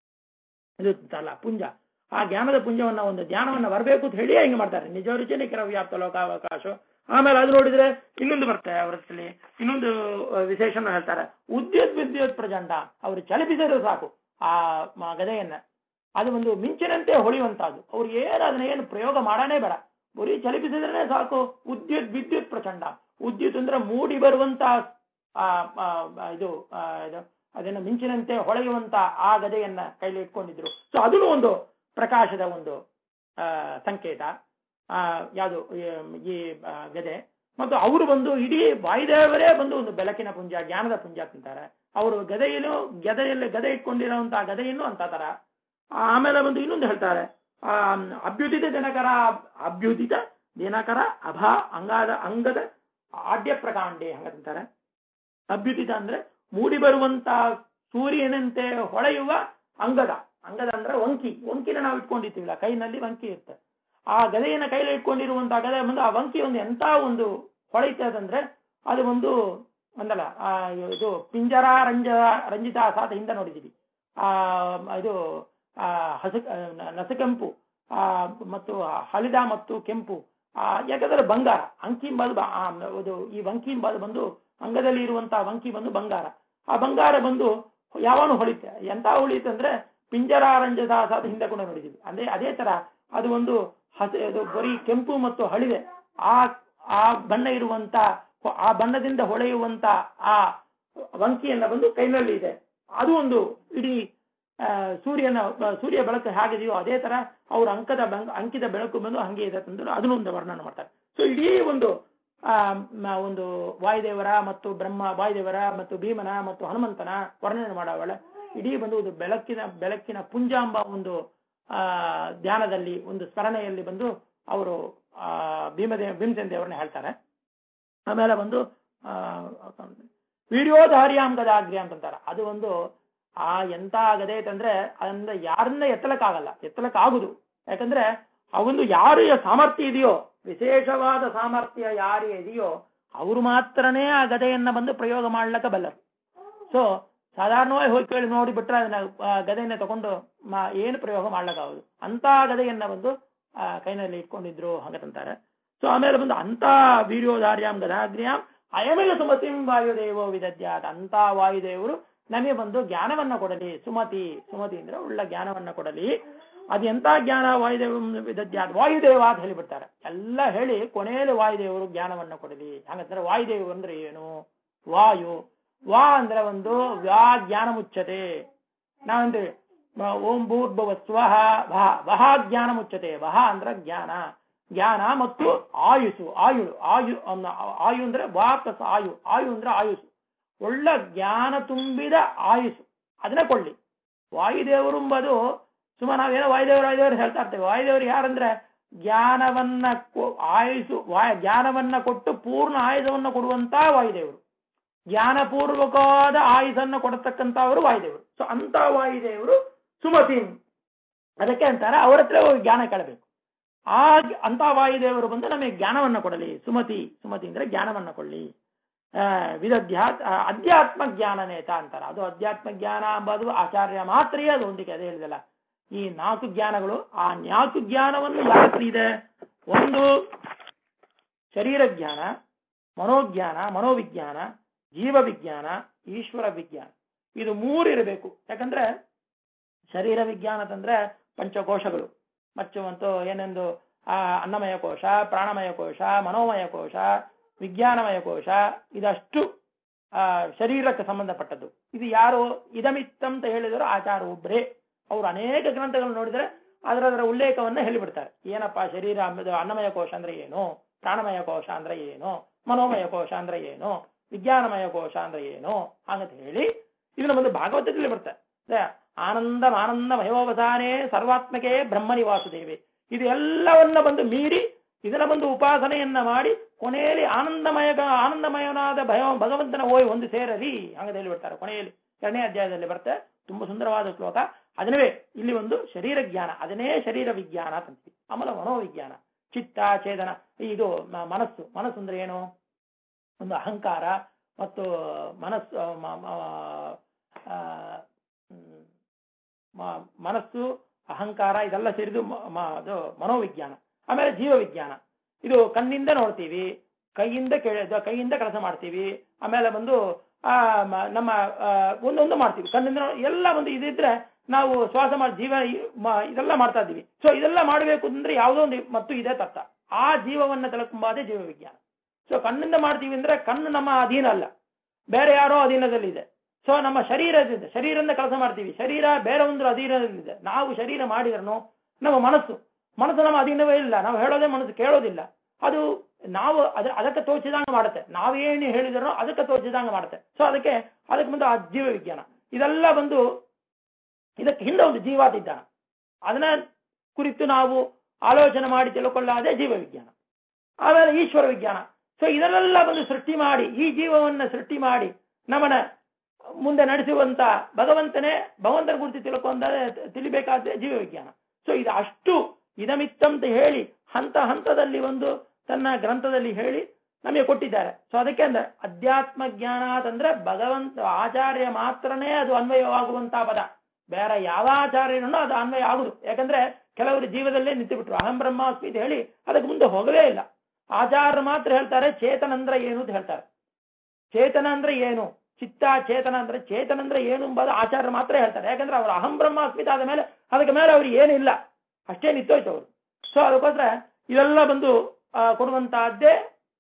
ಇದು ಅಲ್ಲ ಪುಂಜ ಆ ಜ್ಞಾನದ ಪುಂಜವನ್ನ ಒಂದು ಧ್ಯಾನವನ್ನ ಬರಬೇಕು ಅಂತ ಹೇಳಿ ಹಿಂಗೆ ಮಾಡ್ತಾರೆ ನಿಜ ರುಚಿನೇ ಕೆಲ ವ್ಯಾಪ್ತ ಲೋಕಾವಕಾಶ ಆಮೇಲೆ ಅದು ನೋಡಿದ್ರೆ ಇನ್ನೊಂದು ಬರುತ್ತೆ ಅವರಲ್ಲಿ ಇನ್ನೊಂದು ಅಹ್, ವಿಶೇಷನ ಹೇಳ್ತಾರೆ ಉದ್ಯುತ್ ವಿದ್ಯುತ್ ಪ್ರಚಂಡ ಅವರು ಚಲಿಸಿದರೂ ಸಾಕು ಆ ಮ- ಗದೆಯನ್ನ ಅದು ಒಂದು ಮಿಂಚಿನಂತೆ ಹೊಳೆಯುವಂತಹದ್ದು ಅವ್ರು ಏನು ಅದನ್ನ ಏನು ಪ್ರಯೋಗ ಮಾಡಾನೇ ಬೇಡ ಬರೀ ಚಲಿಪಿಸಿದ್ರೆ ಸಾಕು ಉದ್ಯುತ್ ವಿದ್ಯುತ್ ಪ್ರಚಂಡ ಉದ್ಯುತ್ ಅಂದ್ರೆ ಮೂಡಿ ಬರುವಂತ ಆ ಆ, ಇದು ಆ, ಇದು ಅದನ್ನ ಮಿಂಚಿನಂತೆ ಹೊಳೆಯುವಂತ ಆ ಗದೆಯನ್ನ ಕೈಲಿ ಇಟ್ಕೊಂಡಿದ್ರು ಸೊ ಅದನ್ನು ಒಂದು ಪ್ರಕಾಶದ ಒಂದು ಆ, ಸಂಕೇತ ಆ ಯಾವುದು ಈ ಆ, ಗದೆ ಮತ್ತು ಅವರು ಬಂದು ಇಡೀ ವಾಯುದೇವರೇ ಬಂದು ಒಂದು ಬೆಳಕಿನ ಪುಂಜ ಜ್ಞಾನದ ಪುಂಜ ಅಂತಾರೆ ಅವರು ಗದೆಯನ್ನು ಗದೆಯಲ್ಲಿ ಗದೆ ಇಟ್ಕೊಂಡಿರುವಂತಹ ಗದೆಯನ್ನು ಅಂತ ತರ ಆಮೇಲೆ ಬಂದು ಇನ್ನೊಂದು ಹೇಳ್ತಾರೆ ಆ ಅಭ್ಯುದಿತ ದಿನಕರ ಅಭ್ಯುದಿತ ದಿನಕರ ಅಭ ಅಂಗಾದ ಅಂಗದ ಆಡ್ಯ ಪ್ರಕಾಂಡೆ ಹಂಗಂತಾರೆ ಅಭ್ಯುದಿತ ಅಂದ್ರೆ ಮೂಡಿ ಬರುವಂತ ಸೂರ್ಯನಂತೆ ಹೊಳೆಯುವ ಅಂಗದ ಅಂಗದ ಅಂದ್ರೆ ವಂಕಿ ವಂಕಿನ ನಾವು ಇಟ್ಕೊಂಡಿರ್ತೀವಿಲ್ಲ ಕೈನಲ್ಲಿ ವಂಕಿ ಇರುತ್ತೆ ಆ ಗದೆಯನ್ನ ಕೈಲಿ ಇಟ್ಕೊಂಡಿರುವಂತಹ ಗದೆ ಬಂದು ಆ ವಂಕಿ ಒಂದು ಎಂತ ಒಂದು ಹೊಳೆಯುತ್ತದಂದ್ರೆ ಅದು ಒಂದು ಒಂದಲ್ಲ ಆ ಇದು ಪಿಂಜರ ರಂಜ ರಂಜಿತ ಸಾತ ಹಿಂದೆ ನೋಡಿದೀವಿ ಆ ಇದು ಆ ಹಸ ನಸಕೆಂಪು ಆ ಮತ್ತು ಹಳಿದ ಮತ್ತು ಕೆಂಪು ಆ ಯಾಕಂದ್ರೆ ಬಂಗಾರ ಅಂಕಿ ಎಂಬುದು ಬ- ಆ, ಇದು ಈ ವಂಕಿ ಎಂಬುದು ಬಂದು ಅಂಗದಲ್ಲಿ ಇರುವಂತಹ ವಂಕಿ ಬಂದು ಬಂಗಾರ ಆ ಬಂಗಾರ ಬಂದು ಯಾವನು ಹೊಳಿತೆ ಎಂತ ಹೊಳಿಯುತ್ತೆ ಅಂದ್ರೆ ಪಿಂಜರ ರಂಜದ ಸಾತ ಹಿಂದೆ ಕೂಡ ನೋಡಿದೀವಿ ಅಂದ್ರೆ ಅದೇ ತರ ಅದು ಒಂದು ಹಸ ಇದು ಬರೀ ಕೆಂಪು ಮತ್ತು ಹಳಿದೆ ಆ ಆ ಬಣ್ಣ ಇರುವಂತ ಆ ಬಣ್ಣದಿಂದ ಹೊಳೆಯುವಂತ ಆ ವಂಕಿಯನ್ನ ಬಂದು ಕೈನಲ್ಲಿ ಇದೆ ಅದು ಒಂದು ಇಡೀ ಆ, ಸೂರ್ಯನ ಬ- ಸೂರ್ಯ ಬೆಳಕು ಹೇಗಿದೆಯೋ ಅದೇ ತರ ಅವ್ರ ಅಂಕದ ಬಂಗ್- ಅಂಕಿತ ಬೆಳಕು ಬಂದು ಹಂಗೆ ಇದೆ ತಂದು ಅದನ್ನು ಒಂದು ವರ್ಣನೆ ಮಾಡ್ತಾರೆ ಸೊ ಇಡೀ ಒಂದು ಆ ಮ- ಒಂದು ವಾಯುದೇವರ ಮತ್ತು ಬ್ರಹ್ಮ ವಾಯುದೇವರ ಮತ್ತು ಭೀಮನ ಮತ್ತು ಹನುಮಂತನ ವರ್ಣನೆ ಮಾಡವಳ ಇಡೀ ಬಂದು ಒಂದು ಬೆಳಕಿನ ಬೆಳಕಿನ ಪುಂಜ ಎಂಬ ಒಂದು ಆ ಧ್ಯಾನದಲ್ಲಿ ಒಂದು ಸ್ಮರಣೆಯಲ್ಲಿ ಬಂದು ಅವರು ಆ ಭೀಮದೇ ಭೀಮಸೇನ ದೇವರನ್ನ ಹೇಳ್ತಾರೆ ಆಮೇಲೆ ಬಂದು ಆ ವಿಡಿಯೋಧಾರ್ಯಾಂ ಗದಾಗ್ರಿ ಅಂತಂತಾರೆ ಅದು ಒಂದು ಆ ಎಂತ ಗದೆ ಅಂತಂದ್ರೆ ಅಂದ್ರೆ ಯಾರನ್ನ ಎತ್ತಲಕ್ಕಾಗಲ್ಲ ಎತ್ತಲಕ್ಕಾಗುದು ಯಾಕಂದ್ರೆ ಆ ಒಂದು ಯಾರು ಸಾಮರ್ಥ್ಯ ಇದೆಯೋ ವಿಶೇಷವಾದ ಸಾಮರ್ಥ್ಯ ಯಾರು ಇದೆಯೋ ಅವರು ಮಾತ್ರನೇ ಆ ಗದೆಯನ್ನ ಬಂದು ಪ್ರಯೋಗ ಮಾಡ್ಲಕ್ಕ ಬಲ್ಲರು ಸೊ ಸಾಧಾರಣವಾಗಿ ಹೋಗಿ ಕೇಳಿ ನೋಡಿ ಬಿಟ್ರೆ ಅದನ್ನ ಆ ಗದೆಯನ್ನ ತಗೊಂಡು ಮ- ಏನು ಪ್ರಯೋಗ ಮಾಡ್ಲಕ್ಕಾಗುದು ಅಂತ ಗದೆಯನ್ನ ಬಂದು ಆ ಕೈನಲ್ಲಿ ಇಟ್ಕೊಂಡಿದ್ರು ಹಾಗಂತಾರೆ ಸೊ ಆಮೇಲೆ ಬಂದು ಅಂತ ವೀರ್ಯೋಧಾರ್ಯಾಂ ಗದಾಗ್ರ್ಯಾಂ ಅಯಮೇವ ಸುಮತಿಂ ವಾಯುದೇವೋ ವಿದದ್ಯಾತ್ ಅಂತ ವಾಯುದೇವರು ನಮಗೆ ಬಂದು ಜ್ಞಾನವನ್ನ ಕೊಡಲಿ ಸುಮತಿ ಸುಮತಿ ಅಂದ್ರೆ ಉಳ್ಳ ಜ್ಞಾನವನ್ನ ಕೊಡಲಿ ಅದು ಎಂತ ಜ್ಞಾನ ವಾಯುದೇವ ವಿದದ್ಯಾತ್ ವಾಯುದೇವ ಅಂತ ಹೇಳಿಬಿಡ್ತಾರೆ ಎಲ್ಲ ಹೇಳಿ ಕೊನೆಯಲ್ಲಿ ವಾಯುದೇವರು ಜ್ಞಾನವನ್ನ ಕೊಡಲಿ ಹಾಗಂದ್ರೆ ವಾಯುದೇವರು ಅಂದ್ರೆ ಏನು ವಾಯು ವಾ ಅಂದ್ರೆ ಒಂದು ವ್ಯಾ ಜ್ಞಾನ ಮುಚ್ಚತೆ ನಾವಂತೇವೆ ಮ- ಓಂ ಭೂರ್ಭುವ ಸ್ವಹ ವಹ ವಹ ಜ್ಞಾನ ಮುಚ್ಚತೆ ವಹ ಅಂದ್ರೆ ಜ್ಞಾನ ಜ್ಞಾನ ಮತ್ತು ಆಯುಸು ಆಯುಳು ಆಯು ಅನ್ನ- ಆಯು ಅಂದ್ರೆ ವಾ ಪ್ಲಸ್ ಆಯು ಆಯು ಅಂದ್ರೆ ಆಯುಸು ಒಳ್ಳೆ ಜ್ಞಾನ ತುಂಬಿದ ಆಯುಸು ಅದನ್ನ ಕೊಳ್ಳಿ ವಾಯುದೇವರು ಎಂಬುದು ಸುಮ್ಮ ನಾವೇನೋ ವಾಯುದೇವರು ವಾಯುದೇವರು ಹೇಳ್ತಾ ಇರ್ತೇವೆ ವಾಯುದೇವರು ಯಾರಂದ್ರೆ ಜ್ಞಾನವನ್ನ ಕೊ- ಆಯುಸು ವಾ- ಜ್ಞಾನವನ್ನ ಕೊಟ್ಟು ಪೂರ್ಣ ಆಯುಧವನ್ನ ಕೊಡುವಂತ ವಾಯುದೇವರು ಜ್ಞಾನಪೂರ್ವಕವಾದ ಆಯುಧನ್ನ ಕೊಡತಕ್ಕಂಥವರು ವಾಯುದೇವರು ಸೊ ಅಂತ ವಾಯುದೇವರು ಸುಮತಿ ಅದಕ್ಕೆ ಅಂತಾರೆ ಅವರ ಹತ್ರ ಹೋಗಿ ಜ್ಞಾನ ಕೇಳಬೇಕು ಆ ಅಂತ ವಾಯುದೇವರು ಬಂದು ನಮಗೆ ಜ್ಞಾನವನ್ನ ಕೊಡಲಿ ಸುಮತಿ ಸುಮತಿ ಅಂದ್ರೆ ಜ್ಞಾನವನ್ನ ಕೊಡಲಿ ಆ, ವಿದಧ್ಯ ಆ, ಅಧ್ಯಾತ್ಮ ಜ್ಞಾನ ನೇತ ಅಂತಾರೆ ಅದು ಅಧ್ಯಾತ್ಮ ಜ್ಞಾನ ಎಂಬುದು ಆಚಾರ್ಯ ಮಾತ್ರವೇ ಅದು ಒಂದಿಗೆ ಅದೇ ಹೇಳಿದಲ್ಲ ಈ ನಾಲ್ಕು ಜ್ಞಾನಗಳು ಆ ನಾಲ್ಕು ಜ್ಞಾನವನ್ನು ಯಾರ ಹತ್ರ ಇದೆ ಒಂದು ಶರೀರ ಜ್ಞಾನ ಮನೋಜ್ಞಾನ ಮನೋವಿಜ್ಞಾನ ಜೀವ ವಿಜ್ಞಾನ ಈಶ್ವರ ವಿಜ್ಞಾನ ಇದು ಮೂರು ಇರಬೇಕು ಯಾಕಂದ್ರೆ ಶರೀರ ವಿಜ್ಞಾನ ಅಂತಂದ್ರೆ ಪಂಚಕೋಶಗಳು ಮತ್ತು ಮತ್ತು ಏನೆಂದು ಆ ಅನ್ನಮಯ ಕೋಶ ಪ್ರಾಣಮಯ ಕೋಶ ಮನೋಮಯ ಕೋಶ ವಿಜ್ಞಾನಮಯ ಕೋಶ ಇದಷ್ಟು ಆ ಶರೀರಕ್ಕೆ ಸಂಬಂಧಪಟ್ಟದ್ದು ಇದು ಯಾರು ಇದಮಿತ್ತಂ ಅಂತ ಹೇಳಿದರು ಆಚಾರ ಒಬ್ಬರೇ ಅವರು ಅನೇಕ ಗ್ರಂಥಗಳು ನೋಡಿದರೆ ಅದರ ಅದರ ಉಲ್ಲೇಖವನ್ನ ಹೇಳಿಬಿಡ್ತಾರೆ ಏನಪ್ಪಾ ಶರೀರ ಅಂಬುದು ಅನ್ನಮಯ ಕೋಶ ಅಂದ್ರೆ ಏನು ಪ್ರಾಣಮಯ ಕೋಶ ಅಂದ್ರೆ ಏನು ಮನೋಮಯ ಕೋಶ ಅಂದ್ರೆ ಏನು ವಿಜ್ಞಾನಮಯ ಕೋಶ ಅಂದ್ರೆ ಏನು ಹಾಗಂತ ಹೇಳಿ ಇದನ್ನ ಒಂದು ಭಾಗವತದಲ್ಲಿ ಬರ್ತದೆ ಅದೇ ಆನಂದ ಆನಂದ ಮಯೋವಧಾನೇ ಸರ್ವಾತ್ಮಕೆ ಬ್ರಹ್ಮ ನಿವಾಸುದೇವೆ ಇದು ಎಲ್ಲವನ್ನ ಬಂದು ಮೀರಿ ಇದರ ಒಂದು ಉಪಾಸನೆಯನ್ನ ಮಾಡಿ ಕೊನೆಯಲ್ಲಿ ಆನಂದಮಯ ಆನಂದಮಯನಾದ ಭಯ ಭಗವಂತನ ಓಯ್ ಒಂದು ಸೇರಲಿ ಹಂಗದ ಹೇಳಿಬಿಡ್ತಾರೆ ಕೊನೆಯಲ್ಲಿ ಎರಡನೇ ಅಧ್ಯಾಯದಲ್ಲಿ ಬರುತ್ತೆ ತುಂಬಾ ಸುಂದರವಾದ ಶ್ಲೋಕ ಅದನ್ನೇ ಇಲ್ಲಿ ಒಂದು ಶರೀರ ಜ್ಞಾನ ಅದನ್ನೇ ಶರೀರ ವಿಜ್ಞಾನ ಅಂತೀವಿ ಆಮೇಲೆ ಮನೋವಿಜ್ಞಾನ ಚಿತ್ತ ಛೇದನ ಇದು ಮ- ಮನಸ್ಸು ಮನಸ್ಸು ಅಂದ್ರೆ ಏನು ಒಂದು ಅಹಂಕಾರ ಮತ್ತು ಮನಸ್ಸು ಮ- ಮ- ಆ, ಹ್ಮ್, ಮ- ಮನಸ್ಸು ಅಹಂಕಾರ ಇದೆಲ್ಲ ಸೇರಿದು ಮ- ಮ- ಅದು ಮನೋವಿಜ್ಞಾನ ಆಮೇಲೆ ಜೀವ ವಿಜ್ಞಾನ ಇದು ಕಣ್ಣಿಂದ ನೋಡ್ತೀವಿ ಕೈಯಿಂದ ಕೇಳ ಕೈಯಿಂದ ಕೆಲಸ ಮಾಡ್ತೀವಿ ಆಮೇಲೆ ಬಂದು ಆ ಮ- ನಮ್ಮ ಆ, ಒಂದೊಂದು ಮಾಡ್ತೀವಿ ಕಣ್ಣಿಂದ ನೋ- ಎಲ್ಲ ಒಂದು ಇದಿದ್ರೆ ನಾವು ಶ್ವಾಸ ಮಾಡಿ ಜೀವ ಇ- ಮ- ಇದೆಲ್ಲ ಮಾಡ್ತಾ ಇದ್ದೀವಿ ಸೊ ಇದೆಲ್ಲ ಮಾಡಬೇಕು ಅಂದ್ರೆ ಯಾವುದೋ ಒಂದು ಮತ್ತು ಇದೆ ತತ್ತ ಆ ಜೀವವನ್ನ ತಿಳ್ಕೊಂಬಾದೇ ಜೀವ ವಿಜ್ಞಾನ ಸೊ ಕಣ್ಣಿಂದ ಮಾಡ್ತೀವಿ ಅಂದ್ರೆ ಕಣ್ಣು ನಮ್ಮ ಅಧೀನ ಅಲ್ಲ ಬೇರೆ ಯಾರೋ ಅಧೀನದಲ್ಲಿದೆ ಸೊ ನಮ್ಮ ಶರೀರದಿಂದ ಶರೀರದಿಂದ ಕೆಲಸ ಮಾಡ್ತೀವಿ ಶರೀರ ಬೇರೆ ಒಂದು ಅಧೀನದಲ್ಲಿದೆ ನಾವು ಶರೀರ ಮಾಡಿದ್ರೂ ನಮ್ಮ ಮನಸ್ಸು ಮನಸ್ಸು ನಮ್ಮ ಅಧೀನವೇ ಇಲ್ಲ ನಾವು ಹೇಳೋದೇ ಮನಸ್ಸು ಕೇಳೋದಿಲ್ಲ ಅದು ನಾವು ಅದ ಅದಕ್ಕೆ ತೋಚಿದಂಗೆ ಮಾಡುತ್ತೆ ನಾವೇನು ಹೇಳಿದರೋ ಅದಕ್ಕೆ ತೋಚಿದಂಗೆ ಮಾಡುತ್ತೆ ಸೊ ಅದಕ್ಕೆ ಅದಕ್ಕೆ ಬಂದು ಆ ಜೀವ ವಿಜ್ಞಾನ ಇದೆಲ್ಲ ಬಂದು ಇದಕ್ಕೆ ಹಿಂದೆ ಒಂದು ಜೀವಾತ ಇದ್ದಾನೆ ಅದನ್ನ ಕುರಿತು ನಾವು ಆಲೋಚನೆ ಮಾಡಿ ತಿಳ್ಕೊಳ್ಳಾದೆ ಜೀವ ವಿಜ್ಞಾನ ಆಮೇಲೆ ಈಶ್ವರ ವಿಜ್ಞಾನ ಸೊ ಇದನ್ನೆಲ್ಲ ಬಂದು ಸೃಷ್ಟಿ ಮಾಡಿ ಈ ಜೀವವನ್ನ ಸೃಷ್ಟಿ ಮಾಡಿ ನಮ್ಮನ್ನ ಮುಂದೆ ನಡೆಸುವಂತ ಭಗವಂತನೇ ಭಗವಂತನ ಕುರಿತು ತಿಳ್ಕೊಂಡ ತಿಳಿಬೇಕಾದ ಜೀವ ವಿಜ್ಞಾನ ಸೊ ಇದು ಅಷ್ಟು ಇದಮಿತ್ತಂತ ಹೇಳಿ ಹಂತ ಹಂತದಲ್ಲಿ ಒಂದು ತನ್ನ ಗ್ರಂಥದಲ್ಲಿ ಹೇಳಿ ನಮಗೆ ಕೊಟ್ಟಿದ್ದಾರೆ ಸೊ ಅದಕ್ಕೆ ಅಂದ್ರೆ ಅಧ್ಯಾತ್ಮ ಜ್ಞಾನ ಅಂತಂದ್ರೆ ಭಗವಂತ ಆಚಾರ್ಯ ಮಾತ್ರನೇ ಅದು ಅನ್ವಯವಾಗುವಂತ ಪದ ಬೇರೆ ಯಾವ ಆಚಾರ್ಯನೂ ಅದು ಅನ್ವಯ ಆಗುದು ಯಾಕಂದ್ರೆ ಕೆಲವರು ಜೀವದಲ್ಲೇ ನಿಂತು ಬಿಟ್ರು ಅಹಂ ಬ್ರಹ್ಮಾಸ್ಮಿ ಅಂತ ಹೇಳಿ ಅದಕ್ಕೆ ಮುಂದೆ ಹೋಗಲೇ ಇಲ್ಲ ಆಚಾರ್ಯರು ಮಾತ್ರ ಹೇಳ್ತಾರೆ ಚೇತನ ಅಂದ್ರೆ ಏನು ಅಂತ ಹೇಳ್ತಾರೆ ಚೇತನ ಅಂದ್ರೆ ಏನು ಚಿತ್ತ ಚೇತನ ಅಂದ್ರೆ ಚೇತನ ಅಂದ್ರೆ ಏನು ಎಂಬುದು ಆಚಾರ್ಯರು ಮಾತ್ರ ಹೇಳ್ತಾರೆ ಯಾಕಂದ್ರೆ ಅವರು ಅಹಂ ಬ್ರಹ್ಮಾಸ್ಮಿತ ಆದ ಮೇಲೆ ಅದಕ್ಕೆ ಮೇಲೆ ಅವ್ರಿಗೆ ಏನಿಲ್ಲ ಅಷ್ಟೇ ನಿಂತೋಯ್ತು ಅವರು ಸೊ ಅದಕ್ಕೋಸ್ಕರ ಇವೆಲ್ಲ ಬಂದು ಆ, ಕೊಡುವಂತಹದ್ದೇ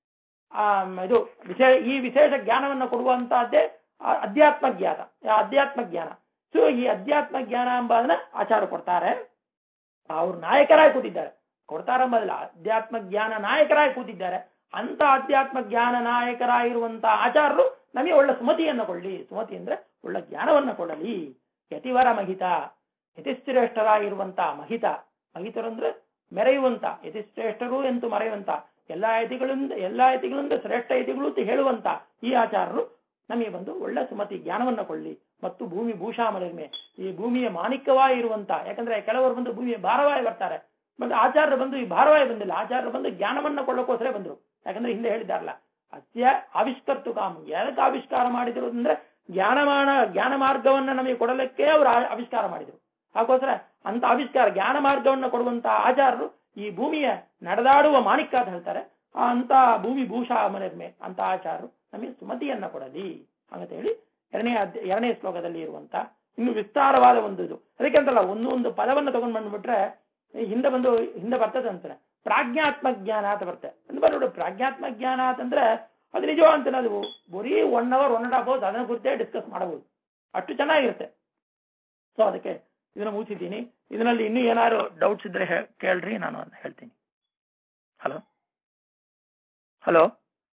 ಆ ಇದು ವಿಶೇಷ ಈ ವಿಶೇಷ ಜ್ಞಾನವನ್ನು ಕೊಡುವಂತಹದ್ದೇ ಆ ಅಧ್ಯಾತ್ಮ ಜ್ಞಾನ ಆ ಅಧ್ಯಾತ್ಮ ಜ್ಞಾನ ಸೊ ಈ ಅಧ್ಯಾತ್ಮ ಜ್ಞಾನ ಎಂಬುದನ್ನ ಆಚಾರ ಕೊಡ್ತಾರೆ ಅವ್ರು ನಾಯಕರಾಗಿ ಕೂತಿದ್ದಾರೆ ಕೊಡ್ತಾರೆ ಎಂಬುದಲ್ಲ ಅಧ್ಯಾತ್ಮ ಜ್ಞಾನ ನಾಯಕರಾಗಿ ಕೂತಿದ್ದಾರೆ ಅಂತ ಅಧ್ಯಾತ್ಮ ಜ್ಞಾನ ನಾಯಕರಾಗಿರುವಂತ ಆಚಾರರು ನಮಗೆ ಒಳ್ಳೆ ಸುಮತಿಯನ್ನು ಕೊಳ್ಳಿ ಸುಮತಿ ಅಂದ್ರೆ ಒಳ್ಳೆ ಜ್ಞಾನವನ್ನ ಕೊಡಲಿ ಯತಿವರ ಮಹಿತ ಯತಿಶ್ರೇಷ್ಠರಾಗಿರುವಂತ ಮಹಿತ ಮಹಿತರು ಅಂದ್ರೆ ಮೆರೆಯುವಂತ ಯತಿಶ್ರೇಷ್ಠರು ಎಂತು ಮರೆಯುವಂತ ಎಲ್ಲಾ ಯತಿಗಳಿಂದ ಎಲ್ಲಾ ಯತಿಗಳಿಂದ ಶ್ರೇಷ್ಠ ಯತಿಗಳು ಅಂತ ಹೇಳುವಂತ ಈ ಆಚಾರರು ನಮಗೆ ಬಂದು ಒಳ್ಳೆ ಸುಮತಿ ಜ್ಞಾನವನ್ನ ಕೊಳ್ಳಿ ಮತ್ತು ಭೂಮಿ ಭೂಷಾ ಮಲಿರ್ಮೆ ಈ ಭೂಮಿಯ ಮಾಣಿಕ್ಯವಾಗಿ ಇರುವಂತ ಯಾಕಂದ್ರೆ ಕೆಲವರು ಬಂದು ಭೂಮಿಯ ಭಾರವಾಗಿ ಬರ್ತಾರೆ ಬಂದು ಆಚಾರ್ಯರು ಬಂದು ಈ ಭಾರವಾಗಿ ಬಂದಿಲ್ಲ ಆಚಾರ್ಯರು ಬಂದು ಜ್ಞಾನವನ್ನ ಕೊಳ್ಳೋಕೋಸ್ಕರ ಬಂದ್ರು ಯಾಕಂದ್ರೆ ಹಿಂದೆ ಹೇಳಿದಾರಲ್ಲ ಅತ್ಯ ಆವಿಷ್ಕರ್ತು ಕಾಮ ಯಾಕೆ ಆವಿಷ್ಕಾರ ಮಾಡಿದ್ರು ಅಂದ್ರೆ ಜ್ಞಾನಮಾನ ಜ್ಞಾನ ಮಾರ್ಗವನ್ನ ನಮಗೆ ಕೊಡಲಿಕ್ಕೆ ಅವರು ಆ- ಆವಿಷ್ಕಾರ ಮಾಡಿದ್ರು ಹಾಗೋಸ್ಕರ ಅಂತ ಆವಿಷ್ಕಾರ ಜ್ಞಾನ ಮಾರ್ಗವನ್ನ ಕೊಡುವಂತ ಆಚಾರರು ಈ ಭೂಮಿಯ ನಡೆದಾಡುವ ಮಾಣಿಕ್ಯ ಅಂತ ಹೇಳ್ತಾರೆ ಆ ಅಂತ ಭೂಮಿ ಭೂಷಾ ಮನೆರ್ಮೆ ಅಂತ ಆಚಾರರು ನಮಗೆ ಸುಮತಿಯನ್ನ ಕೊಡಲಿ ಅಂತ ಹೇಳಿ ಎರಡನೇ ಅಧ್ಯ- ಎರಡನೇ ಶ್ಲೋಕದಲ್ಲಿ ಇರುವಂತ ಇನ್ನು ವಿಸ್ತಾರವಾದ ಒಂದು ಇದು ಅದಕ್ಕೆ ಅಂತಲ್ಲ ಒಂದು ಒಂದು ಪದವನ್ನು ತಗೊಂಡ್ ಬಂದ್ಬಿಟ್ರೆ ಈ ಹಿಂದೆ ಬಂದು ಹಿಂದೆ ಬರ್ತದೆ ಅಂತಾರೆ ಪ್ರಾಜ್ಞಾತ್ಮ ಜ್ಞಾನ ಅಂತ ಬರುತ್ತೆ ಅಂದ್ರೆ ನೋಡಿ ಪ್ರಾಜ್ಞಾತ್ಮ ಜ್ಞಾನ ಅಂತಂದ್ರೆ ಅದು ನಿಜ ಅಂತ ಅದು ಬರೀ one hour one and half hours ಅದನ್ನ ಕುರಿತೇ ಡಿಸ್ಕಸ್ ಮಾಡಬಹುದು ಅಷ್ಟು ಚೆನ್ನಾಗಿರುತ್ತೆ ಸೊ ಅದಕ್ಕೆ ಇದನ್ನ ಮುಗಿಸಿದ್ದೀನಿ ಇದರಲ್ಲಿ ಇನ್ನೂ ಏನಾದ್ರು ಡೌಟ್ಸ್ ಇದ್ರೆ ಹೇ- ಕೇಳ್ರಿ ನಾನು ಅದನ್ನ ಹೇಳ್ತೀನಿ ಹಲೋ ಹಲೋ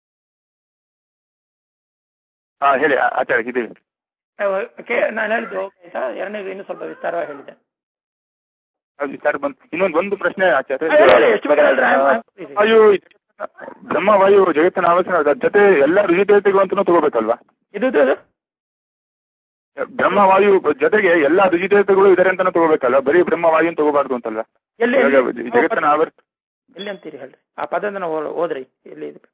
ಹಾ ಹೇಳಿ ಆ- ಆಚಾರ್ಯ ಇದೀವಿ ಓಕೆ ನಾನು ಹೇಳಿದ್ದು ಆಯ್ತಾ ಎರಡನೇದು ಇನ್ನೂ ಸ್ವಲ್ಪ ವಿಸ್ತಾರವಾಗಿ ಹೇಳಿದ್ದೆ ಅದು ಸರ್ ಬಂತು ಇನ್ನೊಂದು ಒಂದು ಪ್ರಶ್ನೆ ಆಚಾರ್ಯ ಹೇಳಿ, ಹೇಳಿ, ಎಷ್ಟು ಬೇಕಾದ್ರೆ ಹೇಳ್ರಿ, I'm- I'm free. ವಾಯು ಬ್ರಹ್ಮ ವಾಯು ಜಗತ್ತಿನ ಆವರ್ತನ ಅದ್ರ ಜೊತೆ ಎಲ್ಲ ಋಷಿ ದೇವತೆಗಳು ಅಂತಲೂ ತಗೋಬೇಕಲ್ವಾ ಇದು ಇದು- ಇದು? ಬ್ರಹ್ಮ ವಾಯು ಜೊತೆಗೆ ಎಲ್ಲಾ ಋಷಿ ದೇವತೆಗಳು ಇದಾರೆ ಅಂತಾನು ತಗೋಬೇಕಲ್ವಾ ಬರೀ ಬ್ರಹ್ಮ ವಾಯು ತಗೋಬಾರ್ದು ಅಂತಲ್ವಾ ಎಲ್ಲಿ ಇವಾಗ ಎಲ್ಲಿ? ಜಗತ್ತಿನ ಆವರ್ತ ಎಲ್ಲಿ ಅಂತೀರಿ ಹೇಳ್ರಿ ಆ ಪದನ ನಾವು ಓದ್ರಿ ಎಲ್ಲಿ ಇದೆ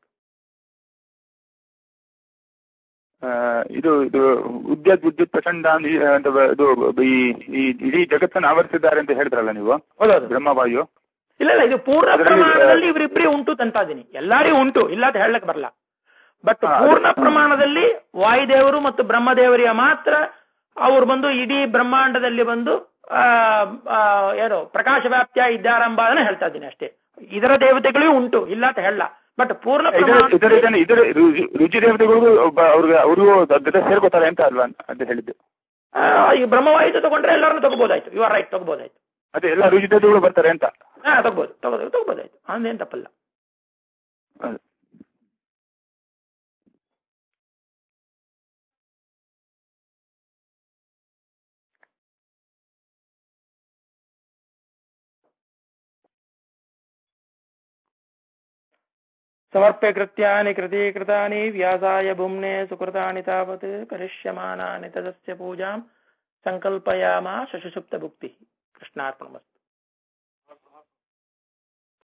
ಆ, ಇದು ಇದು ಉದ್ಯತ್ ವಿದ್ಯುತ್ ಪ್ರಚಂಡ ಅಂತ ಈ- ಅಂತ ಬ- ಇದು ಈ ಈ ಇಡೀ ಜಗತ್ತನ್ನು ಆವರಿಸಿದ್ದಾರೆ ಅಂತ ಹೇಳಿದ್ರಲ್ಲ ನೀವು ಹೌದೌದು ಬ್ರಹ್ಮವಾಯು ಇಲ್ಲ ಇಲ್ಲ ಇದು ಪೂರ್ಣ ಅದರಲ್ಲಿ, ಪ್ರಮಾಣದಲ್ಲಿ ಇವರಿಬ್ಬರೇ ಉಂಟು ತಂತಾ ಇದೀನಿ ಎಲ್ಲಾರಿಗೂ ಉಂಟು ಇಲ್ಲ ಅಂತ ಹೇಳಕ್ ಬರಲ್ಲ ಬಟ್ ಹಾ, ಅದೇ. ಪೂರ್ಣ ಪ್ರಮಾಣದಲ್ಲಿ ವಾಯುದೇವರು ಮತ್ತು ಬ್ರಹ್ಮದೇವರಿಗೆ ಮಾತ್ರ ಅವ್ರು ಬಂದು ಇಡೀ ಬ್ರಹ್ಮಾಂಡದಲ್ಲಿ ಬಂದು ಆ ಆ, ಏನು ಪ್ರಕಾಶ ವ್ಯಾಪ್ತಿಯ ಇದ್ದಾರಂಬ ಅದನ್ನ ಹೇಳ್ತಾ ಇದ್ದೀನಿ ಅಷ್ಟೇ ಇದರ ದೇವತೆಗಳಿಗೂ ಉಂಟು ಇಲ್ಲ ಅಂತ ಹೇಳಲ್ಲ ಬಟ್ ಪೂರ್ಣ ಇದರ ಇದರ ಪ್ರಮಾಣ ಇದನ್ನ ಇದರ ರುಚಿ- ರುಚಿ ದೇವತೆಗಳಿಗೂ ಒಬ್ಬ ಅವ್ರಿಗೆ ಅವ್ರಿಗೂ ಅದ್ ಜೊತೆ ಸೇರ್ಕೋತಾರೆ ಅಂತ ಅಲ್ವಾ ಅಂತ ಹೇಳಿದ್ದು ಈ ಬ್ರಹ್ಮವಾಯುತ ತಗೊಂಡ್ರೆ ಎಲ್ಲರನ್ನು ತಗೋಬಹುದಾಯ್ತು ಯು ಆರ್ ರೈಟ್ ತಗೋಬಹುದಾಯ್ತು ಅದೇ ಎಲ್ಲ ರುಚಿ ದೇವತೆಗಳು ಬರ್ತಾರೆ ಅಂತ ಹಾ ತಗೋಬಹುದು ತಗೋದು ತಗೋಬಹುದಾಯ್ತು ಅಂದೇನ್ ತಪ್ಪಲ್ಲ ಹೌದು. ಸಮರ್ಪ್ಯ ಕೃತ್ಯಾನಿ ಕೃತೀಕೃತಾನಿ ವ್ಯಾಸಾಯ ಭುಮ್ನೆ ಸುಕೃತಾನಿ ತಾವತ್ ಕರಿಷ್ಯಮಾನಾನಿ ತದಸ್ಯ ಪೂಜಾಂ ಸಂಕಲ್ಪಯಾಮ ಶಶಿಸುಪ್ತ ಭುಕ್ತಿ ಕೃಷ್ಣಾರ್ಪಣಮಸ್ತು